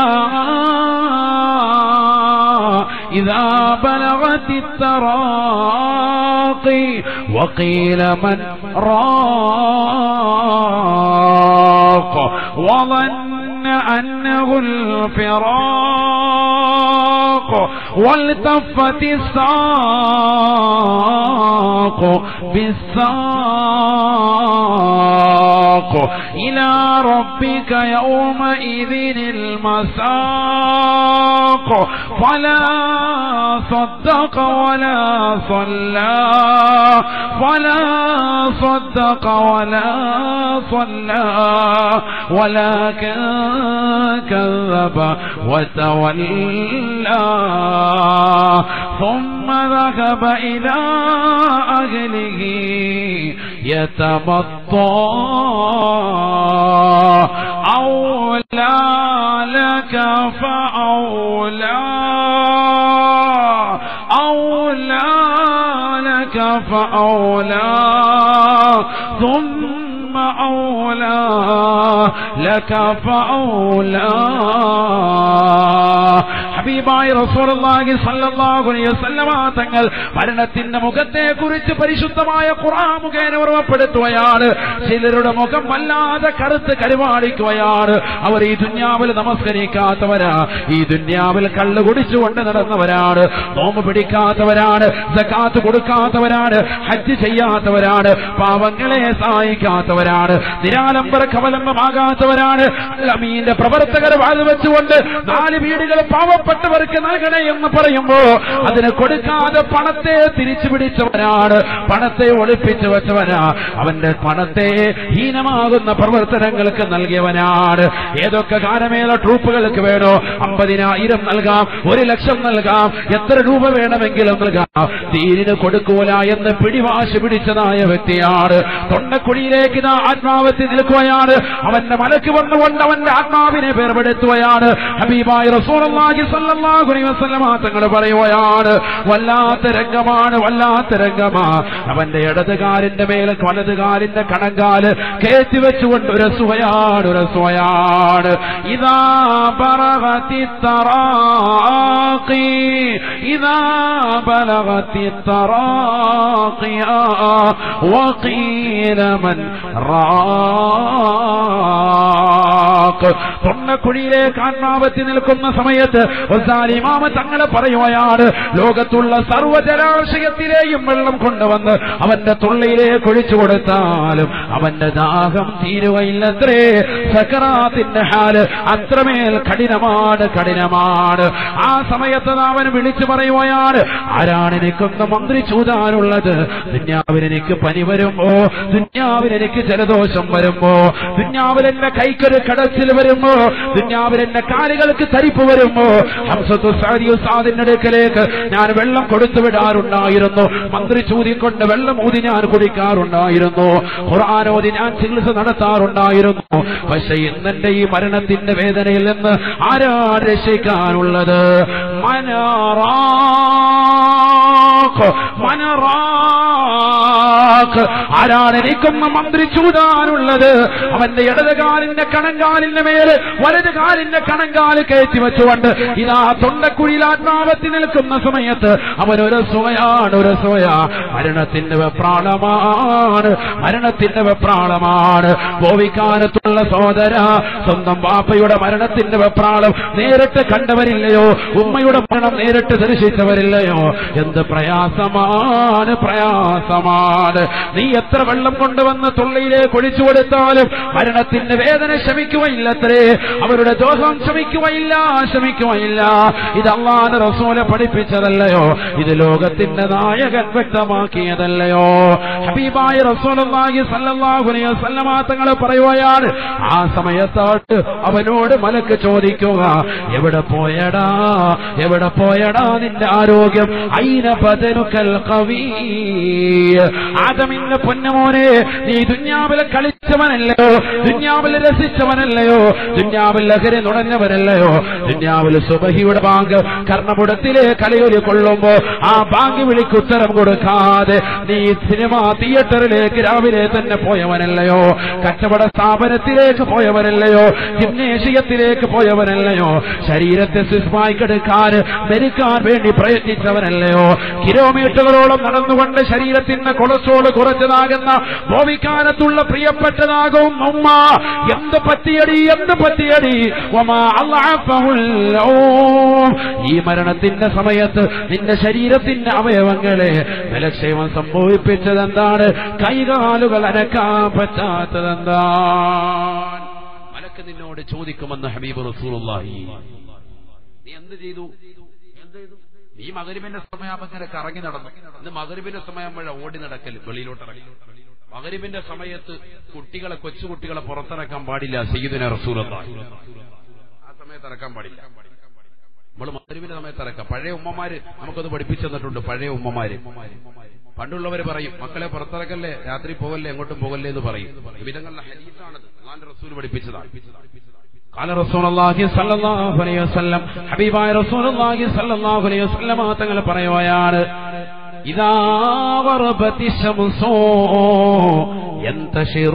إذا بلغت التراقي وقيل من راق وظن أنه الفراق والتفت الساق بالساق إلى ربك يومئذ المساق فلا صدق ولا صلى فلا صدق ولا صلى ولكن كذب وتولى ثم ذهب إلى أهله يتمطى أولى لك فأولى أولى لك فأولى ثم أولى لك فأولى ഹബീബായി റസൂലുള്ളാഹി സ്വല്ലല്ലാഹു അലൈഹി വസല്ലമ തങ്ങൾ മരണത്തിന്റെ മുഖത്തെ കുറിച്ച് പരിശുദ്ധമായ ഖുർആൻ മുഖേന ഓർമ്മപ്പെടുത്തുകയാണ് ചിലരുടെ മുഖം വല്ലാതെ കറുത്ത് കരുവാടിക്കുകയാണ് അവർ ഈ ദുന്യാവിൽ നമസ്കരിക്കാത്തവരാ ഈ ദുന്യാവിൽ കള്ളു കുടിച്ചുകൊണ്ട് നടന്നവരാണ് നോമ്പ് പിടിക്കാത്തവരാണ് സക്കാത്ത് കൊടുക്കാത്തവരാണ് ഹജ്ജ് ചെയ്യാത്തവരാണ് പാവങ്ങളെ സഹായിക്കാത്തവരാണ് നിരാലംബര കവലംബമാകാത്തവരാണ് അമീന്റെ പ്രവർത്തകർ വാഴ വെച്ചുകൊണ്ട് നാല് വീടുകൾ പാവപ്പെട്ടവർക്ക് നൽകണേ എന്ന് പറയുമ്പോ അതിന് കൊടുക്കാതെ പണത്തെ തിരിച്ചു പിടിച്ചവനാണ് പണത്തെ ഒളിപ്പിച്ചു വെച്ചവനാ അവന്റെ പണത്തെ ഹീനമാകുന്ന പ്രവർത്തനങ്ങൾക്ക് നൽകിയവനാണ് ഏതൊക്കെ ഗാനമേള ട്രൂപ്പുകൾക്ക് വേണോ അമ്പതിനായിരം നൽകാം ഒരു ലക്ഷം നൽകാം എത്ര രൂപ വേണമെങ്കിലും നൽകാം തീരിന് കൊടുക്കൂല എന്ന് പിടിവാശി പിടിച്ചതായ വ്യക്തിയാണ് തൊണ്ടക്കുഴിയിലേക്ക് ഇതാ ആത്മാവത്തിൽ നിൽക്കുകയാണ് അവന്റെ മലക്ക് വന്നുകൊണ്ട് അവന്റെ ആത്മാവിനെ പേർപെടുത്തുകയാണ് ഹബീബായി റസൂലുള്ളാഹി സ്വല്ലല്ലാഹു അലൈഹി വസല്ലമ തങ്ങൾ പറയുകയാണ് വല്ലാത്ത രംഗമാണ് വല്ലാത്ത രംഗമാ അവന്റെ ഇടതുകാലിന്റെ മേലെ വലതുകാലിന്റെ കണങ്കാല് കയറ്റി വെച്ചുകൊണ്ട് ഒരു സുവയാണ് ഒരു സുവയാണ് ഇതാ ബറഗത്തി തറാഖി ഇതാ ബലഗത്തി തറാഖിയ വഖീല മൻ റാഖ് തൊണ്ണക്കുഴിയിലേക്ക് ആത്മാവത്തി നിൽക്കുന്ന സമയത്ത് ഇമാമ തങ്ങളെ പറയുകയാണ് ലോകത്തുള്ള സർവ്വജലാശയത്തിലെയും വെള്ളം കൊണ്ടുവന്ന് അവന്റെ തൊള്ളയിലേക്ക് ഒഴിച്ചു കൊടുത്താലും അവന്റെ ദാഹം തീരുകയില്ലത്രേ സക്കറാത്തിന്റെ ഹാല് അത്രമേൽ കഠിനമാണ് കഠിനമാണ് ആ സമയത്ത് അവൻ വിളിച്ചു പറയുകയാണ് ആരാണ് എനിക്കൊന്ന് മന്ത്രി ചൂതാനുള്ളത് ദുന്യാവിൽ എനിക്ക് പനി വരുമ്പോ ദുന്യാവിൽ എനിക്ക് ജലദോഷം വരുമ്പോ ദുന്യാവിൽ എന്റെ കൈക്കൊരു കടച്ചിൽ വരുമ്പോ ദുന്യാവിൽ എന്റെ കാലുകൾക്ക് തരിപ്പ് വരുമ്പോ ഹംസത്തു സാദിയു സാദിന്റെ അടുക്കലേക്ക് ഞാൻ വെള്ളം കൊടുത്തു വിടാറുണ്ടായിരുന്നു മന്ത്രി ചൂതിക്കൊണ്ട് വെള്ളം ഊതി ഞാൻ കുടിക്കാറുണ്ടായിരുന്നു ഖുർആാനോതി ഞാൻ ചികിത്സ നടത്താറുണ്ടായിരുന്നു പക്ഷെ ഇന്നെന്റെ ഈ മരണത്തിന്റെ വേദനയിൽ നിന്ന് ആരാ രക്ഷിക്കാനുള്ളത് മനറാഖ് മനറാഖ് ആരാണ് എനിക്കൊന്ന് മന്ത്രി ചൂതാനുള്ളത് അവന്റെ ഇടതുകാലിന്റെ കണങ്കാലിന്റെ മേല് വലത് കാലിന്റെ കണങ്കാല് കയറ്റി വെച്ചുകൊണ്ട് ഇതാ തൊണ്ടക്കുഴിയിൽ ആത്മാവത്തി നിൽക്കുന്ന സമയത്ത് അവൻ ഒരു സുവയാണ് ഒരു സുവയ മരണത്തിന്റെ വെപ്രാളമാണ് മരണത്തിന്റെ വെപ്രാളമാണ് ഗോവിക്കാനത്തുള്ള സഹോദര സ്വന്തം ബാപ്പയുടെ മരണത്തിന്റെ വെപ്രാളം നേരിട്ട് കണ്ടവരില്ലയോ ഉമ്മയുടെ മരണം നേരിട്ട് ദർശിച്ചവരില്ലയോ എന്ത് പ്രയാസമാണ് പ്രയാസമാണ് നീ എത്ര വെള്ളം കൊണ്ടുവന്ന് തൊള്ളിയിലേക്ക് ഒഴിച്ചു കൊടുത്താലും മരണത്തിന്റെ വേദന ശമിക്കുകയില്ലത്രേ അവരുടെ ദോഷം ശമിക്കുകയില്ല ശമിക്കുകയില്ല ഇത് അള്ളാന് റസൂലെ പഠിപ്പിച്ചതല്ലയോ ഇത് ലോകത്തിന്റെ നായകൻ വ്യക്തമാക്കിയതല്ലയോ ഹബീബായ റസൂലുള്ളാഹി സല്ലല്ലാഹു അലൈഹി വസല്ലമ തങ്ങൾ പറയുകയാണ് ആ സമയത്തോട്ട് അവനോട് മലക്ക് ചോദിക്കുക എവിടെ പോയടാ എവിടെ പോയടാ നിന്റെ ആരോഗ്യം അയിന ബദനുക്കൽ കവീ ആദമിന്റെ പൊന്നമോനെ നീ ദുന്യാവിലെ കളിച്ചവനല്ലയോ ദുന്യാവിൽ രസിച്ചവനല്ലയോ ദുന്യാവിൽ ലഹരി നുണഞ്ഞവനല്ലയോ ദുന്യാവിൽ സുബഹിയുടെ ബാങ്ക് കർണപുടത്തിലെ കലയൊലി കൊള്ളുമ്പോ ആ ബാങ്ക് വിളിക്ക് ഉത്തരം കൊടുക്കാതെ നീ സിനിമാ തിയേറ്ററിലേക്ക് രാവിലെ തന്നെ പോയവനല്ലയോ കച്ചവട സ്ഥാപനത്തിലേക്ക് പോയവനല്ലയോ ജിംനേഷ്യത്തിലേക്ക് പോയവനല്ലയോ ശരീരത്തെ സുസ്മായിക്കെടുക്കാൻ ധരിക്കാൻ വേണ്ടി പ്രയത്നിച്ചവനല്ലയോ കിലോമീറ്ററുകളോളം നടന്നുകൊണ്ട് ശരീരത്തിന്റെ കൊളസ്ട്രോൾ കുറച്ചതാകുന്ന ഭോവിക്കാനത്തുള്ള പ്രിയപ്പെട്ടതാകും ഉമ്മ എന്ത് പറ്റിയടി എന്ത് പറ്റിയടി വമാ അള്ളാഫഹുല്ലോ. ഈ മരണത്തിന്റെ സമയത്ത് നിന്റെ ശരീരത്തിന്റെ അവയവങ്ങളെ ബലക്ഷേമം സംഭവിപ്പിച്ചതെന്താണ് കൈകാലുകൾ അനക്കാൻ പറ്റാത്തതെന്താ മലക്ക് നിന്നോട് ചോദിക്കുമെന്ന് ഹബീബ് റസൂലുള്ളാഹി നീ എന്ത് ചെയ്തു എന്ത് ചെയ്തു നീ മകരിബിന്റെ സമയം ഇങ്ങനെ കറങ്ങി നടന്നു ഇന്ന് മകരിബിന്റെ സമയമാകുമ്പോഴ ഓടി നടക്കൽ വെളിയിലോട്ട് ഇറങ്ങി മകരിബിന്റെ സമയത്ത് കുട്ടികളെ കൊച്ചുകുട്ടികളെ പുറത്തിറക്കാൻ പാടില്ല സയ്യിദിന റസൂലുള്ളാഹി ആ സമയത്ത് ഇറക്കാൻ പാടില്ല നമ്മൾ മകരിബിന്റെ സമയത്ത് ഇറക്കാം പഴയ ഉമ്മമാര് നമുക്കത് പഠിപ്പിച്ചു തന്നിട്ടുണ്ട് പഴയ ഉമ്മമാര് പണ്ടുള്ളവർ പറയും മക്കളെ പുറത്തിറക്കല്ലേ രാത്രി പോകല്ലേ എങ്ങോട്ടും പോകല്ലേ എന്ന് പറയും വിധങ്ങളുടെ ഹരീസാണത് അള്ളാന്റെ റസൂൽ പഠിപ്പിച്ചതാണ് قال رسول الله صلى الله عليه وسلم ഹബീബായ رسول الله صلى الله عليه وسلم തങ്ങൾ പറയുകയാണ് إذا غربت الشمس ينتشر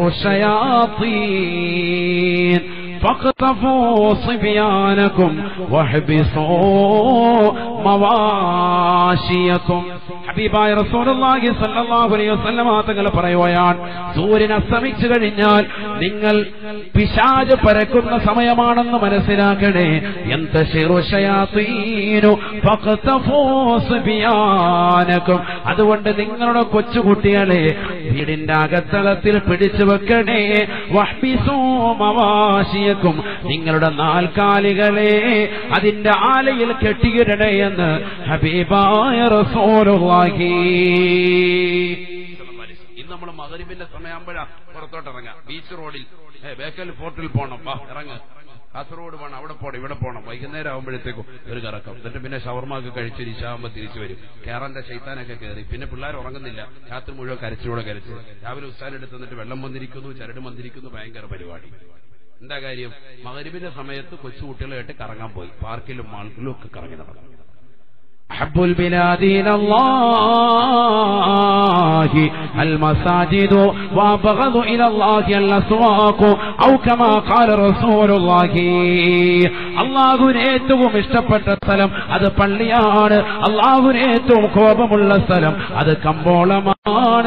الشياطين فاقتفوا صبيانكم واحبسوا مواشيكم ഹബീബായ റസൂലുള്ളാഹി സ്വല്ലല്ലാഹു അലൈഹി വസല്ലമ തങ്ങൾ പറയുകയാണ് സൂര്യൻ അസ്തമിച്ചു കഴിഞ്ഞാൽ നിങ്ങൾ പിശാജ് പരക്കുന്ന സമയമാണെന്ന് മനസ്സിലാക്കണേ യന്തശിറു ശയാത്തീനു ഫഖ്തഫൂ സുബിയാനകും അതുകൊണ്ട് നിങ്ങളുടെ കൊച്ചുകുട്ടികളെ വീടിന്റെ അകത്തളത്തിൽ പിടിച്ചു വെക്കണേ വഹ്ബിസൂ മവാശിയക്കും നിങ്ങളുടെ നാൽക്കാലികളെ അതിന്റെ ആലയിൽ കെട്ടിയിടണേ എന്ന് ഹബീബായ റസൂലുള്ളാഹി ഇന്ന് നമ്മൾ മകരിബിന്റെ സമയമാകുമ്പോഴാ പുറത്തോട്ട് ഇറങ്ങാം ബീച്ച് റോഡിൽ ഏ, ബേക്കൽ ഫോർട്ടിൽ പോകണം വാ ഇറങ്ങ് കാസർഗോഡ് പോകണം അവിടെ പോകണം ഇവിടെ പോകണം വൈകുന്നേരം ആകുമ്പോഴത്തേക്കും ഒരു കറക്കം എന്നിട്ട് പിന്നെ ഷവർമൊക്കെ കഴിച്ച് ഇശാകുമ്പോൾ തിരിച്ചു വരും കേറന്റെ ശൈത്താനൊക്കെ കയറി പിന്നെ പിള്ളേർ ഉറങ്ങുന്നില്ല രാത്രി മുഴുവൻ കരച്ചിലൂടെ കരച്ച് രാവിലെ ഉസ്താൻ എടുത്ത് എന്നിട്ട് വെള്ളം വന്നിരിക്കുന്നു ചരട് വന്നിരിക്കുന്നു ഭയങ്കര പരിപാടി എന്താ കാര്യം മകരിബിന്റെ സമയത്ത് കൊച്ചുകുട്ടികളായിട്ട് കറങ്ങാൻ പോയി പാർക്കിലും മാൾക്കിലും ഒക്കെ കറങ്ങി നടക്കും أحب البلاد إلى الله المساجد وأبغض إلى الله الأسواق أو كما قال رسول الله അള്ളാഹുവിന് ഏറ്റവും ഇഷ്ടപ്പെട്ട സ്ഥലം അത് പള്ളിയാണ് അള്ളാഹുവിന് ഏറ്റവും കോപമുള്ള സ്ഥലം അത് കമ്പോളമാണ്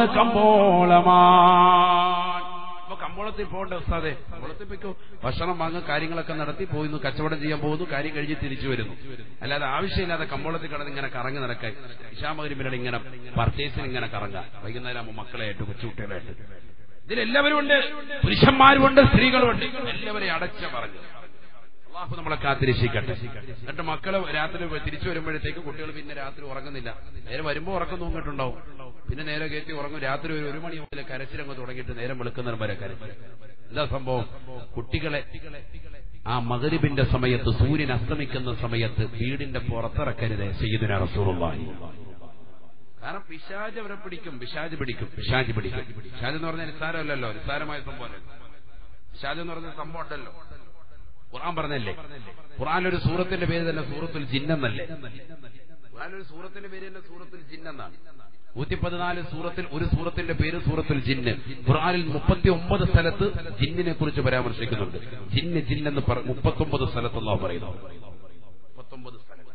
കമ്പോളമാണ് അപ്പൊ കമ്പോളത്തിൽ പോകണ്ട ഉസ്താദെ കമ്പോളത്തിൽ പോയിക്കോ ഭക്ഷണം വാങ്ങും കാര്യങ്ങളൊക്കെ നടത്തി പോയിരുന്നു കച്ചവടം ചെയ്യാൻ പോകുന്നു കാര്യം കഴിഞ്ഞ് തിരിച്ചു വരുന്നു അല്ലാതെ ആവശ്യമില്ലാതെ കമ്പോളത്തിൽ കിടന്ന് ഇങ്ങനെ കറങ്ങി നടക്കാൻ ഇഷാമകരിമിനോട് ഇങ്ങനെ പർച്ചേസിന് ഇങ്ങനെ കറങ്ങാം വൈകുന്നേരം ആകുമ്പോൾ മക്കളെയായിട്ട് കൊച്ചുകുട്ടികളായിട്ട് ഇതിലെല്ലാവരും ഉണ്ട് പുരുഷന്മാരുമുണ്ട് സ്ത്രീകളുമുണ്ട് എല്ലാവരെയും അടച്ച പറഞ്ഞു അള്ളാഹു നമ്മളെ കാത്തിരക്ഷിക്കട്ടെ എന്നിട്ട് മക്കള് രാത്രി തിരിച്ചു വരുമ്പോഴത്തേക്ക് കുട്ടികൾ പിന്നെ രാത്രി ഉറങ്ങുന്നില്ല നേരെ വരുമ്പോ ഉറക്കം തൂങ്ങിയിട്ടുണ്ടാവും പിന്നെ നേരെ കയറ്റി ഉറങ്ങും രാത്രി ഒരു ഒരു മണി മുതൽ കരച്ചിലങ്ങ് തുടങ്ങിയിട്ട് നേരം വെളുക്കുന്നതിന് വരെ കരച്ചിൽ എന്താ സംഭവം കുട്ടികളെ ആ മകരിബിന്റെ സമയത്ത് സൂര്യൻ അസ്തമിക്കുന്ന സമയത്ത് വീടിന്റെ പുറത്തിറക്കരുത് സയ്യിദിന റസൂലുള്ളാഹി കാരണം പിശാജ് അവരെ പിടിക്കും പിശാജ് പിടിക്കും പിശാജ് പിടിക്കും പിശാജ് എന്ന് പറഞ്ഞാൽ നിസ്സാരമല്ലല്ലോ നിസ്സാരമായ സംഭവമല്ല പിശാജ് എന്ന് പറഞ്ഞ സംഭവം ഉണ്ടല്ലോ ഖുർആൻ പറഞ്ഞല്ലേ ഖുർആൻ ഒരു സൂറത്തിന്റെ പേര് തന്നെ സൂറത്തുൽ ജിന്നെന്നല്ലേ ഖുർആൻ ഒരു സൂറത്തിന്റെ പേര് തന്നെ സൂറത്തുൽ ജിന്നെന്നാണ് നൂറ്റി പതിനാല് സൂറത്തിൽ ഒരു സൂറത്തിന്റെ പേര് സൂറത്തുൽ ജിന്ന് ഖുർആനിൽ മുപ്പത്തി ഒമ്പത് സ്ഥലത്ത് ജിന്നിനെ കുറിച്ച് പരാമർശിക്കുന്നുണ്ട് ജിന്ന് ജിന്നെന്ന് മുപ്പത്തി ഒമ്പത് സ്ഥലത്തുള്ള പറയുന്നു മുപ്പത്തൊമ്പത് സ്ഥലങ്ങൾ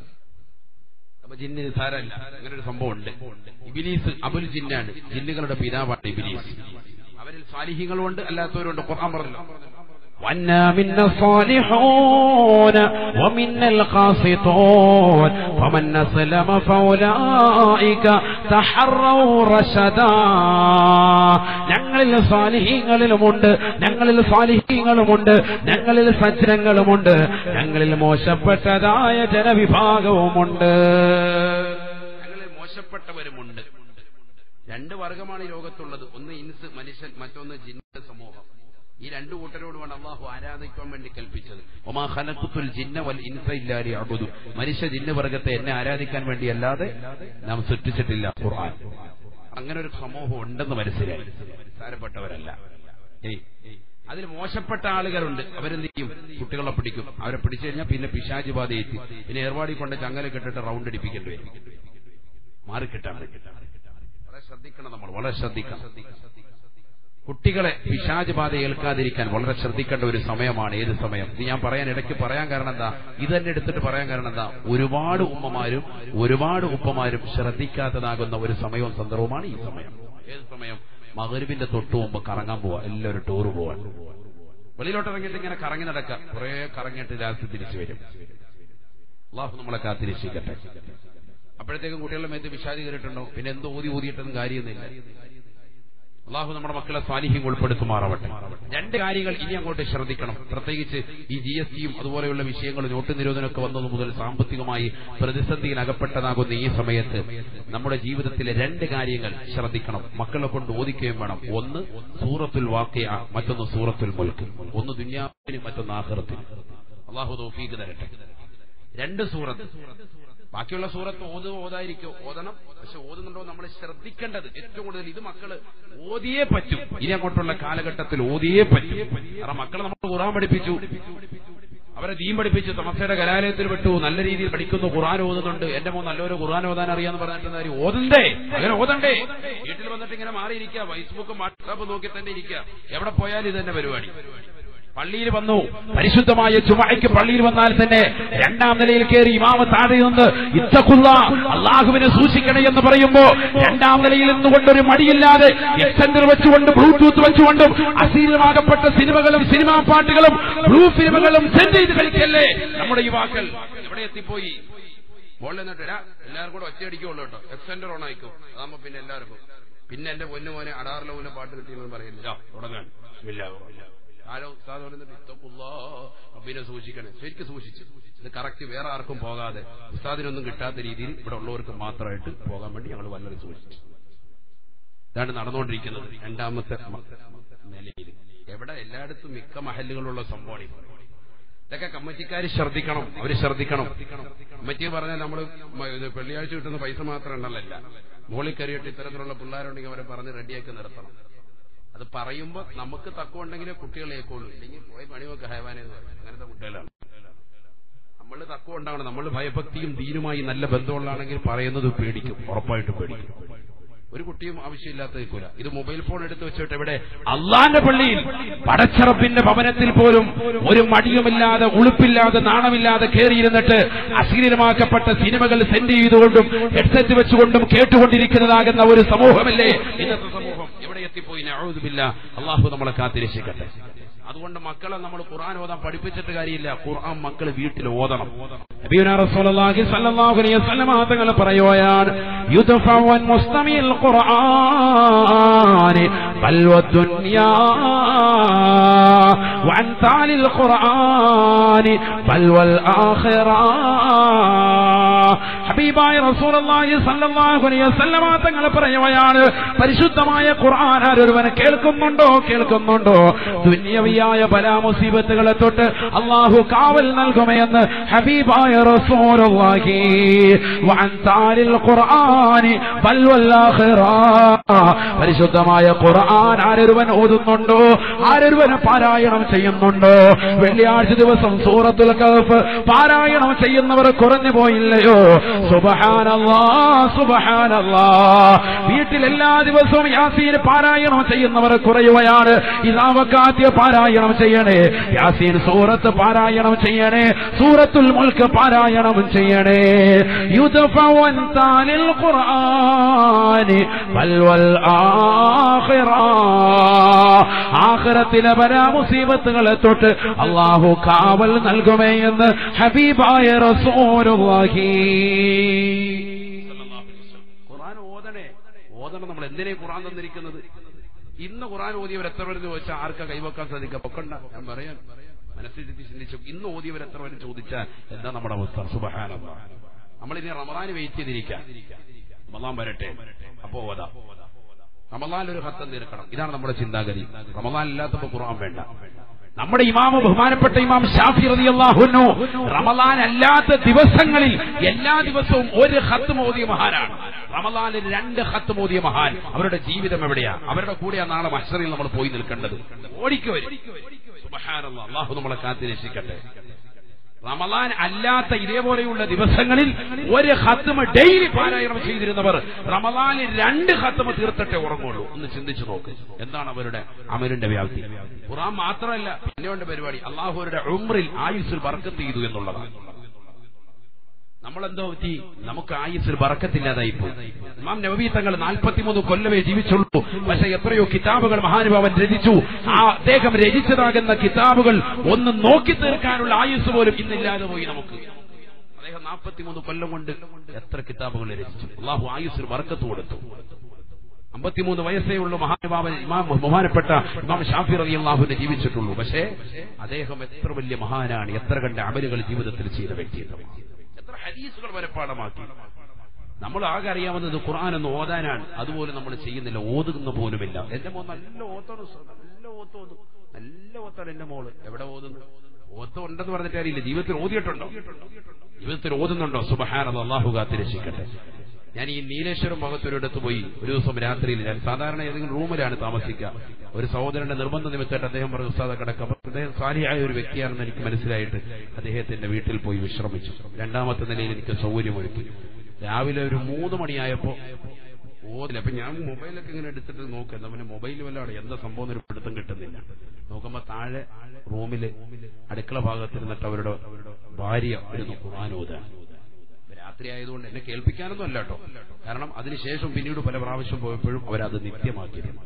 അപ്പൊ ജിന്നിന് സാരല്ല അങ്ങനെ ഒരു സംഭവം ഉണ്ട് ഇബിലീസ് അബുൽ ജിന്നാണ് ജിന്നുകളുടെ പിതാവാണ് ഇബിലീസ് അവരിൽ സാലിഹ്യങ്ങളുണ്ട് അല്ലാത്തവരുണ്ട് ഖുർആൻ പറഞ്ഞല്ലോ وأنا منا الصالحون ومنا القاسطون فمن أسلم فأولئك تحروا رشدا ഞങ്ങളിൽ സാലിഹീങ്ങളിലുമുണ്ട് ഞങ്ങളിൽ സാലിഹീങ്ങളുമുണ്ട് ഞങ്ങളിൽ സജ്ജനങ്ങളുമുണ്ട് ഞങ്ങളിൽ മോശപ്പെട്ടതായ ജനവിഭാഗവുമുണ്ട് ഞങ്ങളിൽ മോശപ്പെട്ടവരുമുണ്ട് രണ്ട് വർഗമാണ് ഈ ലോകത്തുള്ളത് ഒന്ന് ഇൻസ് മനുഷ്യൻ മറ്റൊന്ന് ജിന്ന സമൂഹം ഈ രണ്ടു കൂട്ടരോടുമാണ് അള്ളാഹു ആരാധിക്കാൻ വേണ്ടി കൽപ്പിച്ചത് ഒമാ ഖലഖത്തുൽ ജിന്ന വൽ ഇൻസ ഇല്ലാ ലിയഅ്ബുദു മനുഷ്യ ജിന്ന വർഗത്തെ എന്നെ ആരാധിക്കാൻ വേണ്ടി അല്ലാതെ നാം സൃഷ്ടിച്ചിട്ടില്ല ഖുർആൻ അങ്ങനെ ഒരു സമൂഹം ഉണ്ടെന്ന് മനസ്സിലായി സാരപ്പെട്ടവരല്ല ഏയ് അതിൽ മോശപ്പെട്ട ആളുകളുണ്ട് അവരെന്ത് ചെയ്യും കുട്ടികളെ പിടിക്കും അവരെ പിടിച്ചു കഴിഞ്ഞാൽ പിന്നെ പിശാജ് ബാധയേറ്റി പിന്നെ ഏർവാടി കൊണ്ട് ചങ്ങല കെട്ടിട്ട് റൗണ്ട് അടിപ്പിക്കേണ്ടി വരും മാറിക്കിട്ടാൻ വളരെ ശ്രദ്ധിക്കണം നമ്മൾ വളരെ ശ്രദ്ധിക്കണം കുട്ടികളെ പിശാജ് ബാധ ഏൽക്കാതിരിക്കാൻ വളരെ ശ്രദ്ധിക്കേണ്ട ഒരു സമയമാണ് ഏത് സമയം ഇത് ഞാൻ പറയാൻ ഇടയ്ക്ക് പറയാൻ കാരണം എന്താ ഇത് തന്നെ എടുത്തിട്ട് പറയാൻ കാരണം എന്താ ഒരുപാട് ഉമ്മമാരും ഒരുപാട് ഉപ്പമാരും ശ്രദ്ധിക്കാത്തതാകുന്ന ഒരു സമയവും സന്ദർഭമാണ് ഈ സമയം ഏത് സമയം മകരുവിന്റെ തൊട്ടു മുമ്പ് കറങ്ങാൻ പോവാ എല്ലാവരും ടൂർ പോവാൻ വെളിയിലോട്ട് ഇറങ്ങിയിട്ട് ഇങ്ങനെ കറങ്ങി നടക്കുക കുറെ കറങ്ങിയിട്ട് രാത്രി തിരിച്ചു വരും അള്ളാഹു നമ്മളെ കാത്തിരക്ഷിക്കട്ടെ അപ്പോഴത്തേക്കും കുട്ടികളുടെ മേത്ത് വിഷാദി കയറിയിട്ടുണ്ടോ പിന്നെ എന്തോ ഊതി ഊതിയിട്ടൊന്നും കാര്യമൊന്നുമില്ല അള്ളാഹു നമ്മുടെ മക്കളെ സ്വാലിഹ്യം ഉൾപ്പെടുത്തുമാറാവട്ടെ രണ്ട് കാര്യങ്ങൾ ഇനി അങ്ങോട്ട് ശ്രദ്ധിക്കണം പ്രത്യേകിച്ച് ഈ ജി എസ് ടിയും അതുപോലെയുള്ള വിഷയങ്ങൾ നോട്ട് നിരോധനമൊക്കെ വന്നത് മുതൽ സാമ്പത്തികമായി പ്രതിസന്ധിയിൽ അകപ്പെട്ടതാകുന്ന ഈ സമയത്ത് നമ്മുടെ ജീവിതത്തിലെ രണ്ട് കാര്യങ്ങൾ ശ്രദ്ധിക്കണം മക്കളെ കൊണ്ട് ഓദിക്കുകയും വേണം ഒന്ന് സൂറത്തുൽ വാക്കിയ മറ്റൊന്ന് സൂറത്തുൽ മുൽക്ക് ഒന്ന് ദുന്യാവിന് മറ്റൊന്ന് ആഹ്റത്തിന് അള്ളാഹു തോഫീക്ക് തരട്ടെ രണ്ട് സൂറത്ത് ബാക്കിയുള്ള സൂറത്ത് ഓത് ഓതായിരിക്കും ഓതണം പക്ഷെ ഓതുന്നുണ്ടോ നമ്മൾ ശ്രദ്ധിക്കേണ്ടത് ഏറ്റവും കൂടുതൽ ഇത് മക്കള് ഓതിയേ പറ്റും ഇനി അങ്ങോട്ടുള്ള കാലഘട്ടത്തിൽ ഓതിയേ പറ്റും കാരണം മക്കളെ നമ്മൾ ഖുറാൻ പഠിപ്പിച്ചു അവരെ ദീൻ പഠിപ്പിച്ചു തമസയുടെ കലാലയത്തിൽ വിട്ടു നല്ല രീതിയിൽ പഠിക്കുന്നു ഖുറാൻ ഓതുന്നുണ്ട് എന്റെ മോൻ നല്ലൊരു ഖുറാൻ ഓതാൻ അറിയാന്ന് പറഞ്ഞിട്ട് കാര്യം ഓതണ്ടേ അങ്ങനെ ഓതണ്ടേ വീട്ടിൽ വന്നിട്ട് ഇങ്ങനെ മാറിയിരിക്കുക ഫേസ്ബുക്കും വാട്സാപ്പ് നോക്കി തന്നെ ഇരിക്കുക എവിടെ പോയാലും ഇത് തന്നെ പരിപാടി പള്ളിയിൽ വന്നു പരിശുദ്ധമായ ചുമയ്ക്ക് പള്ളിയിൽ വന്നാൽ തന്നെ രണ്ടാം നിലയിൽ കയറി ഇമാമ താഴെ നിന്ന് ഇത്തക്കുള്ള അള്ളാഹുവിനെ സൂക്ഷിക്കണേ എന്ന് പറയുമ്പോ രണ്ടാം നിലയിൽ നിന്നുകൊണ്ട് ഒരു മടിയില്ലാതെ എക്സെന്റർ വെച്ചുകൊണ്ട് ബ്ലൂടൂത്ത് വെച്ചുകൊണ്ടും അശ്ലീലമാകപ്പെട്ട സിനിമകളും സിനിമാ പാട്ടുകളും ബ്ലൂ ഫിലിമുകളും സെൻഡ് ചെയ്ത് കളിക്കല്ലേ നമ്മുടെ യുവാക്കൾ എവിടെ എത്തിപ്പോയി മുകളിൽ നിന്നിട്ട് "എടാ, എല്ലാവരും കൂടെ ഒറ്റയടിക്കുള്ളൂ കേട്ടോ എക്സെന്റർ ഓൺ ആയിക്കോ അതാകുമ്പോ പിന്നെ എല്ലാവർക്കും പിന്നെ എന്റെ പൊന്നു മോനെ അടാറിലെ മോനെ പാട്ട് കിട്ടിയെന്ന് പറയില്ല തുടങ്ങാൻ ഇല്ല ഇല്ല. ആരോ ഉസ്താദ് പറയുന്നുണ്ട് ഇത്തക്കുള്ളോ റബ്ബിനെ സൂക്ഷിക്കണേ ശരിക്കും സൂക്ഷിച്ചു ഇത് കറക്റ്റ് വേറെ ആർക്കും പോകാതെ ഉസ്താദിനൊന്നും കിട്ടാത്ത രീതിയിൽ ഇവിടെ ഉള്ളവർക്ക് മാത്രമായിട്ട് പോകാൻ വേണ്ടി ഞങ്ങൾ വളരെ സൂക്ഷിച്ചു ഇതാണ് നടന്നുകൊണ്ടിരിക്കുന്നത് രണ്ടാമത്തെ മ- നിലയിൽ എവിടെ എല്ലായിടത്തും മിക്ക മഹല്ലുകളുള്ള സംഭവമാണ് ഇത്. ഇതൊക്കെ കമ്മിറ്റിക്കാർ ശ്രദ്ധിക്കണം അവര് ശ്രദ്ധിക്കണം കമ്മിറ്റി പറഞ്ഞാൽ നമ്മൾ ഇത് വെള്ളിയാഴ്ച കിട്ടുന്ന പൈസ മാത്രം ഉണ്ടല്ല മുകളിൽ കയറിയിട്ട് ഇത്തരത്തിലുള്ള പിള്ളേരുണ്ടെങ്കിൽ അവരെ പറഞ്ഞ് റെഡിയാക്കി നിർത്തണം അത് പറയുമ്പോ നമുക്ക് തക്കമുണ്ടെങ്കിലേ കുട്ടികളെ ഏക്കുള്ളൂ ഇല്ലെങ്കിൽ പോയി പണിവൊക്കെ ഹൈവാനെന്ന് പറയും അങ്ങനത്തെ കുട്ടികളാണ് നമ്മൾ തക്കം ഉണ്ടാവണം നമ്മൾ ഭയഭക്തിയും ദീനുമായി നല്ല ബന്ധമുള്ളതാണെങ്കിൽ പറയുന്നത് പേടിക്കും ഉറപ്പായിട്ട് പേടിക്കും ഒരു കുട്ടിയും ആവശ്യമില്ലാത്ത നിൽക്കൂല ഇത് മൊബൈൽ ഫോൺ എടുത്ത് വെച്ചിട്ട് ഇവിടെ അള്ളാന്റെ പള്ളിയിൽ പടച്ചറപ്പിന്റെ ഭവനത്തിൽ പോലും ഒരു മടിയുമില്ലാതെ ഉളുപ്പില്ലാതെ നാണമില്ലാതെ കയറിയിരുന്നിട്ട് അശ്ലീലമാക്കപ്പെട്ട സിനിമകൾ സെൻഡ് ചെയ്തുകൊണ്ടും ഹെഡ്സെറ്റ് വെച്ചുകൊണ്ടും കേട്ടുകൊണ്ടിരിക്കുന്നതാകുന്ന ഒരു സമൂഹമല്ലേ ഇന്നത്തെ സമൂഹം എവിടെ എത്തിപ്പോയി നഅൂദുബില്ല അള്ളാഹു നമ്മളെ കാത്തിരക്ഷിക്കട്ടെ അതുകൊണ്ട് മക്കളെ നമ്മൾ ഖുർആൻ ഓതാൻ പഠിപ്പിച്ചിട്ട് കാര്യമില്ല ഖുർആൻ മക്കൾ വീട്ടിൽ ഓതണം നബിയുനാ റസൂലുള്ളാഹി സ്വല്ലല്ലാഹു അലൈഹി വസല്ലം തങ്ങൾ പറയുകയാണ് യുദ്ഫഉ അൻ മുസ്തമിൽ ഖുർആൻ ബൽ വദ്ദുനിയാ വഅൻ താലിൽ ഖുർആൻ ബൽ വൽ ആഖിറ ഹബീബായ റസൂലുള്ളാഹി സ്വല്ലല്ലാഹു അലൈഹി വസല്ലം തങ്ങൾ പറയുകയാണ് പരിശുദ്ധമായ ഖുർആൻ ആരൊരുവൻ കേൾക്കുന്നുണ്ടോ കേൾക്കുന്നുണ്ടോ ദുന്യവിയായ ബലാമുസീബത്തുകളെ തൊട്ട് അള്ളാഹു കാവൽ നൽകുമെന്ന് ഹബീബായ റസൂലുള്ളാഹി വഅൻ താലിൽ ഖുർആനി ബൽ വൽ ആഖിറ പരിശുദ്ധമായ ഖുർആൻ ആരൊരുവൻ ഓതുന്നുണ്ടോ ആരൊരുവൻ പാരായണം ചെയ്യുന്നുണ്ടോ വെള്ളിയാഴ്ച ദിവസം സൂറത്തുൽ കഹഫ് പാരായണം ചെയ്യുന്നവർ കുറഞ്ഞു പോയില്ലയോ സുബഹാനല്ലാ സുബഹാനല്ലാ വീട്ടിൽ എല്ലാ ദിവസവും യാസീൻ പാരായണം ചെയ്യുന്നവർ കുറയുകയാണ് ഇതാവക്കാദ്യ പാരായണം ചെയ്യണേ യാസീൻ സൂറത്ത് പാരായണം ചെയ്യണേ സൂറത്തുൽ മുൽക്ക് പാരായണം ചെയ്യണേ യുദഫവൻ താലിൽ ഖുർആനി ബൽ വൽ ആഖിറ ആഖിറത്തിലെ പരാമുസീബത്തുകളെ തൊട്ട് അള്ളാഹു കാവൽ നൽകുമേ എന്ന് ഹബീബായ റസൂലുള്ളാഹി ഖുർആൻ ഓതണേ ഓതണം നമ്മൾ എന്തിനാ ഈ ഖുർആൻ തന്നിരിക്കുന്നത് ഇന്ന് ഖുർആൻ ഓതിയവർ എത്ര പേര് ചോദിച്ചാൽ ആർക്കാ കൈവക്കാൻ സാധിക്കുക പൊക്കണ്ട ഞാൻ പറയാൻ മനസ്സിൽ ചിന്തിച്ചു ഇന്ന് ഓതിയവർ എത്ര പേര് ചോദിച്ചാൽ എന്താ നമ്മുടെ അവസ്ഥ സുബഹാനല്ല നമ്മളിനി റമദാന് വെയിറ്റ് ചെയ്തിരിക്കാം റമദാൻ വരട്ടെ അപ്പോ ഓതാം റമദാനിൽ ഒരു ഹത്തം തീർക്കണം ഇതാണ് നമ്മുടെ ചിന്താഗതി റമദാൻ ഇല്ലാത്തപ്പോ ഖുർആൻ വേണ്ട നമ്മുടെ ഇമാമ് ബഹുമാനപ്പെട്ട ഇമാം ഷാഫി റളിയല്ലാഹുന്നു റമദാൻ അല്ലാത്ത ദിവസങ്ങളിൽ എല്ലാ ദിവസവും ഒരു ഹത്ത് മോദിയ മഹാനാണ് റമദാനിൽ രണ്ട് ഹത്ത് മോദിയ മഹാൻ അവരുടെ ജീവിതം എവിടെയാ അവരുടെ കൂടെയാ നാളെ മഷറിൽ നമ്മൾ പോയി നിൽക്കേണ്ടത് ഓടിക്കുവരും സുബ്ഹാനല്ലാഹ് അള്ളാഹു നമ്മളെ കാത്തിരക്ഷിക്കട്ടെ റമദാൻ അല്ലാത്ത ഇതേപോലെയുള്ള ദിവസങ്ങളിൽ ഒരു ഹത്തുമ ഡെയിലി പാരായണം ചെയ്തിരുന്നവർ റമദാനിൽ രണ്ട് ഹത്തുമ തീർത്തിട്ടേ ഉറങ്ങുള്ളൂ ഒന്ന് ചിന്തിച്ചു നോക്ക് എന്താണ് അവരുടെ അമലിന്റെ വ്യാപ്തി ഖുറാൻ മാത്രമല്ല പിന്നെയുണ്ട് പരിപാടി അള്ളാഹുരുടെ ഉമ്രിൽ ആയുസ്സിൽ ബർക്കത്ത് ചെയ്തു എന്നുള്ളതാണ് നമ്മളെന്തോ പറ്റി നമുക്ക് ആയുസ്സിൽ ബറക്കത്തില്ലാതായിപ്പോയി ഇമാം നബവി തങ്ങൾ നാൽപ്പത്തിമൂന്ന് കൊല്ലമേ ജീവിച്ചുള്ളൂ പക്ഷെ എത്രയോ കിതാബുകൾ മഹാനുഭാവൻ രചിച്ചു ആ അദ്ദേഹം രചിച്ചതാകുന്ന കിതാബുകൾ ഒന്ന് നോക്കി തീർക്കാനുള്ള ആയുസ് പോലും ഇന്നില്ലാതെ പോയി നമുക്ക് അദ്ദേഹം നാൽപ്പത്തിമൂന്ന് കൊല്ലം കൊണ്ട് എത്ര കിതാബുകൾ രചിച്ചു അള്ളാഹു ആയുസ്സിൽ ബറക്കത്ത് കൊടുത്തു അമ്പത്തിമൂന്ന് വയസ്സേ ഉള്ളൂ മഹാനുഭാവൻ ഇമാം ബഹുമാനപ്പെട്ട ഇമാം ഷാഫി റലി അള്ളാഹുവിനെ ജീവിച്ചിട്ടുള്ളൂ പക്ഷേ അദ്ദേഹം എത്ര വലിയ മഹാനാണ് എത്ര കണ്ട അമലുകൾ ജീവിതത്തിൽ ചെയ്ത വ്യക്തിയാണ് എത്ര ഹദീസുകൾ വരപ്പാടമാക്കി നമ്മൾ ആകെ അറിയാവുന്നത് ഖുർആൻ എന്ന് ഓതാനാണ് അതുപോലെ നമ്മൾ ചെയ്യുന്നില്ല ഓതുന്ന പോലുമില്ല എന്റെ മോൻ നല്ല ഓത്താണ് ഉസ്താദ്. നല്ല ഓത്ത് ഓതും നല്ല ഓത്താണ് എന്റെ മോള് എവിടെ ഓതുന്നു ഓത്ത് ഉണ്ടെന്ന് പറഞ്ഞിട്ട് അറിയില്ല ജീവിതത്തിൽ ഓതിയിട്ടുണ്ടോ ജീവിതത്തിൽ ഓതുന്നുണ്ടോ സുബഹാനത് അള്ളാഹു കാത്തിരക്ഷിക്കട്ടെ ഞാൻ ഈ നീലേശ്വരം ഭാഗത്തൊരിടത്ത് പോയി ഒരു ദിവസം രാത്രിയിൽ ഞാൻ സാധാരണ ഏതെങ്കിലും റൂമിലാണ് താമസിക്കുക ഒരു സഹോദരന്റെ നിർബന്ധ നിമിത്തമായിട്ട് അദ്ദേഹം പറഞ്ഞു ഉസ്താദ കിടക്കാം അപ്പൊ അദ്ദേഹം സാലിയായ ഒരു വ്യക്തിയാണെന്ന് എനിക്ക് മനസ്സിലായിട്ട് അദ്ദേഹത്തിന്റെ വീട്ടിൽ പോയി വിശ്രമിച്ചു രണ്ടാമത്തെ നിലയിൽ എനിക്ക് സൗകര്യമൊരുക്കി രാവിലെ ഒരു മൂന്ന് മണിയായപ്പോ ഓതില്ല അപ്പൊ ഞാൻ മൊബൈലൊക്കെ ഇങ്ങനെ എടുത്തിട്ട് നോക്കുക എന്താ പിന്നെ മൊബൈൽ വല്ലാണ് എന്താ സംഭവം ഒരു പിടുത്തം കിട്ടുന്നില്ല നോക്കുമ്പോ താഴെ റൂമില് അടുക്കള ഭാഗത്തിരുന്നിട്ട് അവരുടെ ഭാര്യ ഇരുന്ന് ഖുർആൻ ഓതാണ് രാത്രി ആയതുകൊണ്ട് എന്നെ കേൾപ്പിക്കാനൊന്നും അല്ല കേട്ടോ കാരണം അതിനുശേഷം പിന്നീട് പല പ്രാവശ്യം പോയപ്പോഴും അവരത് നിത്യമാക്കിയിരുന്നു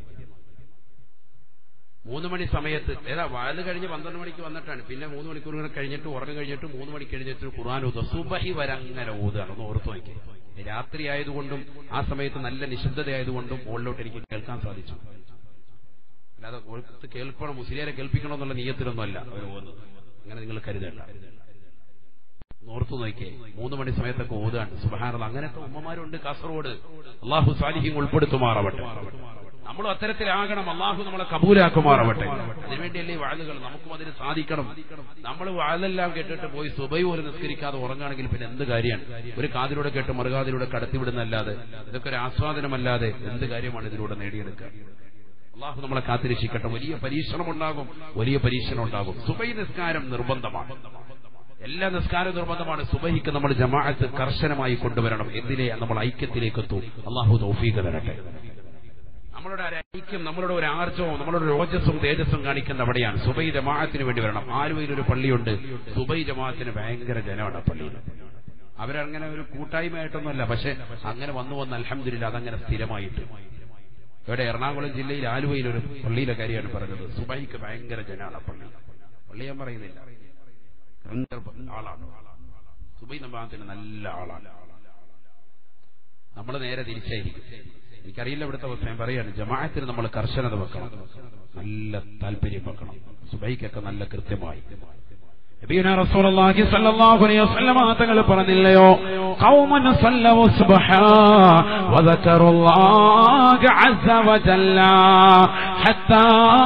മൂന്ന് മണി സമയത്ത് ഏതാ വാല് കഴിഞ്ഞ് പന്ത്രണ്ട് മണിക്ക് വന്നിട്ടാണ് പിന്നെ മൂന്ന് മണിക്കൂർ കൂടെ കഴിഞ്ഞിട്ട് ഉറങ്ങി കഴിഞ്ഞിട്ട് മൂന്ന് മണിക്ക് കഴിഞ്ഞിട്ട് ഖുർആൻ ഊതുക സുബഹി വരെ അങ്ങനെ ഊതാണ് ഒന്ന് ഓർത്തു നോക്കി രാത്രി ആയതുകൊണ്ടും ആ സമയത്ത് നല്ല നിശബ്ദതയായതുകൊണ്ടും മുകളിലോട്ട് എനിക്ക് കേൾക്കാൻ സാധിച്ചു അല്ലാതെ ഓർത്ത് കേൾക്കണം മുസ്ലിയാരെ കേൾപ്പിക്കണം എന്നുള്ള നീയത്തിലൊന്നും അല്ല അവർ പോകുന്നത് അങ്ങനെ നിങ്ങൾ കരുതണ്ട ഓർത്തു നോക്കിയേ മൂന്ന് മണി സമയത്തൊക്കെ ഓതാണ് സുബഹാനത് അങ്ങനത്തെ ഉമ്മമാരുണ്ട് കാസർഗോഡ് അള്ളാഹു സാലിഹ്യം ഉൾപ്പെടുത്തുമാറാവട്ടെ നമ്മളും അത്തരത്തിലാകണം അള്ളാഹു നമ്മളെ കബൂലാക്കുമാറാവട്ടെ അതിനുവേണ്ടിയല്ലേ ഈ വാഴുകൾ നമുക്കും അതിന് സാധിക്കണം നമ്മൾ വാഴെല്ലാം കേട്ടിട്ട് പോയി സുബൈ പോലും നിസ്കരിക്കാതെ ഉറങ്ങുകയാണെങ്കിൽ പിന്നെ എന്ത് കാര്യമാണ് ഒരു കാതിലൂടെ കേട്ട് മറുകാതിലൂടെ കടത്തിവിടുന്നല്ലാതെ ഇതൊക്കെ ഒരു ആസ്വാദനമല്ലാതെ എന്ത് കാര്യമാണ് ഇതിലൂടെ നേടിയെടുക്കുക അള്ളാഹു നമ്മളെ കാത്തിരക്ഷിക്കട്ടെ വലിയ പരീക്ഷണം ഉണ്ടാകും വലിയ പരീക്ഷണം ഉണ്ടാകും സുബൈ നിസ്കാരം നിർബന്ധമാണ് എല്ലാ നിസ്കാരം നിർബന്ധമാണ് സുബഹിക്ക് നമ്മൾ ജമാഅത്ത് കർശനമായി കൊണ്ടുവരണം എന്തിനെ നമ്മൾ ഐക്യത്തിലേക്ക് എത്തൂ അള്ളാഹു തൗഫീഖ് തരട്ടെ നമ്മളുടെ ഒരു ഐക്യം നമ്മളുടെ ഒരു ആർജവും നമ്മളുടെ ഒരു ഓജസ്സും തേജസ്സും കാണിക്കുന്ന അവിടെയാണ് സുബൈ ജമാഅത്തിന് വേണ്ടി വരണം ആലുവയിൽ ഒരു പള്ളിയുണ്ട് സുബൈ ജമാഅത്തിന് ഭയങ്കര ജനമാണ് ആ പള്ളിയിൽ അവരങ്ങനെ ഒരു കൂട്ടായ്മയായിട്ടൊന്നുമല്ല പക്ഷെ അങ്ങനെ വന്നു വന്ന് അലഹമില്ല അതങ്ങനെ സ്ഥിരമായിട്ട് ഇവിടെ എറണാകുളം ജില്ലയിൽ ആലുവയിൽ ഒരു പള്ളിയിലെ കാര്യമാണ് പറഞ്ഞത് സുബൈക്ക് ഭയങ്കര ജനാണ് ആ പള്ളി പള്ളി ഞാൻ പറയുന്നില്ല ഭയങ്കര ആളാണ് സുബൈ നമ്പാത്തിന് നല്ല ആളാണ് നമ്മൾ നേരെ തിരിച്ചായിരിക്കും എനിക്കറിയില്ല ഇവിടുത്തെ അവസ്ഥ ഞാൻ പറയാണ് ജമാഅത്തിന് നമ്മൾ കർശനത വെക്കണം നല്ല താല്പര്യം വെക്കണം സുബൈക്കൊക്കെ നല്ല കൃത്യമായി നബിയുനാ റസൂലുള്ളാഹി സ്വല്ലല്ലാഹു അലൈഹി വസല്ലമ തങ്ങൾ പറഞ്ഞില്ലയോ ഖൗമൻ സല്ലവു സുബ്ഹാ വദക്കറുല്ലാഹ അസ്സ വജല്ല ഹത്താ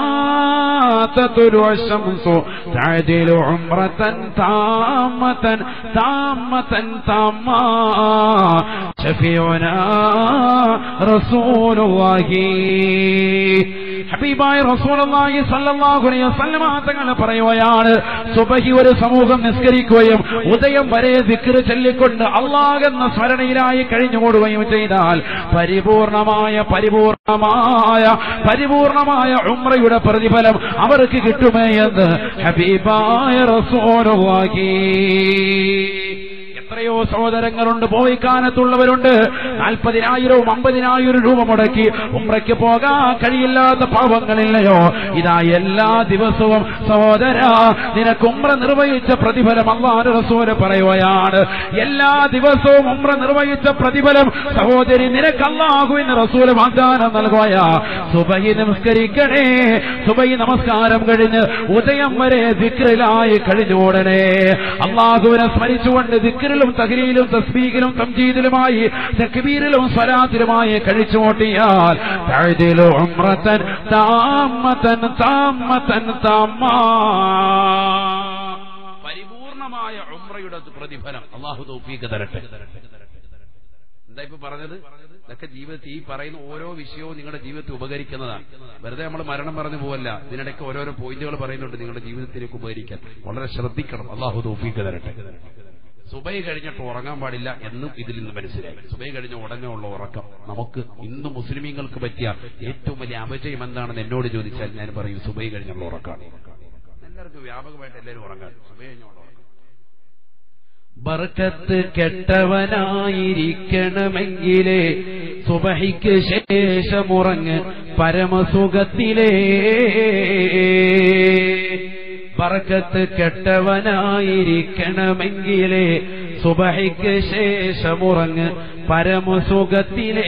تطلع الشمس تعدل عمرة تامة تامة تامة شفيعنا رسول الله ഹബീബായ റസൂലുള്ളാഹി സ്വല്ലല്ലാഹു അലൈഹി വസല്ലമ തങ്ങൾ പറയുകയാണ് സുബഹി ഒരു സമൂഹം നിസ്കരിക്കുകയും ഉദയം വരെ ദിക്ർ ചൊല്ലിക്കൊണ്ട് അല്ലാഹ് എന്ന സ്മരണയിലായി കഴിഞ്ഞുകൂടുകയും ചെയ്താൽ പരിപൂർണമായ പരിപൂർണമായ പരിപൂർണമായ ഉംറയുടെ പ്രതിഫലം അവർക്ക് കിട്ടുമേ എന്ന് ഹബീബായ റസൂലുള്ളാഹി എത്രയോ സഹോദരങ്ങളുണ്ട് പോയിക്കാനത്തുള്ളവരുണ്ട് നാൽപ്പതിനായിരവും അമ്പതിനായിരം രൂപ മുടക്കി ഉമ്രയ്ക്ക് പോകാൻ കഴിയില്ലാത്ത പാവങ്ങളില്ലയോ ഇതാ എല്ലാ ദിവസവും സഹോദര നിനക്ക് ഉമ്ര നിർവഹിച്ച പ്രതിഫലം അള്ളാഹു റസൂല് പറയുകയാണ് എല്ലാ ദിവസവും ഉമ്ര നിർവഹിച്ച പ്രതിഫലം സഹോദരി നിനക്ക് അള്ളാഹുവിന് റസൂല് വാഗ്ദാനം നൽകുകയാ സുബഹി നമസ്കരിക്കണേ സുബഹി നമസ്കാരം കഴിഞ്ഞ് ഉദയം വരെ ദിക്റിലായി കഴിഞ്ഞോടനെ അള്ളാഹുവിനെ സ്മരിച്ചുകൊണ്ട് ദിക്റിലും തഹ്ലീലും തസ്ബീഹിലും തംജീദിലുമായി തക്ബീരിലും സ്വലാത്തിലുമായി കഴിച്ചു ഓട്ടിയാൽ തഅദിലു ഉംറതൻ താമതൻ താമതൻ താമാ പരിപൂർണമായ ഉംറയുടെ പ്രതിഫലം അള്ളാഹു തൗഫീഖ് തരട്ടെ എന്താ ഇപ്പൊ പറഞ്ഞത് ഇതൊക്കെ ജീവിതത്തിൽ ഈ പറയുന്ന ഓരോ വിഷയവും നിങ്ങളുടെ ജീവിതത്തിൽ ഉപകരിക്കുന്നതാണ് വെറുതെ നമ്മൾ മരണം പറഞ്ഞു പോവല്ല ഇതിനിടയ്ക്ക് ഓരോരോ പോയിന്റുകൾ പറയുന്നുണ്ട് നിങ്ങളുടെ ജീവിതത്തിലേക്ക് ഉപകരിക്കാൻ വളരെ ശ്രദ്ധിക്കണം അള്ളാഹു തൗഫീഖ് തരട്ടെ സുബൈ കഴിഞ്ഞിട്ട് ഉറങ്ങാൻ പാടില്ല എന്നും ഇതിൽ നിന്ന് മനസ്സിലായി സുബൈ കഴിഞ്ഞ ഉടനെ ഉള്ള ഉറക്കം നമുക്ക് ഇന്ന് മുസ്ലിമീങ്ങൾക്ക് പറ്റിയ ഏറ്റവും വലിയ അപജയം എന്താണെന്ന് എന്നോട് ചോദിച്ചാൽ ഞാൻ പറയും സുബൈ കഴിഞ്ഞുള്ള ഉറക്കാണ് എല്ലാവർക്കും വ്യാപകമായിട്ട് എല്ലാവരും ഉറങ്ങാൻ സുബൈ കഴിഞ്ഞുള്ള ഉറക്കം ബർക്കത്ത് കെട്ടവനായിരിക്കണമെങ്കിലേ സുബഹിക്ക് ശേഷമുറങ്ങ് പരമസുഖത്തിലേ ബർക്കത്ത് കെട്ടവനായിരിക്കണമെങ്കിലേ സുബഹിക്ക് ശേഷമുറങ്ങ് പരമസുഖത്തിലേ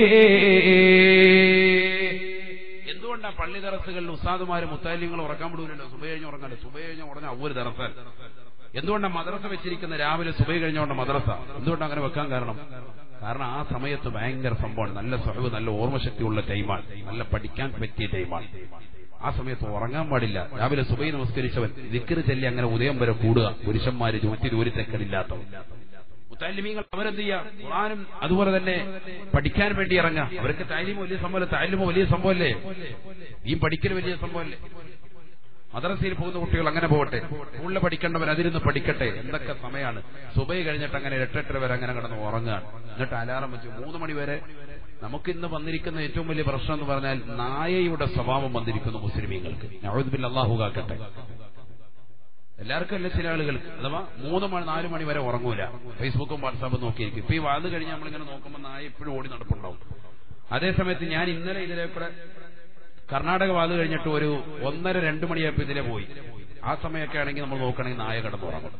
എന്തുകൊണ്ടാ പള്ളി ദറസുകളിൽ ഉസ്താദുമാര് മുത്താലിങ്ങൾ ഉറക്കാൻ വിടൂലല്ലോ സുബൈ കഴിഞ്ഞ് ഉറങ്ങാണ്ട് സുബൈ കഴിഞ്ഞ ഉടനെ അവര് ദറസാൻ എന്തുകൊണ്ടാണ് മദ്രസ വെച്ചിരിക്കുന്ന രാവിലെ സുബൈ കഴിഞ്ഞോണ്ട് മദ്രസ എന്തുകൊണ്ടാണ് അങ്ങനെ വെക്കാൻ കാരണം കാരണം ആ സമയത്ത് ഭയങ്കര സംഭവമാണ് നല്ല സഹവ് നല്ല ഓർമ്മശക്തിയുള്ള ടൈമാണ് നല്ല പഠിക്കാൻ പറ്റിയ ടൈമാണ് ആ സമയത്ത് ഉറങ്ങാൻ പാടില്ല രാവിലെ സുബൈ നമസ്കരിച്ചവൻ ദിക്കറ് ചെല്ലി അങ്ങനെ ഉദയം വരെ കൂടുക പുരുഷന്മാര് ജോറ്റി ഒരു തെക്കനില്ലാത്തവൻ മുത്താലിമീങ്ങൾ അവരെന്ത് ചെയ്യാ ഖുർആാനും അതുപോലെ തന്നെ പഠിക്കാൻ വേണ്ടി ഇറങ്ങാം അവർക്ക് താലിമോ വലിയ സംഭവമല്ലേ താലിമോ വലിയ സംഭവമല്ലേ ഈ പഠിക്കൽ വലിയ സംഭവമല്ലേ മദ്രസയിൽ പോകുന്ന കുട്ടികൾ അങ്ങനെ പോകട്ടെ സ്കൂളിൽ പഠിക്കേണ്ടവർ അതിരുന്ന് പഠിക്കട്ടെ എന്തൊക്കെ സമയമാണ് സുബൈ കഴിഞ്ഞിട്ട് അങ്ങനെ എട്ടെട്ടര വരെ അങ്ങനെ കിടന്ന് ഉറങ്ങുകയാണ് എന്നിട്ട് അലാറം വെച്ച് മൂന്ന് മണി വരെ നമുക്ക് ഇന്ന് വന്നിരിക്കുന്ന ഏറ്റവും വലിയ പ്രശ്നം എന്ന് പറഞ്ഞാൽ നായയുടെ സ്വഭാവം വന്നിരിക്കുന്നു മുസ്ലിമീങ്ങൾക്ക് നവദ്ബിൽ അള്ളാഹു കാക്കട്ടെ എല്ലാവർക്കും അല്ല ചില ആളുകൾക്ക് അഥവാ മൂന്ന് മണി നാല് മണി വരെ ഉറങ്ങൂല ഫേസ്ബുക്കും വാട്സാപ്പും നോക്കിയിരിക്കും ഇപ്പൊ ഈ വാത് കഴിഞ്ഞ് നമ്മളിങ്ങനെ നോക്കുമ്പോൾ നായ എപ്പോഴും ഓടി നടപ്പുണ്ടാവും അതേസമയത്ത് ഞാൻ ഇന്നലെ ഇതിലെ കൂടെ കർണാടക വാത് കഴിഞ്ഞിട്ട് ഒരു ഒന്നര രണ്ട് മണിയായപ്പോൾ ഇതിലെ പോയി ആ സമയമൊക്കെ ആണെങ്കിൽ നമ്മൾ നോക്കണമെങ്കിൽ നായ കിടന്ന് ഉറങ്ങും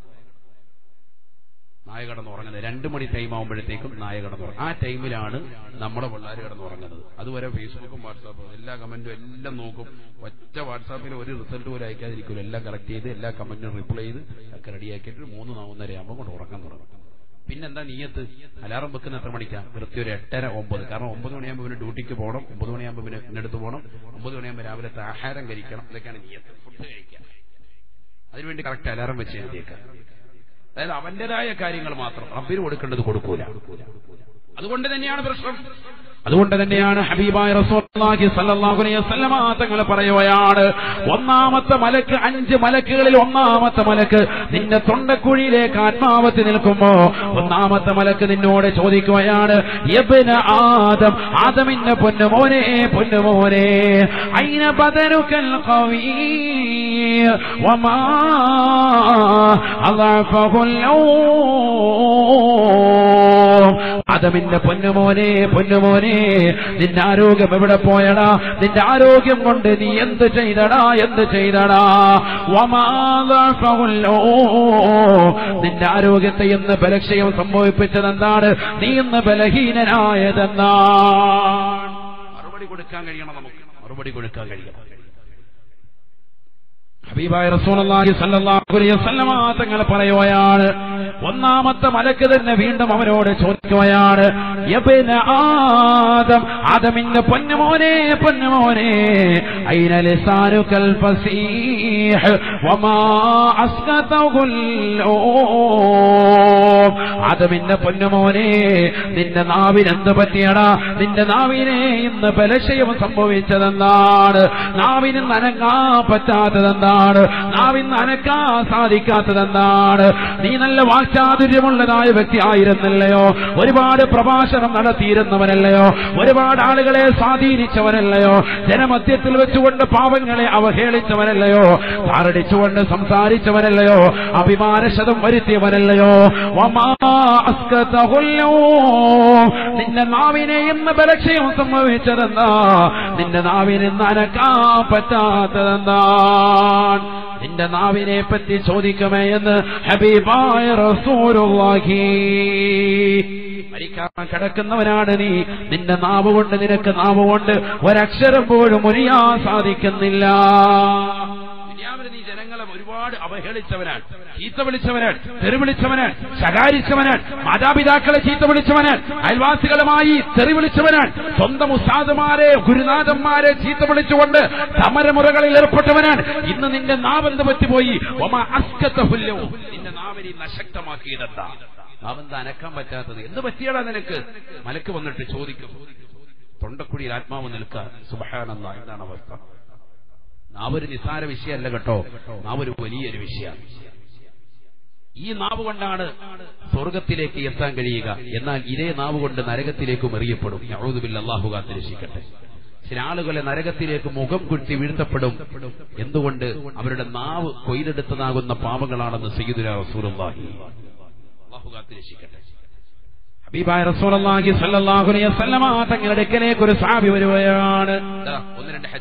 നായ കിടന്ന് ഉറങ്ങുന്നത് രണ്ട് മണി ടൈം ആകുമ്പോഴത്തേക്കും നായ കിടന്ന് ഉറങ്ങും ആ ടൈമിലാണ് നമ്മുടെ പിള്ളേർ കിടന്ന് ഉറങ്ങുന്നത് അതുവരെ ഫേസ്ബുക്കും വാട്സാപ്പും എല്ലാ കമന്റും എല്ലാം നോക്കും ഒറ്റ വാട്സാപ്പിൽ ഒരു റിസൾട്ട് പോലും അയക്കാതിരിക്കും എല്ലാം കറക്റ്റ് ചെയ്ത് എല്ലാ കമന്റിനും റിപ്ലൈ ചെയ്ത് ഒക്കെ റെഡിയാക്കിയിട്ട് മൂന്ന് നാവുന്നര ആകുമ്പോൾ കൊണ്ട് ഉറക്കം തുടങ്ങും പിന്നെന്താ നീയത്ത് അലാറം വെക്കുന്ന എത്ര മണിക്കാ കൃത്യം ഒരു എട്ടര ഒമ്പത് കാരണം ഒമ്പത് മണിയാകുമ്പോൾ പിന്നെ ഡ്യൂട്ടിക്ക് പോകണം ഒമ്പത് മണിയാകുമ്പോൾ പിന്നെ പിന്നെടുത്ത് പോകണം ഒമ്പത് മണിയാകുമ്പോൾ രാവിലത്തെ ആഹാരം കഴിക്കണം ഇതൊക്കെയാണ് നീയത്ത് ഫുഡ് കഴിക്കാം അതിനുവേണ്ടി കറക്റ്റ് അലാറം വെച്ച് എഴുതിയേക്കാം അതായത് അവന്റേതായ കാര്യങ്ങൾ മാത്രം റബ്ബിന് കൊടുക്കേണ്ടത് കൊടുക്കൂല അതുകൊണ്ട് തന്നെയാണ് പ്രശ്നം അതുകൊണ്ട് തന്നെയാണ് ഹബീബായ റസൂലുള്ളാഹി സ്വല്ലല്ലാഹു അലൈഹി വസല്ലമ തങ്ങൾ പറയുകയാണ് ഒന്നാമത്തെ മലക്ക് അഞ്ച് മലക്കുകളിൽ ഒന്നാമത്തെ മലക്ക് നിന്റെ തൊണ്ടക്കുഴിയിലേക്ക് ആത്മാവത്ത് നിൽക്കുമ്പോ ഒന്നാമത്തെ മലക്ക് നിന്നോട് ചോദിക്കുകയാണ് യബ്ന ആദം ആദമിന്റെ പൊന്നുമോനെ പൊന്നുമോനെ അയിന ബദനുക്കൽ ഖവീ വമാ അളഫഹുൽ ആദമിന്റെ പൊന്നുമോനെ പൊന്നുമോനെ നിന്റെ ആരോഗ്യം എവിടെ പോയടാ നിന്റെ ആരോഗ്യം കൊണ്ട് നീ എന്ത് ചെയ്തടാ എന്ത് ചെയ്തടാ വമാദഫഉല്ലോ നിന്റെ ആരോഗ്യത്തെ ഇന്ന് ബലക്ഷയം സംഭവിപ്പിച്ചത് എന്താണ് നീ ഇന്ന് ബലഹീനനായതെന്നാണ് മറുപടി കൊടുക്കാൻ കഴിയണം നമുക്ക് മറുപടി കൊടുക്കാൻ കഴിയണം ഹബീബായ റസൂലുള്ളാഹി സ്വല്ലല്ലാഹു അലൈഹി വസല്ലമ തങ്ങൾ പറയുകയാണ് ഒന്നാമത്തെ മലക്ക് തന്നെ വീണ്ടും അവനോട് ചോദിക്കുകയാണ് യബ്ന ആദം ആദമിന്റെ പൊന്നുമോനെ പൊന്നുമോനെ അയിന ലിസാനുകൽ ഫസീഹ് വമാ അസ്കതഹുൽ ആദമിന്റെ പൊന്നുമോനെ നിന്റെ നാവിന് എന്ത് പറ്റിയടാ നിന്റെ നാവിനെ ഇന്ന് ബലക്ഷയം സംഭവിച്ചതെന്താണ് നാവിന് നനങ്ങാൻ പറ്റാത്തതെന്താണ് നാവിന്ന് അനക്കാൻ സാധിക്കാത്തതെന്താണ് നീ നല്ല വാക്ചാതുര്യമുള്ളതായ വ്യക്തി ആയിരുന്നില്ലയോ ഒരുപാട് പ്രഭാഷണം നടത്തിയിരുന്നവനല്ലയോ ഒരുപാട് ആളുകളെ സ്വാധീനിച്ചവനല്ലയോ ജനമധ്യത്തിൽ വെച്ചുകൊണ്ട് പാവങ്ങളെ അവഹേളിച്ചവനല്ലയോ താറടിച്ചുകൊണ്ട് സംസാരിച്ചവനല്ലയോ അഭിമാനശതം വരുത്തിയവനല്ലയോ വമാ അസ്കതഹുല്ലോ. നിന്റെ നാവിനെ ഇന്ന് ബലക്ഷയം സംഭവിച്ചതെന്താ നിന്റെ നാവിന് ഇന്ന് അനക്കാൻ പറ്റാത്തതെന്താണ് നിന്റെ നാവിനെ പറ്റി ചോദിക്കുമേ എന്ന് ഹബീബായ റസൂലുള്ളാഹി മരിക്കാൻ കിടക്കുന്നവനാണ് നീ നിന്റെ നാവ് കൊണ്ട് നിനക്ക് നാവ് കൊണ്ട് ഒരക്ഷരം പോലും ഒരിയാൻ സാധിക്കുന്നില്ല ദുനിയാവിൽ നീ ജനങ്ങളെ ഒരുപാട് അവഹേളിച്ചവനാണ് ചീത്ത വിളിച്ചവനാണ് തെറി വിളിച്ചവനാണ് ശകാരിച്ചവനാണ് മാതാപിതാക്കളെ ചീത്ത വിളിച്ചവനാണ് അയൽവാസികളുമായി തെറി വിളിച്ചവനാണ് സ്വന്തം ഉസ്താദുമാരെ ഗുരുനാഥന്മാരെ ചീത്ത വിളിച്ചുകൊണ്ട് സമരമുറകളിൽ ഏർപ്പെട്ടവനാണ് ഇന്ന് നിന്റെ നാവെന്ത് പറ്റിപ്പോയി ഒമ അസ്കത്തഹുല്യവും നിന്റെ നാവിനെ നശക്തമാക്കിയതെന്താ നാവെന്താ അനക്കാൻ പറ്റാത്തത് എന്ത് പറ്റിയടാ നിനക്ക് മലക്ക് വന്നിട്ട് ചോദിക്കും തൊണ്ടക്കുടിയിൽ ആത്മാവ് നിൽക്കുക സുബഹാനന്ദ എന്താണ് അവസ്ഥ നാവൊരു നിസ്സാര വിഷയമല്ല കേട്ടോ നാവൊരു വലിയൊരു വിഷയമാണ് ഈ നാവ് കൊണ്ടാണ് സ്വർഗത്തിലേക്ക് എത്താൻ കഴിയുക എന്നാൽ ഇതേ നാവ് കൊണ്ട് നരകത്തിലേക്കും എറിയപ്പെടും യഹൂദുബിൽ അള്ളാഹു കാത്തിരക്ഷിക്കട്ടെ ചില ആളുകളെ നരകത്തിലേക്ക് മുഖം കുട്ടി വീഴ്ത്തപ്പെടും എന്തുകൊണ്ട് അവരുടെ നാവ് കൊയ്തെടുത്തതാകുന്ന പാപങ്ങളാണെന്ന് സയ്യിദുല റസൂലുള്ളാഹി അള്ളാഹു കാത്തിരക്ഷിക്കട്ടെ ഹബീബായ റസൂലുള്ളാഹി സ്വല്ലല്ലാഹു അലൈഹി വസല്ലമ തങ്ങളുടെ അടുക്കലേക്ക് ഒരു സാബി വരുകയാണ് ദാ, ഒന്ന് രണ്ട് ഹദീത്ത്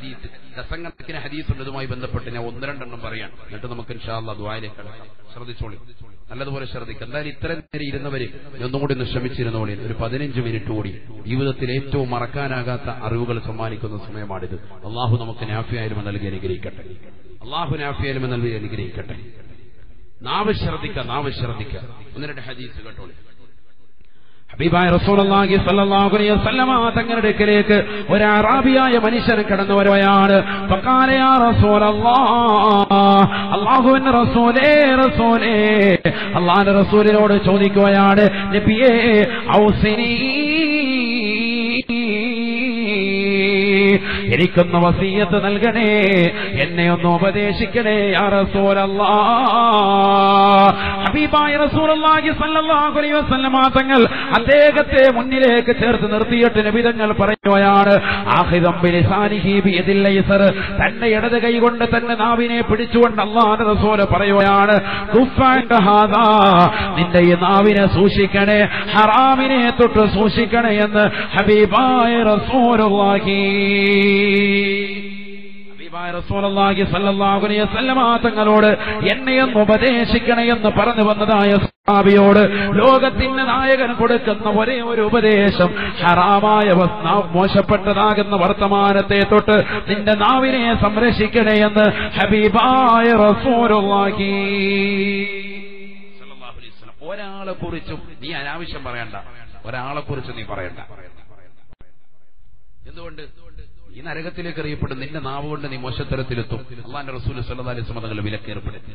ദശങ്കണക്കിന് ഹദീസുണ്ട് ഇതുമായി ബന്ധപ്പെട്ട് ഞാൻ ഒന്ന് രണ്ടെണ്ണം പറയാം എന്നിട്ട് നമുക്ക് ഇൻഷാല്ല ദ്വായിലേക്ക് കടക്കാം ശ്രദ്ധിച്ചോളി നല്ലതുപോലെ ശ്രദ്ധിക്കുക എന്തായാലും ഇത്രയും നേരം ഇരുന്നവര് ഇനി ഒന്നും കൂടി ഒന്ന് ശ്രമിച്ചിരുന്നോളി ഒരു പതിനഞ്ച് മിനിറ്റ് കൂടി ജീവിതത്തിൽ ഏറ്റവും മറക്കാനാകാത്ത അറിവുകൾ സമ്മാനിക്കുന്ന സമയമാണിത് അള്ളാഹു നമുക്ക് നാഫിയായാലും നൽകി അനുഗ്രഹിക്കട്ടെ അള്ളാഹു നാഫിയായാലും നൽകി അനുഗ്രഹിക്കട്ടെ നാവ് ശ്രദ്ധിക്കുക നാവ് ശ്രദ്ധിക്കുക ഒന്ന് രണ്ട് ഹദീസ് കേട്ടോളി ഹബീബായ റസൂലുള്ളാഹി സ്വല്ലല്ലാഹു അലൈഹി വസല്ലമ തങ്ങളുടെ അടുക്കലേക്ക് ഒരു അറാബിയായ മനുഷ്യൻ കടന്നു വരുകയാണ് ഫഖാല യാ റസൂലല്ലാഹ് അല്ലാഹുവിന്റെ റസൂലേ റസൂലേ അല്ലാഹുവിന്റെ റസൂലിനോട് ചോദിക്കുകയാണ് നബിയേ ഔസിനി എനിക്കൊന്ന് വസീയത്ത് നൽകണേ എന്നെ ഒന്ന് ഉപദേശിക്കണേ യാ റസൂലല്ലാ ഹബീബായ റസൂലുള്ളാഹി സ്വല്ലല്ലാഹു അലൈഹി വസല്ലമ തങ്ങൾ അദ്ദേഹത്തെ മുന്നിലേക്ക് ചേർത്ത് നിർത്തിയിട്ട് നബിതങ്ങൾ പറയുകയാണ് ആഖിദം ബിലിസാനിഹി ബിയദിൽ ലൈസർ തന്റെ ഇടത് കൈ കൊണ്ട് തന്റെ നാവിനെ പിടിച്ചുകൊണ്ട് അല്ലാഹുവിന്റെ റസൂൽ പറയുകയാണ് കുഫാക ഹാദാ നിന്റെ ഈ നാവിനെ സൂക്ഷിക്കണേ ഹറാമിനെ തൊട്ട് സൂക്ഷിക്കണേ എന്ന് ഹബീബായ റസൂലുള്ളാഹി ഹബീബായ റസൂലുള്ളാഹി സ്വല്ലല്ലാഹു അലൈഹി വസല്ലമ തങ്ങളോട് എന്നെയൊന്ന് ഉപദേശിക്കണേ എന്ന് പറഞ്ഞു വന്നതായ സഹാബിയോട് ലോകത്തിന്റെ നായകൻ കൊടുക്കുന്ന ഒരേ ഒരു ഉപദേശം ഹറാമായ വസ്ന- മോശപ്പെട്ടതാകുന്ന വർത്തമാനത്തെ തൊട്ട് നിന്റെ നാവിനെ സംരക്ഷിക്കണേ എന്ന് ഹബീബായ റസൂലുള്ളാഹി സല്ലല്ലാഹു അലൈഹി വസല്ലം. ഒരാളെ കുറിച്ചും നീ അനാവശ്യം പറയണ്ട ഒരാളെ കുറിച്ച് നീ പറയണ്ട എന്തുകൊണ്ട് ഈ നരകത്തിലേക്ക് അറിയപ്പെടും നിന്റെ നാവ് കൊണ്ട് നീ മോശത്തരത്തിലെത്തും അള്ളാന്റെ റസൂൽ സല്ലല്ലാഹു അലൈഹി വസല്ലം തങ്ങൾ വിലക്കേർപ്പെടുത്തി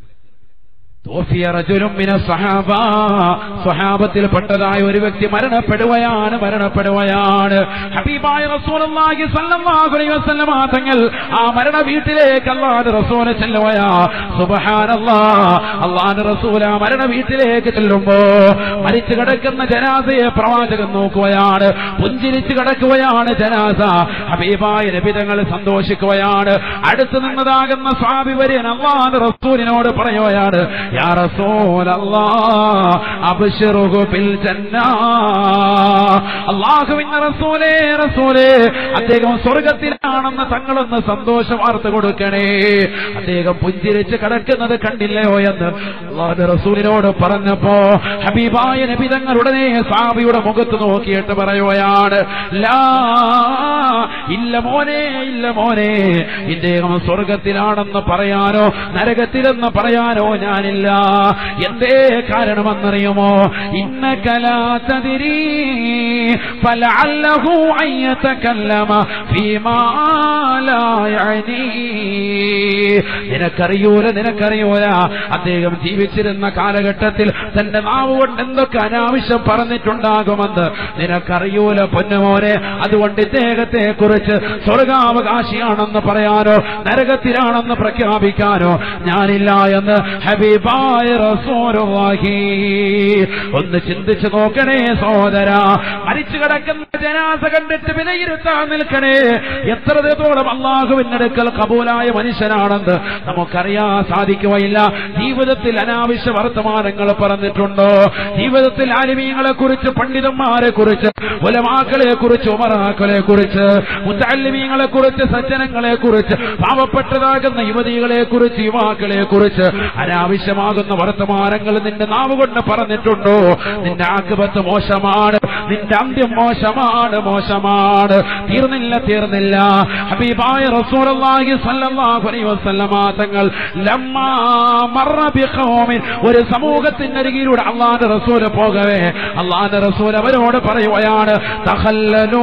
തോഫിയ റജുലും മിന സഹാബ സ്വഹാബത്തിൽപ്പെട്ടതായ ഒരു വ്യക്തി മരണപ്പെടുകയാണ് മരണപ്പെടുകയാണ് ഹബീബായ റസൂലുള്ളാഹി സ്വല്ലല്ലാഹു അലൈഹി വസല്ലമ തങ്ങൾ ആ മരണ വീട്ടിലേക്ക് അല്ലാഹുവിന്റെ റസൂൽ ചെല്ലുകയാ സുബ്ഹാനല്ലാഹ് അല്ലാഹുവിന്റെ റസൂൽ ആ മരണ വീട്ടിലേക്ക് ചെല്ലുമ്പോ മരിച്ചു കിടക്കുന്ന ജനാസയെ പ്രവാചകൻ നോക്കുകയാണ് പുഞ്ചിരിച്ചു കിടക്കുകയാണ് ജനാസ ഹബീബായ നബിതങ്ങൾ സന്തോഷിക്കുകയാണ് അടുത്ത് നിന്നതാകുന്ന സ്വാമി വര്യൻ അള്ളാഹുവിന്റെ റസൂലിനോട് പറയുകയാണ് യാ റസൂലല്ലാ അബ്ശിറുഹു ബിൽ ജന്ന അല്ലാഹുവിന്റെ റസൂലേ റസൂലേ അദ്ദേഹം സ്വർഗത്തിലാണെന്ന് തങ്ങളൊന്ന് സന്തോഷ വാർത്ത കൊടുക്കണേ അദ്ദേഹം പുഞ്ചിരിച്ച് കിടക്കുന്നത് കണ്ടില്ലയോ എന്ന് അള്ളാഹുവിന്റെ റസൂലിനോട് പറഞ്ഞപ്പോ ഹബീബായ നബി തങ്ങൾ ഉടനെ സ്വാമിയുടെ മുഖത്ത് നോക്കിയിട്ട് പറയുകയാണ് ലാ ഇല്ല മോനെ ഇല്ല മോനെ ഇദ്ദേഹം സ്വർഗത്തിലാണെന്ന് പറയാനോ നരകത്തിലെന്ന് പറയാനോ ഞാനില്ല എന്തേ കാരണമെന്നറിയുമോ ഇന്ന കലാതതിരി فلعله أن يتكلم فيما لا يعنيه നിനക്കറിയൂല നിനക്കറിയൂല അദ്ദേഹം ജീവിച്ചിരുന്ന കാലഘട്ടത്തിൽ തന്റെ നാവ് കൊണ്ട് എന്തൊക്കെ അനാവശ്യം പറഞ്ഞിട്ടുണ്ടാകുമെന്ന് നിനക്കറിയൂല പൊന്നുമോനെ അതുകൊണ്ട് ഇദ്ദേഹത്തെ കുറിച്ച് സ്വർഗാവകാശിയാണെന്ന് പറയാനോ നരകത്തിലാണെന്ന് പ്രഖ്യാപിക്കാനോ ഞാനില്ല എന്ന് ഹബീബായ റസൂലുള്ളാഹി ഒന്ന് ചിന്തിച്ചു നോക്കണേ സഹോദര മരിച്ചു കിടക്കുന്ന ജനാസ കണ്ടിട്ട് വിലയിരുത്താൻ നിൽക്കണേ എത്ര ദിവസത്തോളം അള്ളാഹുവിനടുക്കൽ കബൂലായ മനുഷ്യനാണെന്ന് നമുക്കറിയാൻ സാധിക്കുകയില്ല ജീവിതത്തിൽ അനാവശ്യ വർത്തമാനങ്ങൾ പറഞ്ഞിട്ടുണ്ടോ ജീവിതത്തിൽ ആലിമീങ്ങളെ കുറിച്ച് പണ്ഡിതന്മാരെ കുറിച്ച് ഉലമാക്കളെ കുറിച്ച് ഉമറാക്കളെ കുറിച്ച് മുത്താലിമീങ്ങളെ കുറിച്ച് സജ്ജനങ്ങളെ കുറിച്ച് പാവപ്പെട്ടതാകുന്ന യുവതികളെ കുറിച്ച് യുവാക്കളെ കുറിച്ച് അനാവശ്യമാകുന്ന വർത്തമാനങ്ങൾ നിന്റെ നാവ് കൊണ്ട് പറഞ്ഞിട്ടുണ്ടോ നിന്റെ ആക്കുപത്ത് മോശമാണ് നിന്റെ അന്ത്യം മോശമാണ് മോശമാണ് തീർന്നില്ല തീർന്നില്ല ഹബീബായ റസൂലുള്ളാഹി സ്വല്ലല്ലാഹു അലൈഹി വസല്ലമ തങ്ങൾ ലമ്മാ മറ ബിഖൗമിൻ ഒരു സമൂഹത്തിന്റെ അരികിലൂടെ അള്ളാഹുവിന്റെ റസൂൽ പോകവേ അള്ളാഹുവിന്റെ റസൂൽ അവരോട് പറയുകയാണ് തഖല്ലലൂ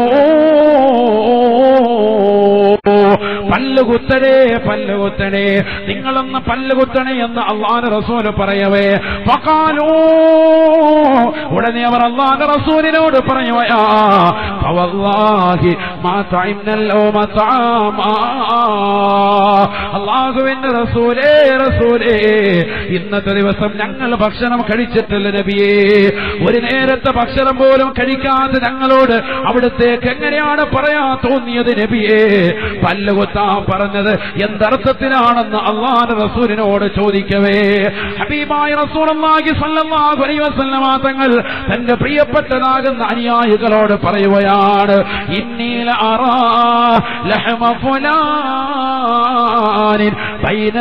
പല്ലുകുത്തണേ പല്ലുകുത്തണേ നിങ്ങളൊന്ന് പല്ലുകുത്തണേ എന്ന് അള്ളാഹുവിന്റെ റസൂൽ പറയവേ ഫഖാലൂ ഉടനെ അവർ അള്ളാഹുവിന്റെ റസൂലിനോട് പറയുകയാ ഫവല്ലാഹി മാ തഇന്നൽ യൗമ തആമാ അള്ളാഹുവിന്റെ റസൂലേ റസൂലേ ഇന്നത്തെ ദിവസം ഞങ്ങൾ ഭക്ഷണം കഴിച്ചിട്ടില്ല നബിയേ ഒരു നേരത്തെ ഭക്ഷണം പോലും കഴിക്കാതെ ഞങ്ങളോട് അവിടത്തേക്ക് എങ്ങനെയാണ് പറയാൻ തോന്നിയത് നബിയേ പല്ലുകൊത്താൻ പറഞ്ഞത് എന്തർത്ഥത്തിലാണെന്ന് അള്ളാഹ് റസൂലിനോട് ചോദിക്കവേ ഹബീബായ റസൂലുള്ളാഹി സ്വല്ലല്ലാഹു അലൈഹി വസല്ലമ തങ്ങൾ തന്റെ പ്രിയപ്പെട്ടതാകുന്ന അനുയായികളോട് പറയുകയാണ് ഇന്നീല അറാ ലഹമ ഫുലാനിൻ ബൈന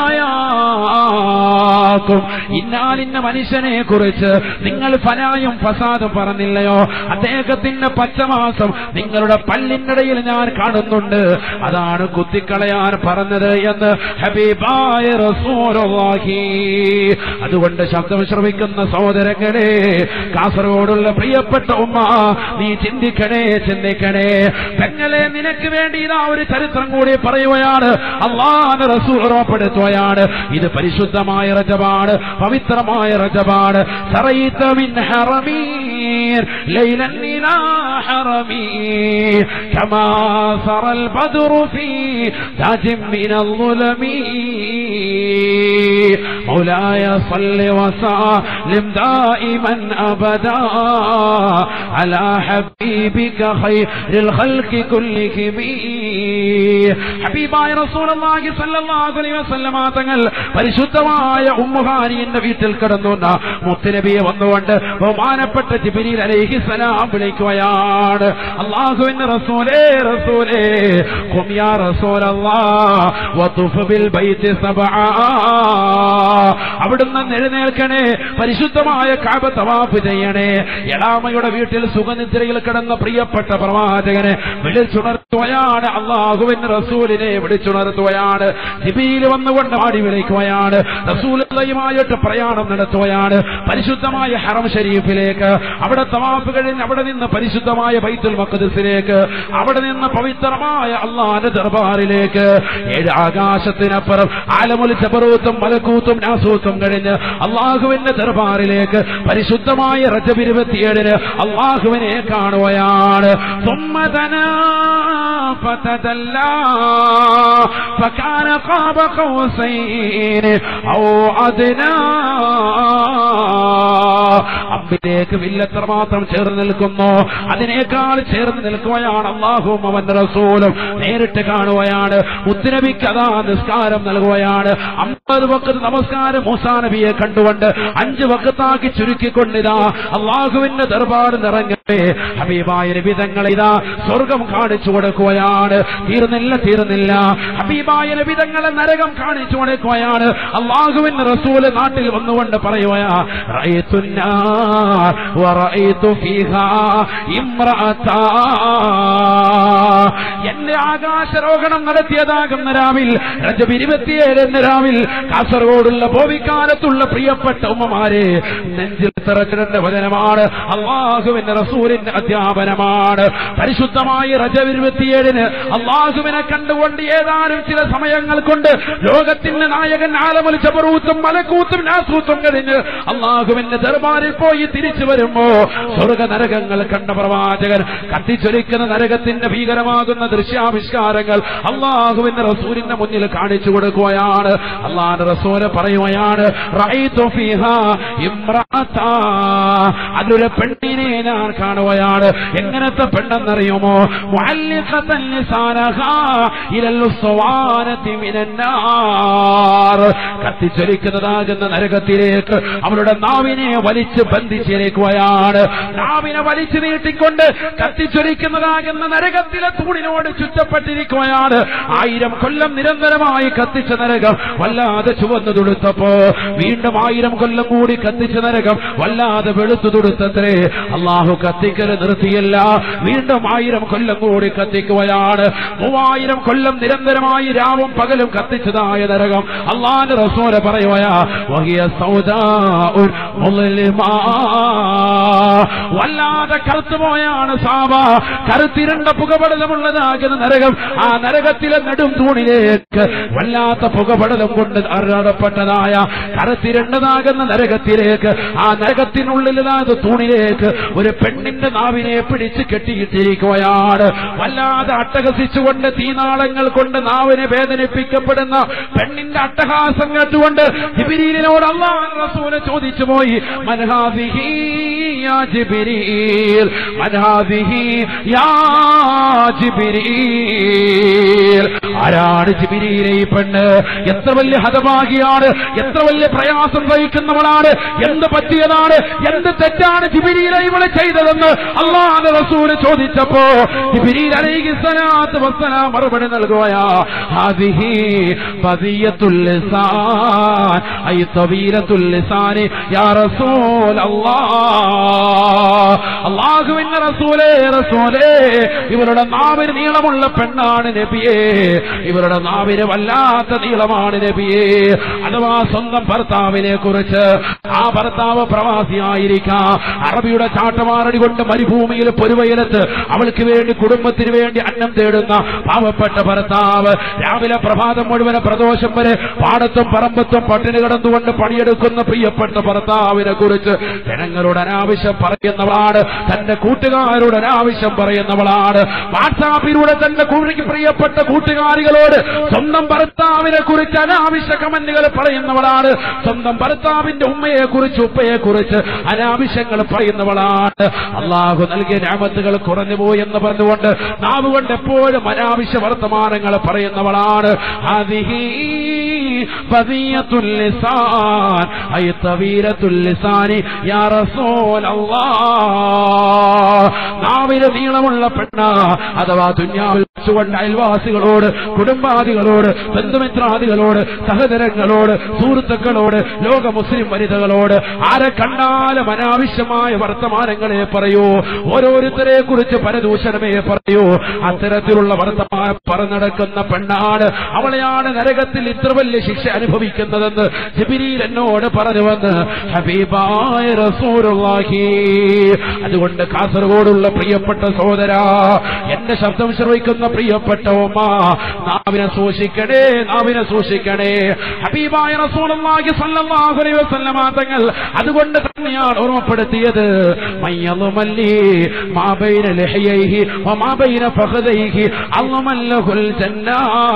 ഫനായാക്കും ഇന്നാലിന്ന മനുഷ്യനെ കുറിച്ച് നിങ്ങൾ ഫനായും ഫസാദും പറഞ്ഞില്ലയോ അദ്ദേഹത്തിന്റെ പച്ചമാസം നിങ്ങളുടെ പല്ലിനിടയിൽ ഞാൻ കാണുന്നുണ്ട് അതാണ് കുത്തിക്കളയാൻ പറഞ്ഞത് എന്ന് ഹബീബായ റസൂലുള്ളാഹി അതുകൊണ്ട് ശബ്ദം ശ്രമിക്കുന്ന സഹോദരങ്ങളെ കാസർഗോഡുള്ള പ്രിയപ്പെട്ട ഉമ്മ നീ ചിന്തിക്കണേ ചിന്തിക്കണേ പെങ്ങളെ നിനക്ക് വേണ്ടി ഇതാ ഒരു ചരിത്രം കൂടി പറയുകയാണ് അള്ളാഹ് റസൂൽ ഉറപ്പെടുത്തുകയാണ് ഇത് പരിശുദ്ധമായ റജബാണ് പവിത്രമായ റജബാണ് സറയിത്ത മിൻ ഹറമീർ ലൈലൻ ഇലാ ഹറമീ കമാ സറൽ ബദ്റു ഫീ താജിം മിൻ الظلمين مولاي صل وسلم دائما ابدا على حبيبك خير الخلق كلهم ഹബീബായ റസൂലുള്ളാഹി സ്വല്ലല്ലാഹു അലൈഹി വസല്ലമ തങ്ങൾ പരിശുദ്ധമായ ഉമ്മുഹാനിയുടെ വീട്ടിൽ കിടന്നുന്ന മുത്തുനബിയെ വന്നുകൊണ്ട് ബഹുമാനപ്പെട്ട ജിബ്രീൽ അലൈഹിസ്സലാം വിളിക്കുകയാണ് അല്ലാഹുവിന്റെ റസൂലേ റസൂലേ ഖും യാ റസൂലല്ലാഹ് വതുഫ് ബിൽ ബൈത്തി സബആ അവിടുന്ന് എഴുന്നേൽക്കണേ പരിശുദ്ധമായ കാബ തവാഫ് ചെയ്യണേ എളാമയുടെ വീട്ടിൽ സുഖനിദ്രയിൽ കിടന്ന പ്രിയപ്പെട്ട പ്രവാചകനെ വിളിച്ചുണർത്തുകയാണ് അള്ളാഹുവിന്റെ റസൂലിനെ വിളിച്ചുണർത്തുകയാണ് ജിബിയിൽ വന്നുകൊണ്ട് ആടി വിളിക്കുകയാണ് റസൂലുമായിട്ട് പ്രയാണം നടത്തുകയാണ് പരിശുദ്ധമായ ഹറം ഷരീഫിലേക്ക് അവിടെ തവാഫ് കഴിഞ്ഞ് അവിടെ നിന്ന് പരിശുദ്ധമായ ബൈത്തുൽ മഖദസിലേക്ക് അവിടെ നിന്ന് പവിത്രമായ അള്ളാന്റെ ദർബാറിലേക്ക് ഏഴ് ആകാശത്തിനപ്പുറം ആലമുൽ ജബറൂത്തും മലക്കൂത്തും നാസൂത്തും കഴിഞ്ഞ് അള്ളാഹുവിന്റെ ദർബാറിലേക്ക് പരിശുദ്ധമായ റജബ് ഇരുപത്തിയേഴിന് അള്ളാഹുവിനെ കാണുകയാണ് സുമ്മതനാ فتدلى فكان قاب قوسين أو أدنى അമ്പിലേക്ക് വില്ലത്ര മാത്രം ചേർന്ന് നിൽക്കുന്നു അതിനേക്കാൾ ചേർന്ന് നിൽക്കുകയാണ് അള്ളാഹും അവന്റെ റസൂലും നേരിട്ട് കാണുകയാണ് മുത്തുനബിക്ക് അതാ നിസ്കാരം നൽകുകയാണ് അമ്പത് വക്കത്ത് നമസ്കാരം മൂസാ നബിയെ കണ്ടുകൊണ്ട് അഞ്ച് വക്കത്താക്കി ചുരുക്കിക്കൊണ്ടിതാ അള്ളാഹുവിന്റെ ദർബാർ നിറങ്ങട്ടെ ഹബീബായ നബിതങ്ങൾ ഇതാ സ്വർഗം കാണിച്ചു കൊടുക്കുകയാണ് തീർന്നില്ല തീർന്നില്ല ഹബീബായ നബിതങ്ങളെ നരകം കാണിച്ചു കൊടുക്കുകയാണ് അള്ളാഹുവിന്റെ റസൂല് നാട്ടിൽ വന്നുകൊണ്ട് പറയുകയാ റഅയ്തുന്നാർ വറഅയ്തു ഫീഹാ ഇംറഅതാ എന്റെ ആകാശരോഹണം നടത്തിയതാകുന്ന രാവിൽ രജബ് ഇരുപത്തിയേഴ് എന്ന രാവിൽ കാസർഗോഡുള്ള ഭോവിക്കാലത്തുള്ള പ്രിയപ്പെട്ട ഉമ്മമാരെ നെഞ്ചിൽ തിറച്ചിടേണ്ട വചനമാണ് അള്ളാഹുവിന്റെ റസൂലിന്റെ അധ്യാപനമാണ് പരിശുദ്ധമായ രജബ് ഇരുപത്തിയേഴിന് അള്ളാഹുവിനെ കണ്ടുകൊണ്ട് ഏതാനും ചില സമയങ്ങൾ കൊണ്ട് ലോകത്തിന്റെ നായകൻ ആലമുൽ ചബറൂത്തും മലക്കൂത്തും നാസൂത്തും കഴിഞ്ഞ് അള്ളാഹുവിന്റെ ദർബാറിൽ പോയി തിരിച്ചു വരുമ്പോ സ്വർഗ നരകങ്ങൾ കണ്ട പ്രവാചകൻ കത്തിച്ചൊലിക്കുന്ന നരകത്തിന്റെ ഭീകരമാകുന്ന ദൃശ്യാവിഷ്കാരങ്ങൾ അള്ളാഹുവിന്റെ റസൂലിന്റെ മുന്നിൽ കാണിച്ചു കൊടുക്കുകയാണ് അള്ളാഹുന്റെ റസൂല് പറയുകയാണ് റഅയ്തു ഫീഹാ ഇമ്രഅത്താ. അതിലൊരു പെണ്ണിനെ ഞാൻ കാണുകയാണ് എങ്ങനത്തെ പെണ്ണെന്നറിയുമോ മുഅല്ലിഖത്തൻ ലിസാനഹാ ഇലൽ ഉസ്വാനതി മിനന്നാർ കത്തിച്ചൊലിക്കുന്നതാകുന്ന നരകത്തിലേക്ക് അവളുടെ നാവിനെ വലിച്ച് ബന്ധിച്ചിരിക്കുകയാണ് നാവിനെ വലിച്ചു നീട്ടിക്കൊണ്ട് കത്തിച്ചൊലിക്കുന്നതാകുന്ന നരകത്തിലെ തൂണിനോട് ചുറ്റപ്പെട്ടിരിക്കുകയാണ് ആയിരം കൊല്ലം നിരന്തരമായി കത്തിച്ച നരകം വല്ലാതെ ചുവന്നു തുടുത്തപ്പോ വീണ്ടും ആയിരം കൊല്ലം കൂടി കത്തിച്ച നരകം വല്ലാതെ വെളുത്തു തുടുത്തത്രേ അള്ളാഹു കത്തിക്കൽ നിർത്തിയില്ല വീണ്ടും ആയിരം കൊല്ലം കൂടി കത്തിക്കുകയാണ് മൂവായിരം കൊല്ലം നിരന്തരമായി രാവും പകലും കത്തിച്ചതായ നരകം അള്ളാന്റെ റസൂല പറയുകയാ വഹിയ സൗദാഉൻ മുളിലിമാ. വല്ലാതെ കറുത്തുപോയാണ് സാബ കറുത്തിരണ്ട പുകപടലമുള്ളതാകുന്ന നരകം ആ നരകത്തിലെ നെടും തൂണിലേക്ക് വല്ലാത്ത പുകപടലം കൊണ്ട് അറടപ്പെട്ടതായ കറുത്തിരണ്ടതാകുന്ന നരകത്തിലേക്ക് ആ നരകത്തിനുള്ളിലായത് തൂണിലേക്ക് ഒരു പെണ്ണ് പെണ്ണിന്റെ നാവിനെ പിടിച്ച് കെട്ടിയിട്ടിരിക്കുകയാണ് വല്ലാതെ അട്ടഹസിച്ചുകൊണ്ട് തീനാളങ്ങൾ കൊണ്ട് നാവിനെ വേദനിപ്പിക്കപ്പെടുന്ന പെണ്ണിന്റെ അട്ടഹാസം കേട്ടുകൊണ്ട് ജിബിരിയിലോട് അള്ളാഹ് റസൂല് ചോദിച്ചു പോയി മനഹാദിഹി യാ ജിബിരിൽ മനഹാദിഹി യാ ജിബിരിൽ ആരാണ് ജിബിരിയിലെ ഈ പെണ്ണ് എത്ര വലിയ ഹതഭാഗിയാണ് എത്ര വലിയ പ്രയാസം സഹിക്കുന്നവളാണ് എന്ത് പറ്റിയതാണ് എന്ത് തെറ്റാണ് ജിബിരിയിലെ ഇവളെ ചെയ്തതെന്ന് അള്ളാഹ് റസൂല് ചോദിച്ചപ്പോ ജിബിരിയിൽ അലൈഹി സ്വലാത്ത് വസ്സലാം മറുപടി നൽകുകയാ ഹാദിഹി ബദിയത്തുൽ ലിസാൻ ഐ തവീലത്തുൽ ലിസാനി യാ റസൂൽ അല്ലാഹ് അള്ളാഹുവിന്റെ റസൂലേ റസൂലേ ഇവരുടെ നാവിന് നീളമുള്ള പെണ്ണാണ് നബിയേ ഇവരുടെ നാവിന് വല്ലാത്ത നീളമാണ് നബിയേ അഥവാ സ്വന്തം ഭർത്താവിനെ കുറിച്ച് ആ ഭർത്താവ് പ്രവാസിയായിരിക്കാം അറബിയുടെ ചാട്ടമാറടി കൊണ്ട് മരുഭൂമിയിൽ പൊരുവയലത്ത് അവൾക്ക് വേണ്ടി കുടുംബത്തിന് വേണ്ടി അന്നം തേടുന്ന പാവപ്പെട്ട ഭർത്താവ് രാവിലെ പ്രഭാതം മുഴുവൻ പ്രദോഷം വരെ പാടത്തും പറമ്പത്തും പട്ടിണി കിടന്നുകൊണ്ട് പണിയെടുക്കുന്ന പ്രിയപ്പെട്ട ഭർത്താവിനെ കുറിച്ച് ജനങ്ങളോട് അനാവശ്യം പറയുന്നവളാണ് തന്റെ കൂട്ടുകാരോട് അനാവശ്യം പറയുന്നവളാണ് വാട്സാപ്പിലൂടെ തന്റെ കുഴിക്ക് പ്രിയപ്പെട്ട കൂട്ടുകാരികളോട് സ്വന്തം ഭർത്താവിനെ കുറിച്ച് അനാവശ്യ കമന്റുകൾ പറയുന്നവളാണ് സ്വന്തം ഭർത്താവിന്റെ ഉമ്മയെ കുറിച്ച് ഉപ്പയെ കുറിച്ച് അനാവശ്യങ്ങൾ പറയുന്നവളാണ് അള്ളാഹു നൽകിയ ഞാമത്തുകൾ കുറഞ്ഞുപോയി എന്ന് പറഞ്ഞുകൊണ്ട് നാവ് കൊണ്ട് എപ്പോഴും അനാവശ്യ വർത്തമാനങ്ങൾ പറയുന്നവളാണ് അതിഹീ بذية اللسان أي طويلة اللسان يا رسول الله നാവിന് നീളമുള്ള പെണ്ണ അഥവാ ദുന്യാവിൽ വെച്ചുകൊണ്ട് അയൽവാസികളോട് കുടുംബാദികളോട് ബന്ധുമിത്രാദികളോട് സഹോദരങ്ങളോട് സുഹൃത്തുക്കളോട് ലോക മുസ്ലിം വനിതകളോട് ആരെ കണ്ടാലും അനാവശ്യമായ വർത്തമാനങ്ങളെ പറയൂ ഓരോരുത്തരെ കുറിച്ച് പരദൂഷണമേ പറയൂ അത്തരത്തിലുള്ള വർത്തമാനം പറഞ്ഞടക്കുന്ന പെണ്ണാണ് അവളെയാണ് നരകത്തിൽ ഇത്ര വലിയ ശിക്ഷ അനുഭവിക്കുന്നതെന്ന് ജിബിരിയിൽ എന്നോട് പറഞ്ഞുവന്ന് ഹബീബായ റസൂലുള്ളാഹി അതുകൊണ്ട് കാസർഗോഡുള്ള പ്രിയപ്പെട്ട സഹോദര എന്റെ ശബ്ദം ശ്രവിക്കുന്ന പ്രിയപ്പെട്ട ഉമ്മ നാവിനെ സൂക്ഷിക്കണേ നാവിനെ സൂക്ഷിക്കണേ ഹബീബായ റസൂലുള്ളാഹി സ്വല്ലല്ലാഹു അലൈഹി വസല്ലമ തങ്ങൾ അതുകൊണ്ട് തന്നെയാണ് ഓർമ്മപ്പെടുത്തിയത് മയ്യളുമല്ലി മാ ബൈന ലഹയൈഹി വമാ ബൈന ഫഖദൈഹി അള്ളമല്ലഹുൽ ജന്ന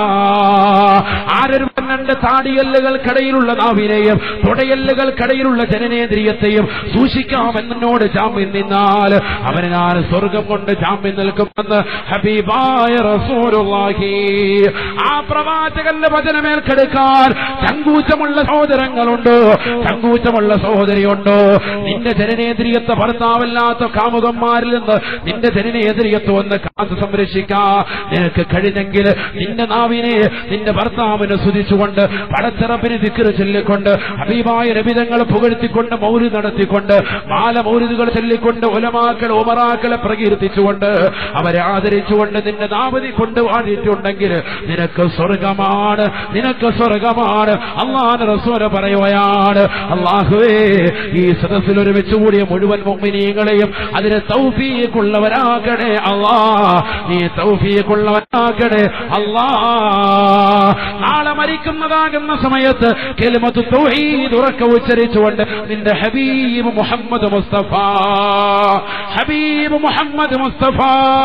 ആരൊരു പെണ്ണന്റെ താടിയല്ലുകൾക്കിടയിലുള്ള നാവിനെയും തുടയല്ലുകൾക്കിടയിലുള്ള ജനനേന്ദ്രിയത്തെയും സൂക്ഷിക്കാമെന്നോട് ജാമ്യം നിന്നാൽ അവന് ഞാൻ സ്വർഗം കൊണ്ട് ജാമ്യം നിൽക്കുമെന്ന് ഹബീബായ റസൂലുള്ളാഹി ആ പ്രവാചകന്റെ വചനമേൽക്കെടുക്കാൻ ചങ്കൂറ്റമുള്ള സഹോദരങ്ങളുണ്ടോ ചങ്കൂറ്റമുള്ള സഹോദരിയുണ്ടോ നിന്റെ ജനനേന്ദ്രിയത്തെ ഭർത്താവല്ലാത്ത കാമുകന്മാരിൽ നിന്ന് നിന്റെ ജനനേന്ദ്രിയത്തെ ഒന്ന് കാത്തു സംരക്ഷിക്കാ നിനക്ക് കഴിഞ്ഞെങ്കിൽ നിന്റെ നാവിനെ നിന്റെ ഭർത്താവിനെ സ്തുതിച്ചുകൊണ്ട് പടച്ചിറപ്പിന് ദിക്കറ് ചൊല്ലിക്കൊണ്ട് അഭിമായ രവിതങ്ങൾ പുകഴ്ത്തിക്കൊണ്ട് മൗര് നടത്തിക്കൊണ്ട് മാല മൗരുതുകൾ ചൊല്ലിക്കൊണ്ട് ഒലമാക്കൾ ഉമറാക്കളെ പ്രകീർത്തിച്ചുകൊണ്ട് അവരെ ആദരിച്ചുകൊണ്ട് നിന്റെ നാവതി കൊണ്ട് വാഴിയിട്ടുണ്ടെങ്കിൽ നിനക്ക് സ്വർഗമാണ് നിനക്ക് സ്വർഗമാണ് അള്ളാഹ് റസൂല പറയുകയാണ് അള്ളാഹുവേ ഈ സദസ്സിൽ ഒരുമിച്ച് കൂടിയ മുഴുവൻ മുമ്മിനീങ്ങളെയും അതിന് തൗഫീഖുള്ളവരാകണേ അള്ളാ നീ തൗഫീഖുള്ളവരാകണേ അള്ളാ നാളെ മരിക്കുന്നതാകുന്ന സമയത്ത് കെലിമത്ത് തൗഹീദ് ഉറക്കെ ഉച്ചരിച്ചുകൊണ്ട് നിന്റെ ഹബീബ് മുഹമ്മദ് മുസ്തഫ ഹബീബ് മുഹമ്മദ് മുസ്തഫ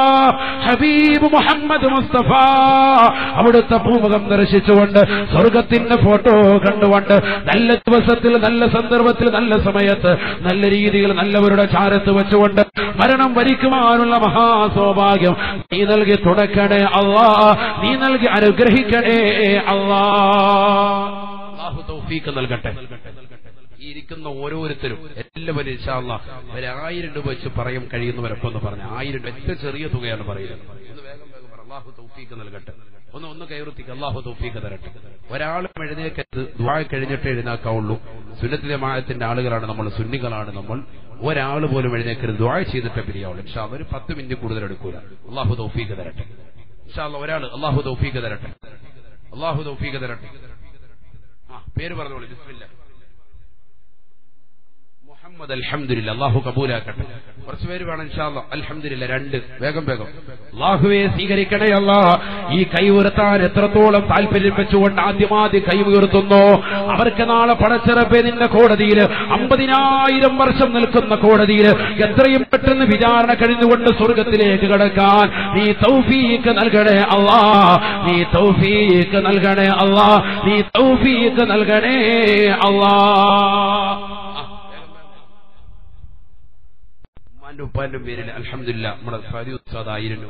ഹബീബ് മുഹമ്മദ് മുസ്തഫ അവിടുത്തെ ഭൂമുഖം ദർശിച്ചുകൊണ്ട് സ്വർഗത്തിന്റെ ഫോട്ടോ കണ്ടുകൊണ്ട് നല്ല ദിവസത്തിൽ നല്ല സന്ദർഭത്തിൽ നല്ല സമയത്ത് നല്ല രീതിയിൽ നല്ലവരുടെ ചാരത്ത് വെച്ചുകൊണ്ട് മരണം വരിക്കുവാനുള്ള മഹാസൗഭാഗ്യം നീ നൽകി തുടക്കണേ അള്ളാ നീ നൽകി അനുഗ്രഹിക്കണേ അള്ളാ അള്ളാഹു തൗഫീക്ക് നൽകട്ടെ ഈ ഇരിക്കുന്ന ഓരോരുത്തരും എല്ലാവരും ഇൻഷാല്ല ഒരു ആയിരം രൂപ വെച്ച് പറയും കഴിയുന്നവരൊക്കെ ഒന്ന് പറഞ്ഞു ആയിരം രൂപ ഏറ്റവും ചെറിയ തുകയാണ് പറയുന്നത് ഒന്ന് വേഗം വേഗം പറ അള്ളാഹു തൗഫീക്ക് നൽകട്ടെ ഒന്ന് ഒന്ന് കയറുത്തിക്ക് അള്ളാഹു തൗഫീക്ക് തരട്ടെ ഒരാളും എഴുന്നേക്കരുത് ദ്വാ കഴിഞ്ഞിട്ട് എഴുന്നേക്കാവുള്ളൂ സുന്നത്തിലെ മായത്തിന്റെ ആളുകളാണ് നമ്മൾ സുന്നികളാണ് നമ്മൾ ഒരാൾ പോലും എഴുന്നേക്കരുത് ദ്വാ ചെയ്തിട്ട് പിരിയാവുള്ളൂ ഇൻഷാ അല്ലാ, ഒരു പത്ത് മിനിറ്റ് കൂടുതൽ എടുക്കൂല അള്ളാഹു തൗഫീക്ക് തരട്ടെ ഇൻഷാ അല്ലാ, ഒരാൾ അള്ളാഹു തൗഫീക്ക് തരട്ടെ അള്ളാഹു തൗഫീക്ക് തരട്ടെ ആ പേര് പറഞ്ഞോളൂ ബിസ്മില്ല മുഹമ്മദ് അൽഹംദുലില്ലാ അള്ളാഹു കബൂലാക്കട്ടെ കുറച്ച് പേര് വേണം ഇൻഷാല്ലാ അൽഹംദുലില്ലാ രണ്ട് വേഗം വേഗം അള്ളാഹുവെ സ്വീകരിക്കണേ അല്ല ഈ കൈ ഉയർത്താൻ എത്രത്തോളം താല്പര്യം വെച്ചുകൊണ്ട് ആദ്യമാദ്യം കൈ ഉയർത്തുന്നു അവർക്ക് നാളെ പടച്ചിറപ്പേ നിന്റെ കോടതിയിൽ അമ്പതിനായിരം വർഷം നിൽക്കുന്ന കോടതിയിൽ എത്രയും പെട്ടെന്ന് വിചാരണ കഴിഞ്ഞുകൊണ്ട് സ്വർഗത്തിലേക്ക് കടക്കാൻ നീ തൗഫീക്ക് നൽകണേ അല്ലാ നീ തൗഫീക്ക് നൽകണേ അല്ലാ നീ തൗഫീക്ക് നൽകണേ അല്ലാ ഉമ്മാന്റെ ഉപ്പാന്റെ പേരിൽ അൽഹംദുലില്ലാ നമ്മുടെ സാരി ഉസ്താദായിരുന്നു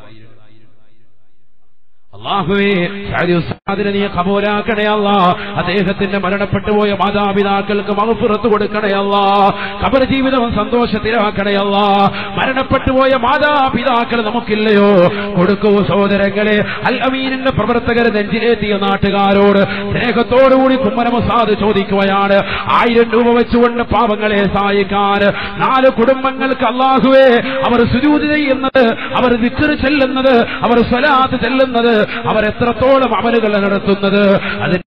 അള്ളാഹുവേ ഷാരി ഉസ്താദിനെ നീ കബൂലാക്കണേ അല്ല അദ്ദേഹത്തിന്റെ മരണപ്പെട്ടു പോയ മാതാപിതാക്കൾക്ക് മഹഫുറത്ത് കൊടുക്കണേ അല്ല കബർ ജീവിതം സന്തോഷത്തിലാക്കണേ അല്ല മരണപ്പെട്ടു പോയ മാതാപിതാക്കൾ നമുക്കില്ലയോ കൊടുക്കൂ സഹോദരങ്ങളെ അൽ അമീനിന്റെ പ്രവർത്തകർ നെഞ്ചിലേത്തിയ നാട്ടുകാരോട് സ്നേഹത്തോടുകൂടി കുമ്മനമസാദ് ചോദിക്കുകയാണ് ആയിരം രൂപ വെച്ചുകൊണ്ട് പാവങ്ങളെ സഹായിക്കാൻ നാല് കുടുംബങ്ങൾക്ക് അള്ളാഹുവേ അവർ സുരൂതി ചെയ്യുന്നത് അവർ വിക്കറ് ചെല്ലുന്നത് അവർ സ്വലാത്ത് ചെല്ലുന്നത് അവർ എത്രത്തോളം അമലുകൾ നടത്തുന്നത് അതിന്